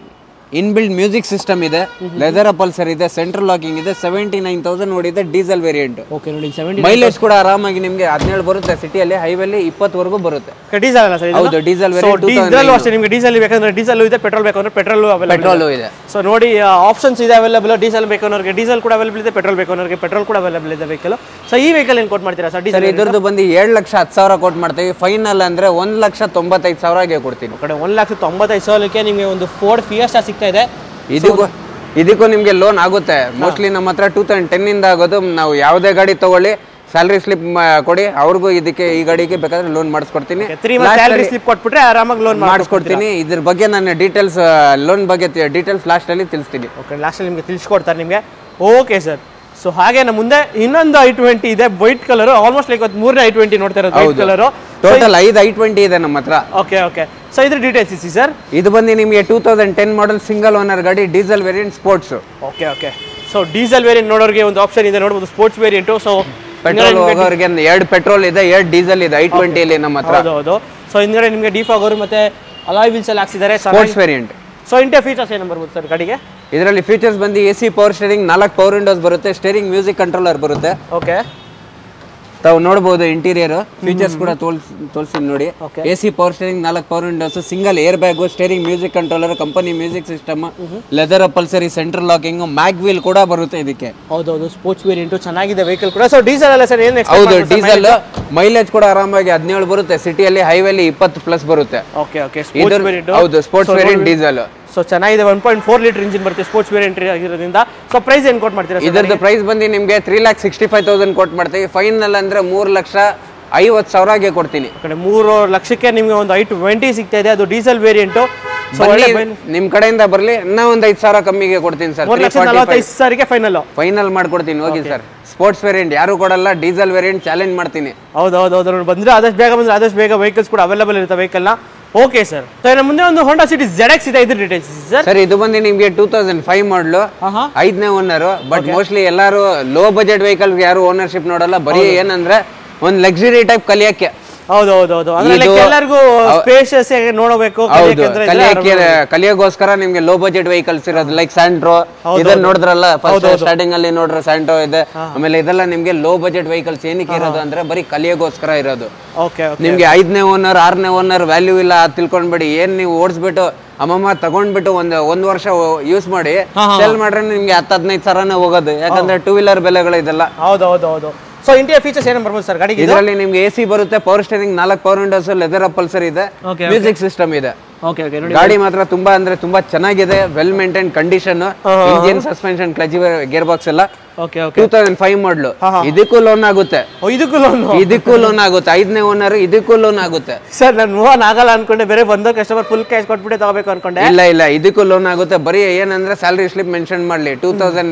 ಇನ್ಬಿಲ್ಡ್ ಮ್ಯೂಸಿಕ್ ಸಿಸ್ಟಮ್ ಇದೆ ಲೆದರ್ ಪಲ್ಸರ್ ಇದೆ ಸೆಂಟ್ರಲ್ ಲಾಕಿಂಗ್ ಇದೆ ಸೆವೆಂಟಿ ನೈನ್ ತೌಸಂಡ್ ಓಡಿದೆ ಡೀಸೆಲ್ ವೇರಿಯಂಟ್ ಓಕೆ ನೋಡಿ ಸೆವೆಂಟಿ ಮೈಲೇಜ್ ಕೂಡ ಆರಾಮಾಗಿ ನಿಮಗೆ ಹದಿನೇಳು ಬರುತ್ತೆ ಸಿಟಿಯಲ್ಲಿ ಹೈವೇಲಿ ಇಪ್ಪತ್ತವರೆಗೂ ಬರುತ್ತೆ ಡೀಸೆಲ್ ಅಲ್ಲ ಸರ್ ಹೌದು ಡೀಸೆಲ್ ಸೊ ವೇರಿಯಂಟ್ ಡೀಸೆಲ್ ಅಷ್ಟೇ ನಿಮಗೆ ಡೀಸೆಲ್ ಬೇಕಂದ್ರೆ ಡೀಸೆಲ್ ಇದೆ ಪೆಟ್ರೋಲ್ ಬೇಕಂದ್ರೆ ಪೆಟ್ರೋಲ್ ಅವೈಲೇಬಲ್ ಪೆಟ್ರೋಲ್ ಇದೆ ಸೊ ನೋಡಿ ಆಪ್ಷನ್ಸ್ ಇದೆ ಅವೈಲೇಬಲ್ ಡೀಸೆಲ್ ಬೇಕನ್ನೋರಿಗೆ ಡೀಸೆಲ್ ಕೂಡ ಅವೈಲೇಬಲ್ ಇದೆ ಪೆಟ್ರೋಲ್ ಬೇಕನ್ನೋರಿಗೆ ಪೆಟ್ರೋಲ್ ಕೂಡ ಅವೈಲೇಬಲ್ ಇದೆ ವೆಹಿಕಲ್ ಸೊ ಈ ವೆಹಿಕಲ್ ಏನು ಕೊಟ್ ಮಾಡ್ತೀರಾ ಸರ್ ಸರ್ ಡೀಸೆಲ್ ಇದ್ರದ್ದು ಬಂದು ಏಳು ಲಕ್ಷ ಹತ್ತು ಸಾವಿರ ಕೊಟ್ಟು ಮಾಡ್ತೀವಿ ಫೈನಲ್ ಅಂದ್ರೆ ಒಂದ್ ಲಕ್ಷ ತೊಂಬತ್ತೈದು ಸಾವಿರಗೆ ಕೊಡ್ತೀನಿ ಕಡೆ ಒಂದು ಲಕ್ಷ ತೊಂಬತ್ತೈದು ಸಾವಿರಕ್ಕೆ ನಿಮಗೆ ಒಂದು ಫೋರ್ಡ್ ಫಿಯಸ್ಟಾ ಸಿಗ್ತಾ ಇದೆ ಇದಕ್ಕೂ ಇದಕ್ಕೂ ನಿಮಗೆ ಲೋನ್ ಆಗುತ್ತೆ ಮೋಸ್ಟ್ಲಿ ನಮ್ಮ ಹತ್ರ ಟೂ ತೌಸಂಡ್ ಟೆನ್ನಿಂದ ಆಗೋದು ನಾವು ಯಾವುದೇ ಗಾಡಿ ತಗೊಳ್ಳಿ ಸ್ಯಾಲ್ರಿ ಸ್ಲಿಪ್ ಕೊಡಿ ಅವ್ರಿಗೂ ಇದಕ್ಕೆ ಈ ಗಾಡಿಗೆ ಬೇಕಾದ್ರೆ ಲೋನ್ ಮಾಡಿಸ್ಕೊಡ್ತೀನಿ ತ್ರೀ ಮಂತ್ ಸ್ಯಾಲರಿ ಸ್ಲಿಪ್ ಕೊಟ್ಬಿಟ್ರೆ ಆರಾಮಾಗಿ ಲೋನ್ ಮಾಡಿ ಮಾಡಿಸ್ಕೊಡ್ತೀನಿ ಇದ್ರ ಬಗ್ಗೆ ನಾನು ಡೀಟೇಲ್ಸ್ ಲೋನ್ ಬಗ್ಗೆ ಡೀಟೇಲ್ಸ್ ಲಾಸ್ಟಲ್ಲಿ ತಿಳಿಸ್ತೀನಿ ಓಕೆ ಲಾಸ್ಟಲ್ಲಿ ನಿಮಗೆ ತಿಳಿಸ್ಕೊಡ್ತಾರೆ ನಿಮಗೆ ಓಕೆ ಸರ್ ಸೊ ಹಾಗೆ ನಮ್ಮ ಮುಂದೆ ಇನ್ನೊಂದು ಐ ಟ್ವೆಂಟಿ ಇದೆ ವೈಟ್ ಕಲರ್ ಆಲ್ಮೋಸ್ಟ್ ಲೈಕ್ ಒಂದು ಮೂರನೇ ಐ ಟ್ವೆಂಟಿ ನೋಡ್ತಾ ಇರೋದು ವೈಟ್ ಕಲರು ಟೋಟಲ್ ಐದು ಐ ಟ್ವೆಂಟಿ ಇದೆ ನಮ್ಮ ಹತ್ರ ಓಕೆ ಓಕೆ ಸೊ ಇದ್ರ ಡೀಟೇಲ್ಸ್ ಇಸಿ ಸರ್ ಇದು ಬಂದು ನಿಮಗೆ two thousand ten model single owner ಗಾಡಿ diesel variant sports okay okay so diesel variant ನೋಡೋರಿಗೆ ಒಂದು ಆಪ್ಷನ್ ಇದೆ ನೋಡ್ಬೋದು ಸ್ಪೋರ್ಟ್ಸ್ ವೇರಿಯಂಟು ಸೊ ಪೆಟ್ರೋಲ್ ಹೋಗೋರಿಗೆ ಎರಡು ಪೆಟ್ರೋಲ್ ಇದೆ ಎರಡು ಡೀಸೆಲ್ ಇದೆ ಐ ಟ್ವೆಂಟಿಯಲ್ಲಿ ನಮ್ಮ ಹತ್ರ ಹೌದು ಹೌದು ಸೊ ಹಿಂದ್ಗಡೆ ನಿಮಗೆ ಡಿಫಾಗ್ ಅವರು ಮತ್ತೆ ಅಲಾಯ್ ವೀಲ್ಸ್ ಎಲ್ಲ ಹಾಕ್ಸಿದ್ದಾರೆ sports variant so interior features ಏನು ಬರ್ಬೋದು ಸರ್ ಗಾಡಿಗೆ ಇದರಲ್ಲಿ ಫೀಚರ್ಸ್ ಬಂದು ಎ ಸಿ ಪವರ್ ಸ್ಟೇರಿಂಗ್ ನಾಲ್ಕು ಪವರ್ ವಿಂಡೋಸ್ ಬರುತ್ತೆ ಸ್ಟೇರಿಂಗ್ ಮ್ಯೂಸಿಕ್ ಕಂಟ್ರೋಲರ್ ಬರುತ್ತೆ ಓಕೆ ತಾವು ನೋಡ್ಬೋದು ಇಂಟೀರಿಯರ್ ಫೀಚರ್ಸ್ ಕೂಡ ತೋಲ್ಸ್ ತೋರಿಸಿ ನೋಡಿ Okay. A C power steering ನಾಲ್ಕು power windows single air bag steering music controller company music system leather upholstery central locking mag wheel ಕೂಡ ಬರುತ್ತೆ ಇದಕ್ಕೆ ಹೌದು ಹೌದು ಸ್ಪೋರ್ಟ್ಸ್ ವೇರಿಯಂಟು ಚೆನ್ನಾಗಿದೆ ವೆಹಿಕಲ್ ಕೂಡ ಸೊ ಡೀಸೆಲ್ ಅಲ್ಲ ಸರ್ ಏನು ಹೌದು ಡೀಸೆಲ್ ಮೈಲೇಜ್ ಕೂಡ ಆರಾಮಾಗಿ ಹದಿನೇಳು ಬರುತ್ತೆ ಸಿಟಿಯಲ್ಲಿ ಹೈವೇಲಿ ಇಪ್ಪತ್ತು ಪ್ಲಸ್ ಬರುತ್ತೆ ಓಕೆ ಓಕೆ ಇದ್ರ- ಸ್ಪೋರ್ಟ್ಸ್ ವೇರಿಯಂಟ್ ಹೌದು ಸ್ಪೋರ್ಟ್ಸ್ ವೇರಿಯಂಟ್ ಡೀಸೆಲ್ ಸೊ ಚೆನ್ನಾಗಿದೆ one point four litre engine ಬರುತ್ತೆ ಸ್ಪೋರ್ಟ್ಸ್ ವೇರಿಯಂಟ್ ಆಗಿರೋದ್ರಿಂದ ಸೊ ಪ್ರೈಸ್ ಏನು ಕೊಟ್ಟು ಮಾಡ್ತೀರಾ ಸರ್ ಇದರದ್ದು ಪ್ರೈಸ್ ಬಂದು ನಿಮಗೆ three lakh sixty five thousand ಕೊಟ್ಟು ಮಾಡ್ತೀವಿ ಫೈನಲ್ ಅಂದ್ರೆ ಮೂರು ಲಕ್ಷ ಐವತ್ತು ಸಾವಿರಗೆ ಕೊಡ್ತೀನಿ ಆ ಕಡೆ ಮೂರು ಲಕ್ಷಕ್ಕೆ ನಿಮಗೆ ಒಂದು ಐ ಟ್ವೆಂಟಿ ಸಿಗ್ತಾ ಇದೆ ಅದು ಡೀಸೆಲ್ ವೇರಿಯಂಟು ಸೊ ಒಳ್ಳೆ ಬನ್ನಿ, ನಿಮ್ ಕಡೆಯಿಂದ ಬರ್ಲಿ ಇನ್ನೂ ಒಂದ್ ಐದು ಸಾವಿರ ಕಮ್ಮಿಗೆ ಕೊಡ್ತೀನಿ ಸರ್ ಮೂರು ಲಕ್ಷ ನಲವತ್ತೈದು ಸಾವಿರಕ್ಕೆ ಫೈನಲ್ ಫೈನಲ್ ಮಾಡ್ಕೊಡ್ತೀನಿ ಹೋಗಿ ಸರ್ ಸ್ಪೋರ್ಟ್ಸ್ ವೇರಿಯಂಟ್ ಯಾರು ಕೊಡಲ್ಲ ಡೀಸೆಲ್ ವೇರಿಯಂಟ್ ಚಾಲೆಂಜ್ ಮಾಡ್ತೀನಿ ಹೌದು ಹೌದು ಹೌದು ನೋಡಿ ಬಂದರೆ ಆದಷ್ಟು ಬೇಗ ಬಂದರೆ ಆದಷ್ಟು ಬೇಗ ವೆಹಿಕಲ್ಸ್ ಕೂಡ ಅವೈಲೇಬಲ್ ಇರುತ್ತೆ ವೆಹಿಕಲ್ನ ಓಕೆ ಸರ್ ಸೊ ಇನ್ನು ಮುಂದೆ ಒಂದು ಹೋಂಡಾ ಸಿಟಿ ಜೆಡ್ ಎಕ್ಸ್ ಇದೆ ಇದ್ರ ಡೀಟೇಲ್ಸ್ ಸರ್ ಸರ್ ಇದು ಬಂದು ನಿಮ್ಗೆ ಟೂ ತೌಸಂಡ್ ಫೈವ್ ಮಾಡಲು ಹಾಂ ಹಾಂ ಐದನೇ ಓನರ್ ಬಟ್ ಮೋಸ್ಟ್ಲಿ ಎಲ್ಲರೂ ಲೋ ಬಜೆಟ್ ವೆಹಿಕಲ್ ಯಾರು ಓನರ್ಶಿಪ್ ನೋಡಲ್ಲ ಬರೀ ಏನಂದ್ರೆ ಒಂದ್ ಲಕ್ಸುರಿ ಟೈಪ್ ಕಲಿಯಕ್ಕೆ ಹೌದು ಹೌದು ಹೌದು ಅಂದ್ರೆ ಇದು- like ಎಲ್ಲರಿಗೂ ಸ್ಪೇಷಿಯಸ್ ನೋಡಬೇಕು ಹೌದು ಕಲಿಯಕ್ಕೆ ಅಂದ್ರೆ ಕಲಿಯಕ್ಕೆ ಕಲಿಯೋಗೋಸ್ಕರ ನಿಮ್ಗೆ ಲೋ ಬಜೆಟ್ ವೆಹಿಕಲ್ಸ್ ಇರೋದು ಲೈಕ್ ಸ್ಯಾಂಟ್ರೋ ಇದನ್ನ ನೋಡಿದ್ರಲ್ಲ ಫಸ್ಟ್ ಸ್ಟಾರ್ಟಿಂಗ್ ಅಲ್ಲಿ ನೋಡ್ರೆ ಸ್ಯಾಂಟ್ರೋ ಇದೆ ಆಮೇಲೆ ಇದೆಲ್ಲ ನಿಮ್ಗೆ ಲೋ ಬಜೆಟ್ ವೆಹಿಕಲ್ಸ್ ಏನಕ್ಕೆ ಇರೋದು ಅಂದ್ರೆ ಬರೀ ಕಲಿಯೋಗೋಸ್ಕರ ಇರೋದು ಓಕೆ ಓಕೆ ನಿಮ್ಗೆ ಐದನೇ ಓನರ್ ಆರನೇ ಓನರ್ ವ್ಯಾಲ್ಯೂ ಇಲ್ಲ ಅದ್ ತಿಳ್ಕೊಂಡ್ಬಿಡಿ ಏನ್ ನೀವು ಓಡಿಸ್ಬಿಟ್ಟು ಅಮ್ಮಮ್ಮ ತಗೊಂಡ್ಬಿಟ್ಟು ಒಂದ್ ಒಂದ್ ವರ್ಷ ಯೂಸ್ ಮಾಡಿ ಸೆಲ್ ಮಾಡ್ರೆ ನಿಮ್ಗೆ ಹತ್ತು ಹದಿನೈದು ಸಾವಿರನೇ ಹೋಗೋದು ಯಾಕಂದ್ರೆ ಟೂ ವೀಲರ್ ಬೆಲೆಗಳು ಇದೆಲ್ಲ ಹೌದು ಹೌದು ಹೌದು ಸೊ ಇಂಟಿಯಾ ಫೀಚರ್ಸ್ ಏನು ಬರ್ಬೋದು ಸರ್ ಗಾಡಿಗೆ ಇದು ಇದರಲ್ಲಿ ನಿಮ್ಗೆ ಎ ಸಿ ಬರುತ್ತೆ ಪವರ್ ಸ್ಟೇರಿಂಗ್ ನಾಲ್ಕು ಪವರ್ ವಿಂಡೋಸ್ ಲೆದರ್ ಪಲ್ಸರ್ ಇದೆ Okay, ಮ್ಯೂಸಿಕ್ ಸಿಸ್ಟಮ್ ಇದೆ ಓಕೆ ಓಕೆ ನೋಡಿ ಗಾಡಿ ಮಾತ್ರ ತುಂಬಾ ಅಂದ್ರೆ ತುಂಬಾ ಚೆನ್ನಾಗಿದೆ well maintain condition engine suspension clutch gear box ಎಲ್ಲ okay okay two thousand five model ಇದಕ್ಕೂ ಲೋನ್ ಆಗುತ್ತೆ ಇದಕ್ಕೂ ಲೋನ್ ಇದಕ್ಕೂ ಲೋನ್ ಆಗುತ್ತೆ ಐದನೇ ಓನರ್ ಇದಕ್ಕೂ ಲೋನ್ ಆಗುತ್ತೆ ಸರ್ ನಾನು ಮೂವ್ ಆನ್ ಆಗಲ್ಲ ಅನ್ಕೊಂಡೆ ಬೇರೆ ಬಂದ ಕಸ್ಟಮರ್ ಫುಲ್ ಕ್ಯಾಶ್ ಕೊಟ್ಬಿಟ್ಟೆ ತಗೋಬೇಕು ಅನ್ಕೊಂಡೆ ಇಲ್ಲ ಇಲ್ಲ ಇದಕ್ಕೂ ಲೋನ್ ಆಗುತ್ತೆ ಬರೀ ಏನಂದ್ರೆ ಸ್ಯಾಲ್ರಿ ಸ್ಲಿಪ್ ಮೆನ್ಷನ್ ಮಾಡಲಿ two thousand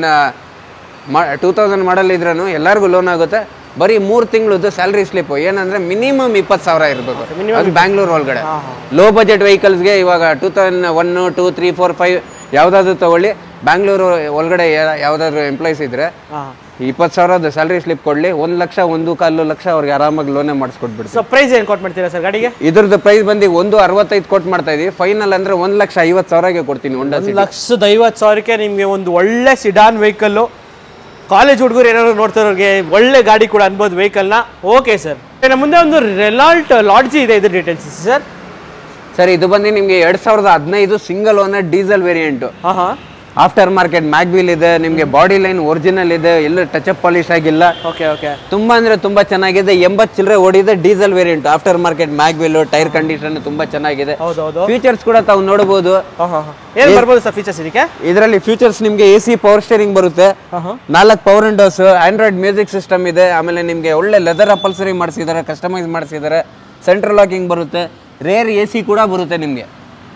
two thousand model ಇದ್ರೂ ಎಲ್ಲರಿಗೂ ಲೋನ್ ಆಗುತ್ತೆ ಬರೀ ಮೂರು ತಿಂಗಳದ್ದು ಸ್ಯಾಲ್ರಿ ಸ್ಲಿಪ್ ಏನಂದ್ರೆ ಮಿನಿಮಮ್ ಇಪ್ಪತ್ತು ಸಾವಿರ ಇರಬೇಕು ಅದು ಬ್ಯಾಂಗ್ಳೂರ್ ಒಳಗಡೆ ಲೋ ಬಜೆಟ್ ವೆಹಿಕಲ್ಸ್ಗೆ ಇವಾಗ two thousand one two three four five ಯಾವುದಾದ್ರು ತಗೊಳ್ಳಿ ಬ್ಯಾಂಗ್ಳೂರು ಒಳಗಡೆ ಯಾ- ಯಾವ್ದಾದ್ರು ಎಂಪ್ಲಾಯ್ಸ್ ಇದ್ರೆ ಹಾಂ ಇಪ್ಪತ್ತು ಸಾವಿರದ ಸ್ಯಾಲ್ರಿ ಸ್ಲಿಪ್ ಕೊಡಲಿ ಒಂದು ಲಕ್ಷ ಒಂದು ಕಾಲು ಲಕ್ಷ ಅವ್ರಿಗೆ ಆರಾಮಾಗಿ ಲೋನೇ ಮಾಡಿಸ್ಕೊಟ್ಬಿಡ್ತೀವಿ ಸೊ ಪ್ರೈಸ್ ಏನು ಕೊಟ್ಟು ಮಾಡ್ತೀರಾ ಸರ್ ಗಾಡಿಗೆ ಇದ್ರದ್ದು ಪ್ರೈಸ್ ಬಂದು ಒಂದು ಅರವತ್ತೈದು ಕೊಟ್ಟು ಮಾಡ್ತಾ ಇದೀವಿ ಫೈನಲ್ ಅಂದ್ರೆ ಒಂದು ಲಕ್ಷ ಐವತ್ತು ಸಾವಿರಗೆ ಕೊಡ್ತೀನಿ ಹೊಂಡಾ ಒಂದು ಲಕ್ಷದ ಐವತ್ತು ಸಾವಿರಕ್ಕೆ ನಿಮಗೆ ಒಂದು ಒಳ್ಳೆ ಸಿಡಾನ್ ವೆಹಿಕಲ್ಲು ಕಾಲೇಜ್ ಹುಡುಗರು ಏನಾದ್ರು ನೋಡ್ತಿರೋರಿಗೆ ಒಳ್ಳೆ ಗಾಡಿ ಕೂಡ ಅನ್ಬೋದು ವೆಹಿಕಲ್ನ ಓಕೆ ಸರ್ ಇನ್ನು ಮುಂದೆ ಒಂದು ರೆನಾಲ್ಟ್ ಲಾಡ್ಜಿ ಇದೆ ಇದ್ರ ಡೀಟೇಲ್ಸ್ ಸರ್ ಸರ್ ಇದು ಬಂದು ನಿಮಗೆ ಎರಡ್ ಸಾವಿರದ ಹದಿನೈದು ಸಿಂಗಲ್ ಓನರ್ ಡೀಸೆಲ್ ವೇರಿಯಂಟ್ ಹಾಂ ಹಾಂ ಆಫ್ಟರ್ ಮಾರ್ಕೆಟ್ ಮ್ಯಾಗ್ವಿಲ್ ಇದೆ ನಿಮಗೆ ಬಾಡಿ ಲೈನ್ ಒರಿಜಿನಲ್ ಇದೆ ಎಲ್ಲೂ ಟಚ್ ಅಪ್ ಪಾಲಿಶ್ ಆಗಿಲ್ಲ ಓಕೆ ಓಕೆ ತುಂಬಾ ಅಂದ್ರೆ ತುಂಬಾ ಚೆನ್ನಾಗಿದೆ ಎಂಬತ್ತು ಚಿಲ್ಲರೆ ಓಡಿದೆ diesel variant after market mag wheel tyre condition ತುಂಬಾ ಚೆನ್ನಾಗಿದೆ ಹೌದು ಹೌದು ಫೀಚರ್ಸ್ ಕೂಡ ತಾವು ನೋಡಬಹುದು ಹಾಂ ಹಾಂ ಏನು ಬರ್ಬೋದು ಸರ್ ಫೀಚರ್ಸ್ ಇದಕ್ಕೆ ಇದರಲ್ಲಿ ಫೀಚರ್ಸ್ ನಿಮಗೆ ಎ ಸಿ ಪವರ್ ಸ್ಟೇರಿಂಗ್ ಬರುತ್ತೆ ಹಾಂ ಹಾಂ ನಾಲ್ಕು power windows Android music system ಇದೆ ಆಮೇಲೆ ನಿಮಗೆ ಒಳ್ಳೆ ಲೆದರ್ ಅಪಲ್ಸರಿ ಮಾಡಿಸಿದ್ದಾರೆ ಕಸ್ಟಮೈಸ್ ಮಾಡಿಸಿದ್ದಾರೆ ಸೆಂಟ್ರಲ್ ಲಾಕಿಂಗ್ ಬರುತ್ತೆ ರೇರ್ ಎ ಸಿ ಕೂಡ ಬರುತ್ತೆ ನಿಮಗೆ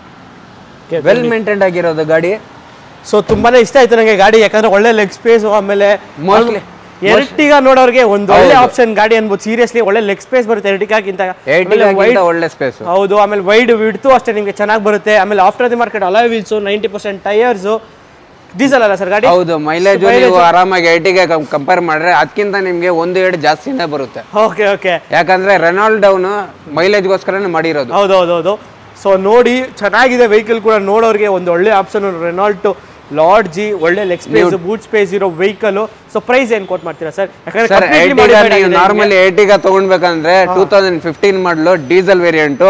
ವೆಲ್ ಮೇಂಟೈನ್ಡ್ ಆಗಿರೋದು ಗಾಡಿ ಸೊ ತುಂಬಾನೇ ಇಷ್ಟ ಆಯ್ತು ನನಗೆ ಗಾಡಿ ಯಾಕಂದ್ರೆ ಒಳ್ಳೆ ಲೆಗ್ ಸ್ಪೇಸ್ ಆಮೇಲೆ Mostly- ಎರ್ಟಿಗ ನೋಡೋರಿಗೆ ಒಂದು ಒಳ್ಳೆ ಆಪ್ಷನ್ ಗಾಡಿ ಅನ್ಬೋದು ಸೀರಿಯಸ್ಲಿ ಒಳ್ಳೆ ಲೆಗ್ ಸ್ಪೇಸ್ ಬರುತ್ತೆ ಎರ್ಟಿಗಾಗಿಂತ ಏಯ್ಟಿಗಿಂತ ಒಳ್ಳೆ ಸ್ಪೇಸ್ ಹೌದು ಆಮೇಲೆ ವೈಡ್ ವಿಡ್ತು ಅಷ್ಟೇ ನಿಮಗೆ ಚೆನ್ನಾಗಿ ಬರುತ್ತೆ ಆಮೇಲೆ after the market alloy wheels ninety percent tyres diesel ಅಲ್ಲ ಸರ್ ಗಾಡಿ ಹೌದು ಮೈಲೇಜ್ ನೀವು ಆರಾಮಾಗಿ ಏಟಿಗೆ ಕಂಪೇರ್ ಮಾಡ್ರೆ ಅದಕ್ಕಿಂತ ನಿಮಗೆ ಒಂದು ಎರಡು ಜಾಸ್ತಿನೇ ಬರುತ್ತೆ ಓಕೆ ಓಕೆ ಯಾಕಂದ್ರೆ ರೆನಾಲ್ಡ್ ಡೌನ್ ಮೈಲೇಜ್ಗೋಸ್ಕರನೇ ಮಾಡಿರೋದು ಹೌದು ಹೌದು ಹೌದು ಸೊ ನೋಡಿ ಚೆನ್ನಾಗಿದೆ ವೆಹಿಕಲ್ ಕೂಡ ನೋಡೋರಿಗೆ ಒಂದು ಒಳ್ಳೆ ಆಪ್ಷನ್ ರೆನಾಲ್ಟೋ ಲಾರ್ಡ್ ಜಿ ಒಳ್ಳೆ ಲೆಗ್ ಸ್ಪೇಸ್ ಬೂಟ್ ಸ್ಪೇಸ್ ಇರೋ ವೆಹಿಕಲ್ ಸೊ ಪ್ರೈಸ್ ಏನ್ ಕೋಟ್ ಮಾಡ್ತೀರಾ ಸರ್ ಸರ್ ಏಟಿಗ ನೀವು ಯಾಕಂದ್ರೆ ನಾರ್ಮಲಿ ಏಟಿಗ ತಗೊಂಡ್ಬೇಕಂದ್ರೆ two thousand fifteen model diesel variant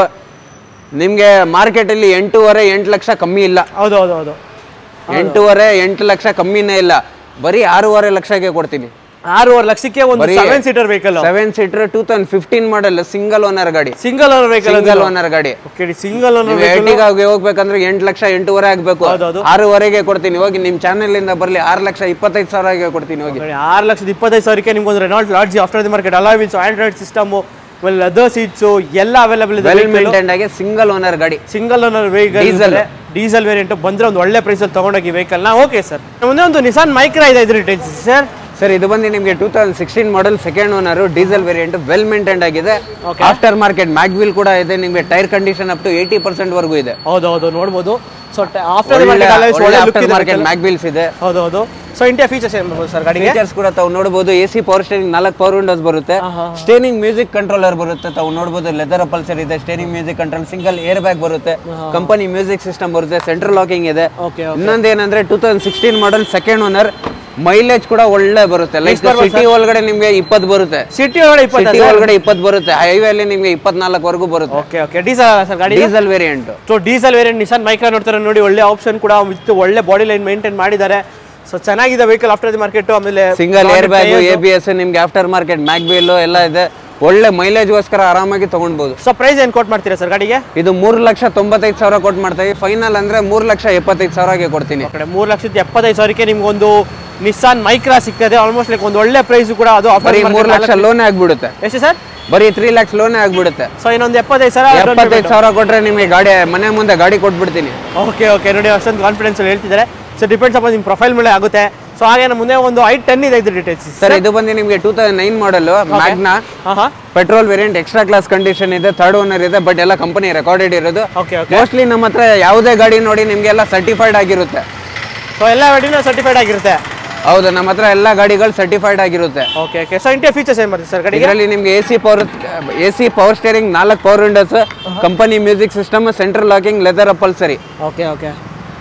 ನಿಮಗೆ ಮಾರ್ಕೆಟಲ್ಲಿ ಎಂಟೂವರೆ ಎಂಟು ಲಕ್ಷ ಕಮ್ಮಿ ಇಲ್ಲ ಹೌದು ಹೌದು ಹೌದು ಎಂಟೂವರೆ ಎಂಟು ಲಕ್ಷ ಕಮ್ಮಿನೇ ಇಲ್ಲ ಬರೀ ಆರೂವರೆ ಲಕ್ಷಕ್ಕೆ ಕೊಡ್ತೀನಿ ಆರೂವರೆ ಲಕ್ಷಕ್ಕೆ ಒಂದು ಬರೀ seven seater vehicle seven seater two thousand fifteen model single owner ಗಾಡಿ single owner vehicle single owner ಗಾಡಿ ಓಕೆ ಸಿಂಗಲ್ ಓನರ್ ನೀವು ಏಟಿಗ ಹೋಗ್ಬೇಕಂದ್ರೆ ಎಂಟು ಲಕ್ಷ ಎಂಟೂವರೆ ಆಗ್ಬೇಕು ಹೌದೌದು. ಆರೂವರೆಗೆ ಕೊಡ್ತೀನಿ ಹೋಗಿ ನಿಮ್ ಚಾನೆಲ್ ಇಂದ ಬರ್ಲಿ ಆರು ಲಕ್ಷ ಇಪ್ಪತ್ತೈದು ಸಾವಿರಗೆ ಕೊಡ್ತೀನಿ ಹೋಗಿ ಆರು ಲಕ್ಷದ ಇಪ್ಪತ್ತೈದು ಸಾವಿರಕ್ಕೆ ನಿಮ್ಗೆ ಒಂದು Renault Lodgy after the market alloy wheels Android system ಆಮೇಲೆ ಲೆದರ್ ಸೀಟ್ಸು ಎಲ್ಲ ಅವೈಲೇಬಲ್ ಇದೆ ವೆಲ್ ಮೇಂಟೈನ್ ಆಗಿ ಸಿಂಗಲ್ ಓನರ್ ಗಾಡಿ single owner vehicle Diesel. Diesel variant ಬಂದ್ರೆ ಒಂದು ಒಳ್ಳೆ ಪ್ರೈಸಲ್ಲಿ ತಗೊಂಡೋಗಿ ವೆಹಿಕಲ್ನ ಓಕೆ ಸರ್ ಮುಂದೆ ಒಂದು ನಿಸಾನ್ ಮೈಕ್ರಾ ಇದೆ ಇದ್ರ ಡೀಟೇಲ್ಸ್ ಸರ್ ಸರ್ ಇದು ಬಂದು ನಿಮಗೆ two thousand sixteen model second owner diesel variant well maintain ಆಗಿದೆ Okay. ಆಫ್ಟರ್ ಮಾರ್ಕೆಟ್ ಮ್ಯಾಗ್ವಿಲ್ ಕೂಡ ಇದೆ ನಿಮಗೆ tyre condition up to eighty percent ವರೆಗೂ ಇದೆ ಹೌದು ಹೌದು ನೋಡ್ಬೋದು so after the market alloy wheels ಒಳ್ಳೆ ಲುಕ್ ಆಫ್ಟರ್ ಇದೆ ಮಾರ್ಕೆಟ್ ಮ್ಯಾಗ್ವಿಲ್ಸ್ ಇದೆ ಹೌದು ಹೌದು ಸೊ ಇಂಡಿಯಾ ಫೀಚರ್ಸ್ ಏನು ಬರ್ಬೋದು ಸರ್ ಗಾಡಿಗೆ ಫೀಚರ್ಸ್ ಕೂಡ ತಾವು ನೋಡಬಹುದು ಎ ಸಿ ಪವರ್ ಸ್ಟೇರಿಂಗ್ ನಾಲ್ಕು ಪವರ್ ವಿಂಡೋಸ್ ಬರುತ್ತೆ ಸ್ಟೇರಿಂಗ್ ಮ್ಯೂಸಿಕ್ ಕಂಟ್ರೋಲರ್ ಬರುತ್ತೆ ತಾವು ನೋಡಬಹುದು ಲೆದರ್ ಪಲ್ಸರ್ ಇದೆ steering music control single air bag ಬರುತ್ತೆ ಕಂಪನಿ ಮ್ಯೂಸಿಕ್ ಸಿಸ್ಟಮ್ ಬರುತ್ತೆ ಸೆಂಟ್ರಲ್ ಲಾಕಿಂಗ್ ಇದೆ ಓಕೆ ಇನ್ನೊಂದು ಏನಂದ್ರೆ two thousand sixteen model second owner mileage ಕೂಡ ಒಳ್ಳೆ ಬರುತ್ತೆ ಲೈಕ್ ಸಿಟಿ ಒಳಗಡೆ ನಿಮ್ಗೆ ಇಪ್ಪತ್ತು ಬರುತ್ತೆ ಸಿಟಿ ಒಳಗಡೆ ಇಪ್ಪತ್ತು ಸಿಟಿ ಒಳಗಡೆ ಇಪ್ಪತ್ತು ಬರುತ್ತೆ ಹೈವೇ ಅಲ್ಲಿ ನಿಮ್ಗೆ ಇಪ್ಪತ್ನಾಲ್ಕು ವರೆಗೂ ಬರುತ್ತೆ ಓಕೆ ಓಕೆ ಡೀಸೆಲ್ ಸರ್ ಗಾಡಿ diesel variant so diesel variant Nissan Micra ನೋಡ್ತಾರೆ ನೋಡಿ ಒಳ್ಳೆ ಆಪ್ಷನ್ ಕೂಡ ವಿತ್ ಒಳ್ಳೆ ಬಾಡಿ ಲೈನ್ ಮೇಂಟೈನ್ ಮಾಡಿದ್ದಾರೆ ಸೊ ಚೆನ್ನಾಗಿದೆ ವೆಹಿಕಲ್ ಆಫ್ಟರ್ ದಿ ಮಾರ್ಕೆಟ್ ಆಮೇಲೆ single air bag A B S ನಿಮ್ಗೆ ಆಫ್ಟರ್ ಮಾರ್ಕೆಟ್ ಮ್ಯಾಗ್ಬಿಲ್ ಎಲ್ಲ ಇದೆ ಒಳ್ಳೆ ಮೈಲೇಜ್ಗೋಸ್ಕರ ಆರಾಮಾಗಿ ತಗೊಳ್ಬಹುದು ಸೊ ಪ್ರೈಸ್ ಏನು ಕೋಟ್ ಮಾಡ್ತೀರಾ ಸರ್ ಗಾಡಿಗೆ ಇದು ಮೂರು ಲಕ್ಷ ತೊಂಬತ್ತೈದು ಸಾವಿರ ಕೊಟ್ಟು ಮಾಡ್ತೀವಿ ಫೈನಲ್ ಅಂದ್ರೆ ಮೂರು ಲಕ್ಷ ಎಪ್ಪತ್ತೈದು ಸಾವಿರಗೆ ಕೊಡ್ತೀನಿ ಆ ಕಡೆ ಮೂರು ಲಕ್ಷದ ಎಪ್ಪತ್ತೈದು ಸಾವಿರಕ್ಕೆ ನಿಮ್ಗೆ ಒಂದು ನಿಸ್ಸಾನ್ ಮೈಕ್ರಾ ಸಿಗ್ತದೆ ಆಲ್ಮೋಸ್ಟ್ ಲೈಕ್ ಒಂದು ಒಳ್ಳೆ ಪ್ರೈಸ್ ಕೂಡ ಅದು ಆಫರ್ ಬರೀ ಮೂರು ಲಕ್ಷ ಲೋನೇ ಆಗ್ಬಿಡುತ್ತೆ ಎಷ್ಟು ಸರ್ ಬರೀ ತ್ರೀ ಲ್ಯಾಕ್ಸ್ ಲೋನೇ ಆಗ್ಬಿಡುತ್ತೆ ಸೊ ಇನ್ನೊಂದು ಎಪ್ಪತ್ತೈದು ಸಾವಿರ ಎಪ್ಪತ್ತೈದು ಸಾವಿರ ಕೊಟ್ರೆ ನಿಮಗೆ ಗಾಡಿ ಮನೆ ಮುಂದೆ ಗಾಡಿ ಕೊಟ್ಬಿಡ್ತೀನಿ ಓಕೆ ಓಕೆ ನೋಡಿ ಅಷ್ಟೊಂದು ಕಾನ್ಫಿಡೆನ್ಸ್ ಅಲ್ಲಿ ಹೇಳ್ತಿದ್ದಾರೆ ಸೊ ಡಿಪೆಂಡ್ಸ್ ಅಪ್ಪ ನಿಮ್ಮ ಪ್ರೊಫೈಲ್ ಮೇಲೆ ಆಗುತ್ತೆ ಸೊ ಹಾಗೆ ನಮ್ಮ ಮುಂದೆ ಒಂದು ಐ ಟೆನ್ ಇದೆ ಇದ್ರ ಡೀಟೇಲ್ಸ್ ಸರ್ ಇದು ಬಂದು ನಿಮಗೆ two thousand nine model Magna ಹಾಂ ಹಾಂ petrol variant extra class condition ಇದೆ ಥರ್ಡ್ ಓನರ್ ಇದೆ ಬಟ್ ಎಲ್ಲ ಕಂಪನಿ ರೆಕಾರ್ಡೆಡ್ ಇರೋದು ಓಕೆ ಓಕೆ ಮೋಸ್ಟ್ಲಿ ನಮ್ಮ ಹತ್ರ ಯಾವುದೇ ಗಾಡಿ ನೋಡಿ ನಿಮಗೆಲ್ಲ ಸರ್ಟಿಫೈಡ್ ಆಗಿರುತ್ತೆ ಸೊ ಎಲ್ಲ ಗಾಡಿನೂ ಸರ್ಟಿಫೈಡ್ ಆಗಿರುತ್ತೆ ಹೌದು ನಮ್ಮ ಹತ್ರ ಎಲ್ಲ ಗಾಡಿಗಳು ಸರ್ಟಿಫೈಡ್ ಆಗಿರುತ್ತೆ ಓಕೆ ಓಕೆ ಸೊ ಇಂಟಿಯ ಫೀಚರ್ಸ್ ಏನು ಬರುತ್ತೆ ಸರ್ ಗಾಡಿಗೆ ಇದರಲ್ಲಿ ನಿಮ್ಗೆ A C power A C power steering ನಾಲ್ಕು power windows company music system central locking leather upholstery okay okay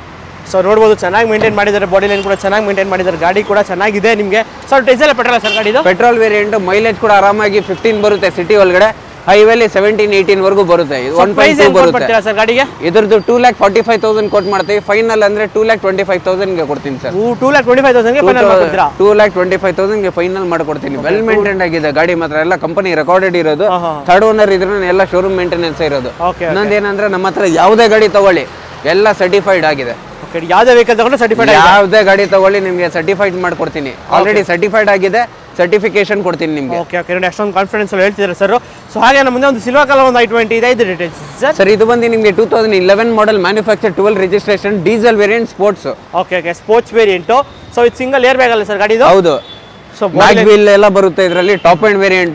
so ನೋಡ್ಬೋದು ಚೆನ್ನಾಗಿ ಮೇಂಟೈನ್ ಮಾಡಿದ್ದಾರೆ ಬಾಡಿ ಲೈನ್ ಕೂಡ ಚೆನ್ನಾಗಿ ಮೇಂಟೈನ್ ಮಾಡಿದ್ದಾರೆ ಗಾಡಿ ಕೂಡ ಚೆನ್ನಾಗಿದೆ ನಿಮಗೆ ಸರ್ ಡೀಸೆಲ್ ಪೆಟ್ರೋಲ್ ಸರ್ ಗಾಡಿದು ಪೆಟ್ರೋಲ್ ವೇರಿಯಂಟ್ ಮೈಲೇಜ್ ಕೂಡ ಆರಾಮಾಗಿ ಫಿಫ್ಟೀನ್ ಬರುತ್ತೆ ಸಿಟಿ ಒಳಗಡೆ ಹೈವೇಲಿ ಸೆವೆಂಟೀನ್ ಏಯ್ಟೀನ್ ವರೆಗೂ ಬರುತ್ತೆ ಒನ್ ಪ್ರೈಸ್ ಪಾಯಿಂಟ್ ಟೂ ಏನು ಬರುತ್ತೆ ಮಾಡ್ತೀರಾ ಸರ್ ಗಾಡಿಗೆ ಇದ್ರದ್ದು two lakh forty five thousand ಕೊಟ್ಟು ಮಾಡ್ತೀವಿ ಫೈನಲ್ ಅಂದ್ರೆ ಟೂ ಲ್ಯಾಕ್ ಟ್ವೆಂಟಿ ಫೈವ್ ತೌಸಂಡ್ಗೆ ಕೊಡ್ತೀನಿ sir two lakh twenty five ತೌಸಂಡ್ಗೆ ಫೈನಲ್ ಮಾಡ್ಕೊಡ್ತೀರಾ ಟೂ ಲ್ಯಾಕ್ ಟ್ವೆಂಟಿ ಫೈವ್ ತೌಸಂಡ್ಗೆ ಫೈನಲ್ ಮಾಡ್ಕೊಡ್ತೀನಿ ವೆಲ್ ಮೇಂಟೈನ್ ಆಗಿದೆ ಗಾಡಿ ಮಾತ್ರ ಎಲ್ಲ ಕಂಪನಿ ರೆಕಾರ್ಡೆಡ್ ಇರೋದು ಹಾ, ಹಾ. ಥರ್ಡ್ ಓನರ್ ಇದ್ರೂ ಎಲ್ಲ ಶೋರೂಮ್ ಮೇಂಟೆನೆನ್ಸ್ ಇರೋದು ಓಕೆ ಇನ್ನೊಂದು ಏನಂದ್ರೆ ನಮ್ಮ ಹತ್ರ ಯಾವುದೇ ಗಾಡಿ ತಗೊಳ್ಳಿ ಎಲ್ಲ ಸರ್ಟಿಫೈಡ್ ಆಗಿದೆ ಓಕೆ ಯಾವುದೇ ವೆಹಿಕಲ್ ತಗೊಂಡ್ರೆ ಸರ್ಟಿಫೈಡ್ ಯಾವುದೇ ಗಾಡಿ ತಗೊಳ್ಳಿ ನಿಮಗೆ ಸರ್ಟಿಫೈಡ್ ಮಾಡ್ಕೊಡ್ತೀನಿ ಆಲ್ರೆಡಿ ಸರ್ಟಿಫೈಡ್ ಆಗಿದೆ ಸರ್ಟಿಫಿಕೇಶನ್ ಕೊಡ್ತೀನಿ ನಿಮಗೆ ಓಕೆ ಓಕೆ ನೋಡಿ ಅಷ್ಟೊಂದು ಕಾನ್ಫಿಡೆನ್ಸ್ ಅಲ್ಲಿ ಹೇಳ್ತಿದ್ದಾರೆ ಸರ್ ಸೊ ಹಾಗೆ ನಮ್ಮ ಮುಂದೆ ಒಂದು ಸಿಲ್ವರ್ ಕಲರ್ ಒಂದು ಐ ಟ್ವೆಂಟಿ ಇದೆ ಇದು ಡೀಟೇಲ್ಸ್ ಸರ್ ಸರ್ ಇದು ಬಂದು ನಿಮಗೆ two thousand eleven model manufacture twelve registration diesel variant sports okay okay sports variant so ಇದು ಸಿಂಗಲ್ ಏರ್ ಬ್ಯಾಗ್ ಅಲ್ಲ ಸರ್ ಗಾಡಿದು ಹೌದು ಸೊ ಮ್ಯಾಗ್ ವೀಲ್ ಎಲ್ಲ ಬರುತ್ತೆ ಇದರಲ್ಲಿ ಟಾಪ್ ಅಂಡ್ ವೇರಿಯಂಟ್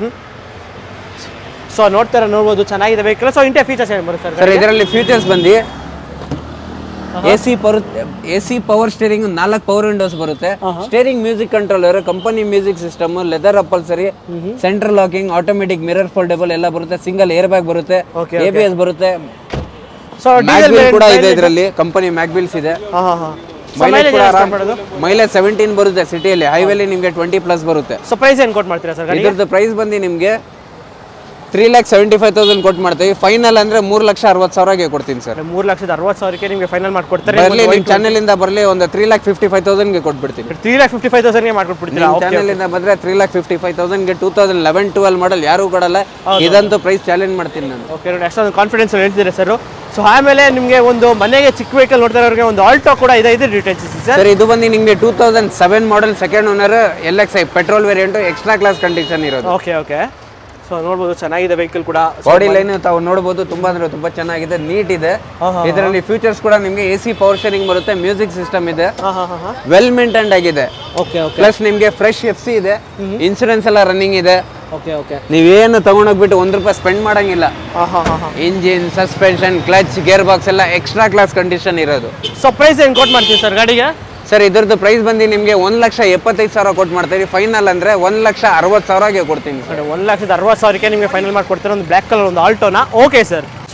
ಸೊ ನೋಡ್ತಾರೆ ನೋಡ್ಬೋದು ಚೆನ್ನಾಗಿದೆ ವೆಹಿಕಲ್ ಸೊ ಇಂಟಿಯ ಫೀಚರ್ಸ್ ಏನು ಬರುತ್ತೆ ಸರ್ ಸರ್ ಇದರಲ್ಲಿ ಫ್ಯೂಚರ್ಸ್ ಬಂದು A C power A C power steering ನಾಲ್ಕು ಪವರ್ ವಿಂಡೋಸ್ ಬರುತ್ತೆ steering music controller company music system leather upholstery central locking automatic mirror foldable ಎಲ್ಲ ಬರುತ್ತೆ ಸಿಂಗಲ್ ಏರ್ ಬ್ಯಾಗ್ ಬರುತ್ತೆ Okay, A B S ಬರುತ್ತೆ so diesel ಮ್ಯಾಗ್ಬಿಲ್ ಕೂಡ ಇದೆ ಇದರಲ್ಲಿ ಕಂಪನಿ ಮ್ಯಾಗ್ಬಿಲ್ಸ್ ಇದೆ ಹಾಂ ಹಾಂ ಹಾಂ ಮೈಲೇಜ್ ಕೂಡ ಆರಾಮ್ ಮೈಲೇಜ್ ಸೆವೆಂಟೀನ್ ಬರುತ್ತೆ ಸಿಟಿಯಲ್ಲಿ ಹೈವೇಲಿ ನಿಮಗೆ ಟ್ವೆಂಟಿ ಪ್ಲಸ್ ಬರುತ್ತೆ ಸೊ ಪ್ರೈಸ್ ಏನು ಕೊಟ್ಟು ಮಾಡ್ತೀರಾ ಸರ್ ಗಾಡಿ ಇದ್ರದ್ದು ಪ್ರೈಸ್ ಬಂದು ನಿಮಗೆ three lakh seventy five thousand ಕೊಟ್ಟು ಮಾಡ್ತೀವಿ ಫೈನಲ್ ಅಂದ್ರೆ ಮೂರು ಲಕ್ಷ ಅರವತ್ತು ಸಾವಿರಗೆ ಕೊಡ್ತೀನಿ ಸರ್ ಮೂರು ಲಕ್ಷದ ಅರವತ್ತು ಸಾವಿರಕ್ಕೆ ನಿಮಗೆ ಫೈನಲ್ ಮಾಡ್ಕೊಡ್ತಾರೆ ಬರಲಿ ನಿಮ್ಮ ಚಾನೆಲ್ ಇಂದ ಬರಲಿ ಒಂದು ತ್ರೀ ಲ್ಯಾಕ್ ಫಿಫ್ಟಿ ಫೈವ್ ತೌಸಂಡ್ಗೆ ಕೊಟ್ಬಿಡ್ತೀನಿ ತ್ರೀ ಲ್ಯಾಕ್ ಫಿಫ್ಟಿ ಫೈವ್ ತೌಸಂಡ್ಗೆ ಮಾಡ್ಕೊಟ್ಬಿಡ್ತೀರಾ ನಿಮ್ಮ ಚಾನೆಲ್ ಇಂದ ಬಂದ್ರೆ ತ್ರೀ ಲ್ಯಾಕ್ ಫಿಫ್ಟಿ ಫೈವ್ ತೌಸಂಡ್ಗೆ two thousand eleven twelve model ಯಾರು ಕೊಡಲ್ಲ ಇದಂತೂ ಪ್ರೈಸ್ ಚಾಲೆಂಜ್ ಮಾಡ್ತೀನಿ ನಾನು ಓಕೆ ನೋಡಿ ಅಷ್ಟೊಂದು ಕಾನ್ಫಿಡೆನ್ಸ್ ಹೇಳ್ತಿದ್ದಾರೆ ಸರ್ ಸೊ ಆಮೇಲೆ ನಿಮಗೆ ಒಂದು ಮನೆಗೆ ಚಿಕ್ಕ ವೆಹಿಕಲ್ ನೋಡ್ತಾ ಇರೋರಿಗೆ ಒಂದು ಆಲ್ಟೋ ಕೂಡ ಇದೆ ಇದು ಡೀಟೇಲ್ಸ್ ಸರ್ ಸರ್ ಇದು ಬಂದು ನಿಮಗೆ two thousand seven model second owner L X I petrol variant extra class condition ಇರೋದು ಓಕೆ ಓಕೆ ಸೊ ನೋಡ್ಬೋದು ಚೆನ್ನಾಗಿದೆ ವೆಹಿಕಲ್ ಕೂಡ ಬಾಡಿ ಲೈನ್ ತಾವು ನೋಡಬಹುದು ತುಂಬಾ ಅಂದ್ರೆ ತುಂಬಾ ಚೆನ್ನಾಗಿದೆ ನೀಟ್ ಇದೆ ಇದರಲ್ಲಿ ಫ್ಯೂಚರ್ಸ್ ಕೂಡ ನಿಮಗೆ ಎ ಸಿ ಪವರ್ ಶೇರಿಂಗ್ ಬರುತ್ತೆ ಮ್ಯೂಸಿಕ್ ಸಿಸ್ಟಮ್ ಇದೆ ಹಾಂ ಹಾಂ ಹಾಂ ಹಾಂ ವೆಲ್ ಮೇಂಟೈನ್ಡ್ ಆಗಿದೆ ಓಕೆ ಓಕೆ ಪ್ಲಸ್ ನಿಮಗೆ ಫ್ರೆಶ್ ಎಫ್ ಸಿ ಇದೆ ಇನ್ಸೂರೆನ್ಸ್ ಎಲ್ಲ ರನ್ನಿಂಗ್ ಇದೆ ಓಕೆ ಓಕೆ ನೀವೇನು ತಗೊಂಡೋಗ್ಬಿಟ್ಟು ಒಂದು ರೂಪಾಯಿ ಸ್ಪೆಂಡ್ ಮಾಡಂಗಿಲ್ಲ ಹಾಂ ಹಾಂ ಹಾಂ ಹಾಂ engine suspension clutch gear box ಎಲ್ಲ ಎಕ್ಸ್ಟ್ರಾ ಕ್ಲಾಸ್ ಕಂಡೀಷನ್ ಇರೋದು ಸೊ ಪ್ರೈಸ್ ಏನು ಕೊಟ್ಟು ಮಾಡ್ತೀವಿ ಸರ್ ಗಾಡಿಗೆ ಸರ್ ಇದ್ರದ್ದು ಪ್ರೈಸ್ ಬಂದು ನಿಮಗೆ ಒಂದು ಲಕ್ಷ ಎಪ್ಪತ್ತೈದು ಸಾವಿರ ಕೊಟ್ಟು ಮಾಡ್ತೀವಿ ಫೈನಲ್ ಅಂದ್ರೆ ಒಂದು ಲಕ್ಷ ಅರವತ್ತು ಸಾವಿರಗೆ ಕೊಡ್ತೀನಿ ಒಂದು ಲಕ್ಷದ ಅರವತ್ತು ಸಾವಿರಕ್ಕೆ ನಿಮಗೆ ಫೈನಲ್ ಮಾಡ್ಕೊಡ್ತಾರೆ ಒಂದು ಬ್ಲ್ಯಾಕ್ ಕಲರ್ ಒಂದು ಆಲ್ಟೋನ ಓಕೆ ಸರ್ ಸೊ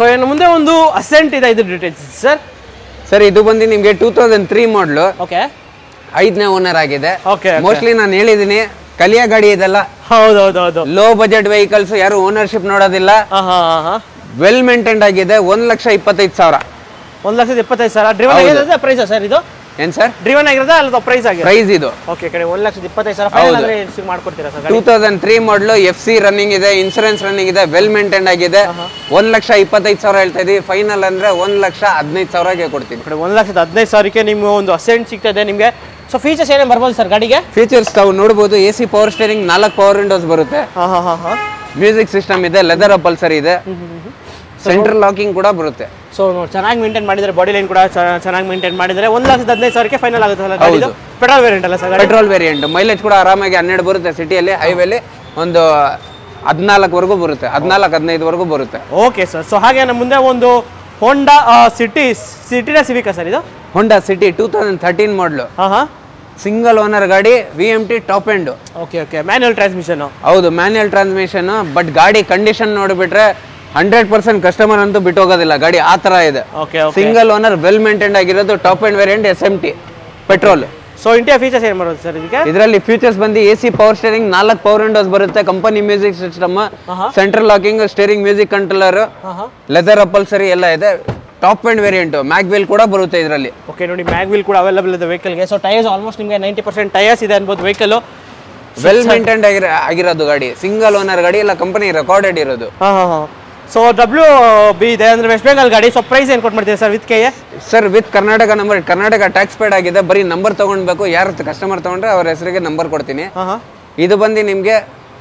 ಸೊ ಇನ್ನು ಮುಂದೆ ಒಂದು ಅಸೆಂಟ್ ಇದೆ ಇದು ಡೀಟೇಲ್ಸ್ ಸರ್ ಸರ್ ಇದು ಬಂದು ನಿಮಗೆ two thousand three model okay ಐದನೇ ಓನರ್ ಆಗಿದೆ ಓಕೆ ಮೋಸ್ಟ್ಲಿ ನಾನು ಹೇಳಿದ್ದೀನಿ ಕಲಿಯ ಗಾಡಿ ಇದೆಲ್ಲ ಹೌದು ಹೌದು ಹೌದು ಲೋ ಬಜೆಟ್ ವೆಹಿಕಲ್ಸ್ ಯಾರು ಓನರ್ಶಿಪ್ ನೋಡೋದಿಲ್ಲ ಹಾಂ ಹಾಂ ಹಾಂ ಹಾಂ ವೆಲ್ ಮೇಂಟೈನ್ಡ್ ಆಗಿದೆ ಒಂದ್ ಲಕ್ಷ ಇಪ್ಪತ್ತೈದು ಸಾವಿರ ಒಂದು ಲಕ್ಷದ ಇಪ್ಪತ್ತೈದು ಸಾವಿರ ಡ್ರಿವನ್ ಆಗಿರೋದೇ ಪ್ರೈಸಾ ಸರ್ ಇದು ಏನ್ ಸರ್ ಡ್ರಿವನ್ ಆಗಿರೋದಾ ಅಲ್ಲ ಪ್ರೈಸ್ ಆಗಿದೆ ಪ್ರೈಸ್ ಇದು ಓಕೆ ಕಡೆ ಒಂದು ಲಕ್ಷದ ಇಪ್ಪತ್ತೈದು ಸಾವಿರ ಫೈನಲ್ ಆದರೆ ಎಷ್ಟು ಮಾಡ್ಕೊಡ್ತೀರಾ sir two thousand three model F C running ಇದೆ ಇನ್ಸೂರೆನ್ಸ್ ರನ್ನಿಂಗ್ ಇದೆ ವೆಲ್ ಮೇಂಟೈನ್ಡ್ ಆಗಿದೆ ಒಂದ್ ಲಕ್ಷ ಇಪ್ಪತ್ತೈದು ಸಾವಿರ ಹೇಳ್ತಾ ಇದೀವಿ ಫೈನಲ್ ಅಂದ್ರೆ ಒಂದ್ ಲಕ್ಷ ಹದಿನೈದು ಸಾವಿರಗೆ ಕೊಡ್ತೀನಿ ಕಡೆ ಒಂದು ಲಕ್ಷದ ಹದಿನೈದು ಸಾವಿರಕ್ಕೆ ನಿಮ್ಗೆ ಒಂದು ಅಸೆಂಟ್ ಸಿಗ್ತದೆ ನಿಮಗೆ ಸೊ ಫೀಚರ್ಸ್ ಏನೇನು ಬರ್ಬೋದು ಸರ್ ಗಾಡಿಗೆ ಫೀಚರ್ಸ್ ತಾವು ನೋಡ್ಬೋದು ಎ ಸಿ ಪವರ್ ಸ್ಟೇರಿಂಗ್ ನಾಲ್ಕು ಪವರ್ ವಿಂಡೋಸ್ ಬರುತ್ತೆ ಹಾಂ ಹಾಂ ಹಾಂ ಹಾಂ ಮ್ಯೂಸಿಕ್ ಸಿಸ್ಟಮ್ ಇದೆ ಲೆದರ್ ಪಲ್ಸರ್ ಇದೆ ಸೆಂಟ್ರಲ್ ಲಾಕಿಂಗ್ ಕೂಡ ಬರುತ್ತೆ ಸೊ ಚೆನ್ನಾಗಿ ಮೇಂಟೈನ್ ಮಾಡಿದರೆ ಬಾಡಿ ಲೈನ್ ಕೂಡ ಚೆನ್ನಾಗಿ ಮೇಂಟೈನ್ ಮಾಡಿದರೆ ಒಂದು ಲಕ್ಷದ ಹದಿನೈದು ಸಾವಿರಕ್ಕೆ ಫೈನಲ್ ಆಗುತ್ತಲ್ಲ ಗಾಡಿದು ಪೆಟ್ರೋಲ್ ವೇರಿಯಂಟ್ ಅಲ್ಲ ಸರ್ ಗಾಡಿ ಪೆಟ್ರೋಲ್ ವೇರಿಯಂಟ್ ಮೈಲೇಜ್ ಕೂಡ ಆರಾಮಾಗಿ ಹನ್ನೆರಡು ಬರುತ್ತೆ ಸಿಟಿಯಲ್ಲಿ ಹೈವೇಲಿ ಒಂದು ಹದಿನಾಲ್ಕವರೆಗೂ ಬರುತ್ತೆ ಹದಿನಾಲ್ಕು ಹದಿನೈದುವರೆಗೂ ಬರುತ್ತೆ ಓಕೆ ಸರ್ ಸೊ ಹಾಗೆ ನಮ್ಮ ಮುಂದೆ ಒಂದು ಹೋಂಡಾ ಸಿಟಿ ಸಿಟಿನ ಸಿವಿಕಾ ಸರ್ ಇದು Honda City two thousand thirteen model ಹಾಂ ಹಾಂ ಸಿಂಗಲ್ ಓನರ್ ಗಾಡಿ V M T top end okay okay manual transmission ಹೌದು ಮ್ಯಾನ್ಯಲ್ ಟ್ರಾನ್ಸ್ಮಿಷನ್ ಬಟ್ ಗಾಡಿ ಕಂಡೀಷನ್ ನೋಡಿಬಿಟ್ರೆ ಹಂಡ್ರೆಡ್ ಪರ್ಸೆಂಟ್ ಕಸ್ಟಮರ್ ಅಂತೂ ಬಿಟ್ಟು ಹೋಗೋದಿಲ್ಲ ಗಾಡಿ ಆ ಥರ ಇದೆ okay okay single owner well maintained ಆಗಿರೋದು top end variant S M T petrol so ಇಂಡಿಯಾ ಫೀಚರ್ಸ್ ಏನು ಬರುತ್ತೆ ಸರ್ ಇದಕ್ಕೆ ಇದರಲ್ಲಿ ಫೀಚರ್ಸ್ ಬಂದು ಎ ಸಿ ಪವರ್ ಸ್ಟೇರಿಂಗ್ ನಾಲ್ಕು ಪವರ್ ವಿಂಡೋಸ್ ಬರುತ್ತೆ company music system central locking steering music controller ಹಾಂ ಹಾಂ ಲೆದರ್ ಅಪಲ್ಸರಿ ಎಲ್ಲ ಇದೆ ಟಾಪ್ ಎಂಡ್ ವೇರಿಯಂಟ್ ಮ್ಯಾಗ್ವೆಲ್ ಕೂಡ ಬರುತ್ತೆ ಇದರಲ್ಲಿ ಓಕೆ ನೋಡಿ ಮ್ಯಾಗ್ ವೀಲ್ ಕೂಡ ಅವೈಲೇಬಲ್ ಇದೆ ವೆಹಿಕಲ್ಗೆ ಸೊ ಟೈರ್ಸ್ ಆಲ್ಮೋಸ್ಟ್ ನಿಮಗೆ ನೈಂಟಿ ಪರ್ಸೆಂಟ್ ಟೈರ್ಸ್ ಇದೆ ಅನ್ಬೋದು ವೆಹಿಕಲ್ ವೆಲ್ ಮೇಂಟೈನ್ಡ್ ಆಗಿರ ಆಗಿರೋದು ಗಾಡಿ ಸಿಂಗಲ್ ಓನರ್ ಗಾಡಿ ಇಲ್ಲ ಕಂಪನಿ ರೆಕಾರ್ಡೆಡ್ ಇರೋದು ಹಾಂ ಹಾಂ ಹಾಂ ಸೊ ಡಬ್ಲ್ಯೂ ಬಿ ಇದೆ ಅಂದರೆ ವೆಸ್ಟ್ ಬೆಂಗಾಲ್ ಗಾಡಿ ಸೊ ಪ್ರೈಸ್ ಏನು ಕೊಟ್ಟು ಮಾಡ್ತೀವಿ sir with K sir with Karnataka number Karnataka tax paid ಆಗಿದೆ ಬರೀ ನಂಬರ್ ತಗೊಳ್ಬೇಕು ಯಾರು ಕಸ್ಟಮರ್ ತಗೊಂಡ್ರೆ ಅವ್ರ ಹೆಸರಿಗೆ ನಂಬರ್ ಕೊಡ್ತೀನಿ ಹಾಂ ಹಾಂ ಇದು ಬಂದು ನಿಮಗೆ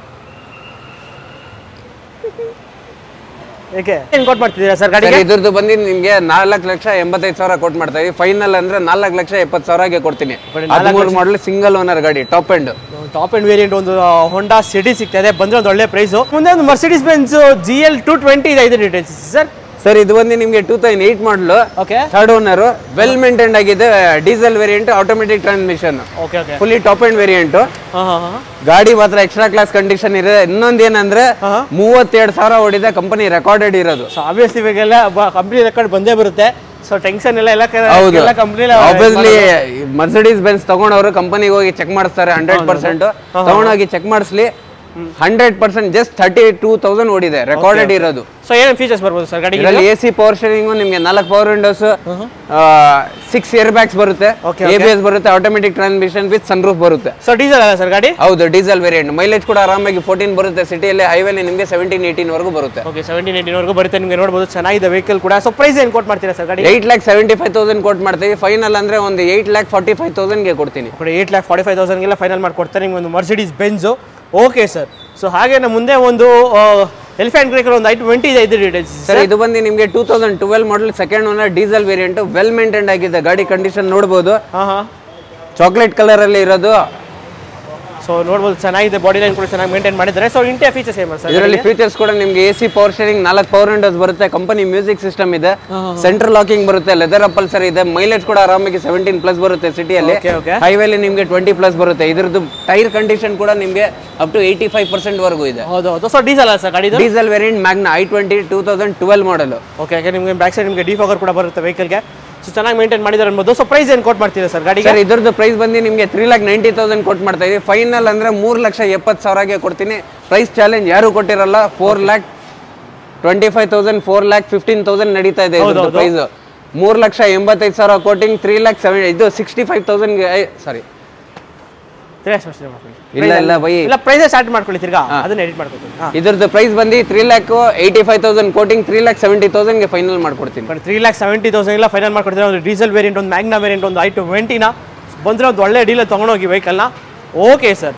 ಏಕೆ ಏನು ಕೊಟ್ಟು ಮಾಡ್ತಿದ್ದೀರಾ ಸರ್ ಸರ್ ಗಾಡಿಗೆ ಇದ್ರದ್ದು ಬಂದು ನಿಮಗೆ ನಾಲ್ಕು ಲಕ್ಷ ಎಂಬತ್ತೈದು ಸಾವಿರ ಕೊಟ್ಟು ಮಾಡ್ತಾ ಇದೀವಿ ಫೈನಲ್ ಅಂದ್ರೆ ನಾಲ್ಕು ಲಕ್ಷ ಎಪ್ಪತ್ತು ಸಾವಿರಗೆ ಕೊಡ್ತೀನಿ ಹದಿಮೂರು ಮಾಡಲ್ ಸಿಂಗಲ್ ಓನರ್ ಗಾಡಿ top end top end variant ಒಂದು ಹೊಂಡಾ ಸಿಟಿ ಸಿಗ್ತದೆ ಬಂದ್ರೆ ಒಂದು ಒಳ್ಳೆ ಪ್ರೈಸು ಮುಂದೆ ಒಂದು Mercedes Benz G L two twenty ಇದೆ ಇದು ಡೀಟೇಲ್ಸ್ ಸರ್ ಸರ್ ಇದು ಬಂದು ನಿಮಗೆ two thousand eight model okay third owner well maintained ಆಗಿದೆ diesel variant automatic transmission okay okay fully top end variant ಹಾಂ ಹಾಂ ಹಾಂ ಗಾಡಿ ಮಾತ್ರ ಎಕ್ಸ್ಟ್ರಾ ಕ್ಲಾಸ್ ಕಂಡೀಷನ್ ಇದೆ ಇನ್ನೊಂದು ಏನಂದ್ರೆ ಹಾ. ಮೂವತ್ತೆರಡು ಸಾವಿರ ಹೊಡಿದೆ ಕಂಪನಿ ರೆಕಾರ್ಡೆಡ್ ಇರೋದು ಸೊ ಆಬ್ವಿಯಸ್ಲಿ ಇವಾಗೆಲ್ಲ ಕಂಪ್ನಿ ರೆಕಾರ್ಡ್ ಬಂದೇ ಬರುತ್ತೆ ಸೊ ಟೆನ್ಷನ್ ಎಲ್ಲ ಎಲ್ಲ ಕ- ಹೌದು ಎಲ್ಲ ಕಂಪ್ನಿ ಆಬ್ವಿಯಸ್ಲಿ ಮರ್ಸಿಡೀಸ್ ಬೆನ್ಸ್ ತಗೊಂಡವರು ಕಂಪನಿಗೆ ಹೋಗಿ ಚೆಕ್ ಮಾಡಿಸ್ತಾರೆ ಹಂಡ್ರೆಡ್ ಪರ್ಸೆಂಟ್ ತಗೊಂಡೋಗಿ ಚೆಕ್ ಮಾಡಿಸ್ಲಿ hundred percent just thirty two thousand ಓಡಿದೆ ರೆಕಾರ್ಡೆಡ್ ಇರೋದು ಸೊ ಏನೇನು ಫೀಚರ್ಸ್ ಬರ್ಬೋದು ಸರ್ ಗಾಡಿಗೆ ಇದರಲ್ಲಿ ಎ ಸಿ ಪವರ್ ಸ್ಟೇರಿಂಗು ನಿಮಗೆ ನಾಲ್ಕು power windows six air bags ಬರುತ್ತೆ Okay, ಎ ಬಿ ಎಸ್ ಬರುತ್ತೆ ಆಟೋಮೆಟಿಕ್ ಟ್ರಾನ್ಸ್ಮಿಷನ್ ವಿತ್ ಸನ್ರೂಫ್ ಬರುತ್ತೆ ಸೊ ಡೀಸೆಲ್ ಅಲ್ಲ ಸರ್ ಗಾಡಿ ಹೌದು ಡೀಸೆಲ್ ವೇರಿಯಂಟ್ ಮೈಲೇಜ್ ಕೂಡ ಆರಾಮಾಗಿ ಫೋರ್ಟೀನ್ ಬರುತ್ತೆ ಸಿಟಿಯಲ್ಲಿ ಹೈವೇಲಿ ನಿಮಗೆ ಸೆವೆಂಟೀನ್ ಏಯ್ಟೀನ್ ವರೆಗೂ ಬರುತ್ತೆ ಓಕೆ ಸೆವೆಂಟೀನ್ ಏಯ್ಟೀನ್ವರೆಗೂ ಬರುತ್ತೆ ನಿಮಗೆ ನೋಡ್ಬೋದು ಚೆನ್ನಾಗಿದೆ ವೆಹಿಕಲ್ ಕೂಡ ಸೊ ಪ್ರೈಸ್ ಏನು ಕೊಟ್ಟು ಮಾಡ್ತೀರಾ ಸರ್ ಗಾಡಿ eight lakh seventy five thousand ಕೊಟ್ಟು ಮಾಡ್ತೀವಿ ಫೈನಲ್ ಅಂದ್ರೆ ಒಂದು ಏಯ್ಟ್ ಲ್ಯಾಕ್ ಫಾರ್ಟಿ ಫೈವ್ ತೌಸಂಡ್ಗೆ ಕೊಡ್ತೀನಿ ಕೂಡ ಏಯ್ಟ್ ಲ್ಯಾಕ್ ಫಾರ್ಟಿ ಫೈವ್ ತೌಸಂಡ್ಗೆಲ್ಲ ಫೈನಲ್ ಮಾಡ್ಕೊಡ್ತಾರೆ ನಿಮ್ಗೆ ಒಂದು Mercedes Benz okay sir so ಹಾಗೆ ನಮ್ಮ ಮುಂದೆ ಒಂದು ಎಲಿಫೆಂಟ್ ಕ್ರೇಕರ್ ಒಂದು ಐ ಟ್ವೆಂಟಿ ಇದೆ ಇದು ಡೀಟೇಲ್ಸ್ ಸರ್ ಇದು ಬಂದು ನಿಮಗೆ two thousand twelve model second owner diesel variant well maintained ಆಗಿದೆ ಗಾಡಿ ಕಂಡೀಷನ್ ನೋಡ್ಬೋದು ಹಾಂ ಹಾಂ ಚಾಕ್ಲೇಟ್ ಕಲರ್ ಅಲ್ಲಿ ಇರೋದು ಸೊ ನೋಡ್ಬೋದು ಚೆನ್ನಾಗಿದೆ ಬಾಡಿ ಲೈನ್ ಕೂಡ ಚೆನ್ನಾಗಿ ಮೇಂಟೈನ್ ಮಾಡಿದ್ದಾರೆ ಸೊ ಇಂಟಿಯಾ ಫೀಚರ್ಸ್ ಏನು ಸರ್ ಇದರಲ್ಲಿ ಫೀಚರ್ಸ್ ಕೂಡ ನಿಮಗೆ ಎ ಸಿ ಪವರ್ ಸ್ಟೇರಿಂಗ್ ನಾಲ್ಕು ಪವರ್ ವಿಂಡೋಸ್ ಬರುತ್ತೆ ಕಂಪನಿ ಮ್ಯೂಸಿಕ್ ಸಿಸ್ಟಮ್ ಇದೆ ಸೆಂಟ್ರಲ್ ಲಾಕಿಂಗ್ ಬರುತ್ತೆ ಲೆದರ್ ಅಪಲ್ಸರ್ ಇದೆ ಮೈಲೇಜ್ ಕೂಡ ಆರಾಮಾಗಿ ಸೆವೆಂಟೀನ್ ಪ್ಲಸ್ ಬರುತ್ತೆ ಸಿಟಿಯಲ್ಲಿ ಓಕೆ ಓಕೆ ಹೈವೇಲಿ ನಿಮಗೆ ಟ್ವೆಂಟಿ ಪ್ಲಸ್ ಬರುತ್ತೆ ಇದ್ರದ್ದು ಟೈರ್ ಕಂಡೀಷನ್ ಕೂಡ ನಿಮಗೆ up to eighty five percent ವರೆಗೂ ಇದೆ ಹೌದು ಹೌದು ಸೊ ಡೀಸೆಲ್ ಅಲ್ಲ ಸರ್ ಗಾಡಿದು diesel variant Magna I twenty two thousand twelve model okay okay ನಿಮಗೆ ಬ್ಯಾಕ್ ಸೈಡ್ ನಿಮಗೆ ಡಿಫಾಗರ್ ಕೂಡ ಬರುತ್ತೆ ವೆಹಿಕಲ್ಗೆ ಸೊ ಚೆನ್ನಾಗಿ ಮೇಂಟೈನ್ ಮಾಡಿದ್ದಾರೆ ಅನ್ಬೋದು ಸೊ ಪ್ರೈಸ್ ಏನು ಕೊಟ್ಟು ಮಾಡ್ತೀರಾ ಸರ್ ಗಾಡಿಗೆ ಸರ್ ಇದ್ರದ್ದು ಪ್ರೈಸ್ ಬಂದು ನಿಮಗೆ ತ್ರೀ ಲ್ಯಾಕ್ ನೈಂಟಿ ತೌಸಂಡ್ ಕೊಟ್ಟು ಮಾಡ್ತಾ ಇದೀವಿ ಫೈನಲ್ ಅಂದ್ರೆ ಮೂರು ಲಕ್ಷ ಎಪ್ಪತ್ತು ಸಾವಿರಗೆ ಕೊಡ್ತೀನಿ ಪ್ರೈಸ್ ಚಾಲೆಂಜ್ ಯಾರು ಕೊಟ್ಟಿರಲ್ಲ four lakh twenty five thousand four lakh fifteen thousand ನಡೀತಾ ಇದೆ ಇದ್ರದ್ದು ಪ್ರೈಸ್ ಮೂರು ಲಕ್ಷ ಎಂಬತ್ತೈದು ಸಾವಿರ ಕೋಟಿಂಗ್ ತ್ರೀ ಲ್ಯಾಕ್ ಸೆವೆನ್ ಇದು ಸಿಕ್ಸ್ಟಿ ಫೈವ್ ತೌಸಂಡ್ಗೆ ಸಾರಿ ತ್ರೀ ಲ್ಯಾಕ್ಸ್ ಅಷ್ಟೇ ಮಾಡ್ಕೊಳ್ಳಿ ಇಲ್ಲ ಇಲ್ಲ ಬೈ ಇಲ್ಲ ಪ್ರೈಸ್ ಸ್ಟಾರ್ಟ್ ಮಾಡ್ಕೊಳ್ಳಿ ತಿರ್ಗಾ ಅದನ್ನ ಎಡಿಟ್ ಮಾಡ್ಕೊತೀನಿ ಹಾಂ ಇದ್ರದ್ದು ಪ್ರೈಸ್ ಬಂದು three lakh eighty five thousand quoting three lakh seventy ತೌಸಂಡ್ಗೆ ಫೈನಲ್ ಮಾಡ್ಕೊಡ್ತೀನಿ but three lakh seventy thousand ಎಲ್ಲ ಫೈನಲ್ ಮಾಡ್ಕೊಡ್ತಾರೆ ಒಂದು ಡೀಸೆಲ್ ವೇರಿಯಂಟ್ ಒಂದು ಮ್ಯಾಗ್ನಾ ವೇರಿಯಂಟ್ ಒಂದು ಐ ಟ್ವೆಂಟಿನ ಬಂದರೆ ಒಂದು ಒಳ್ಳೆ ಡೀಲರ್ ತೊಗೊಂಡೋಗಿ ವೆಹಿಕಲ್ನ ಓಕೆ ಸರ್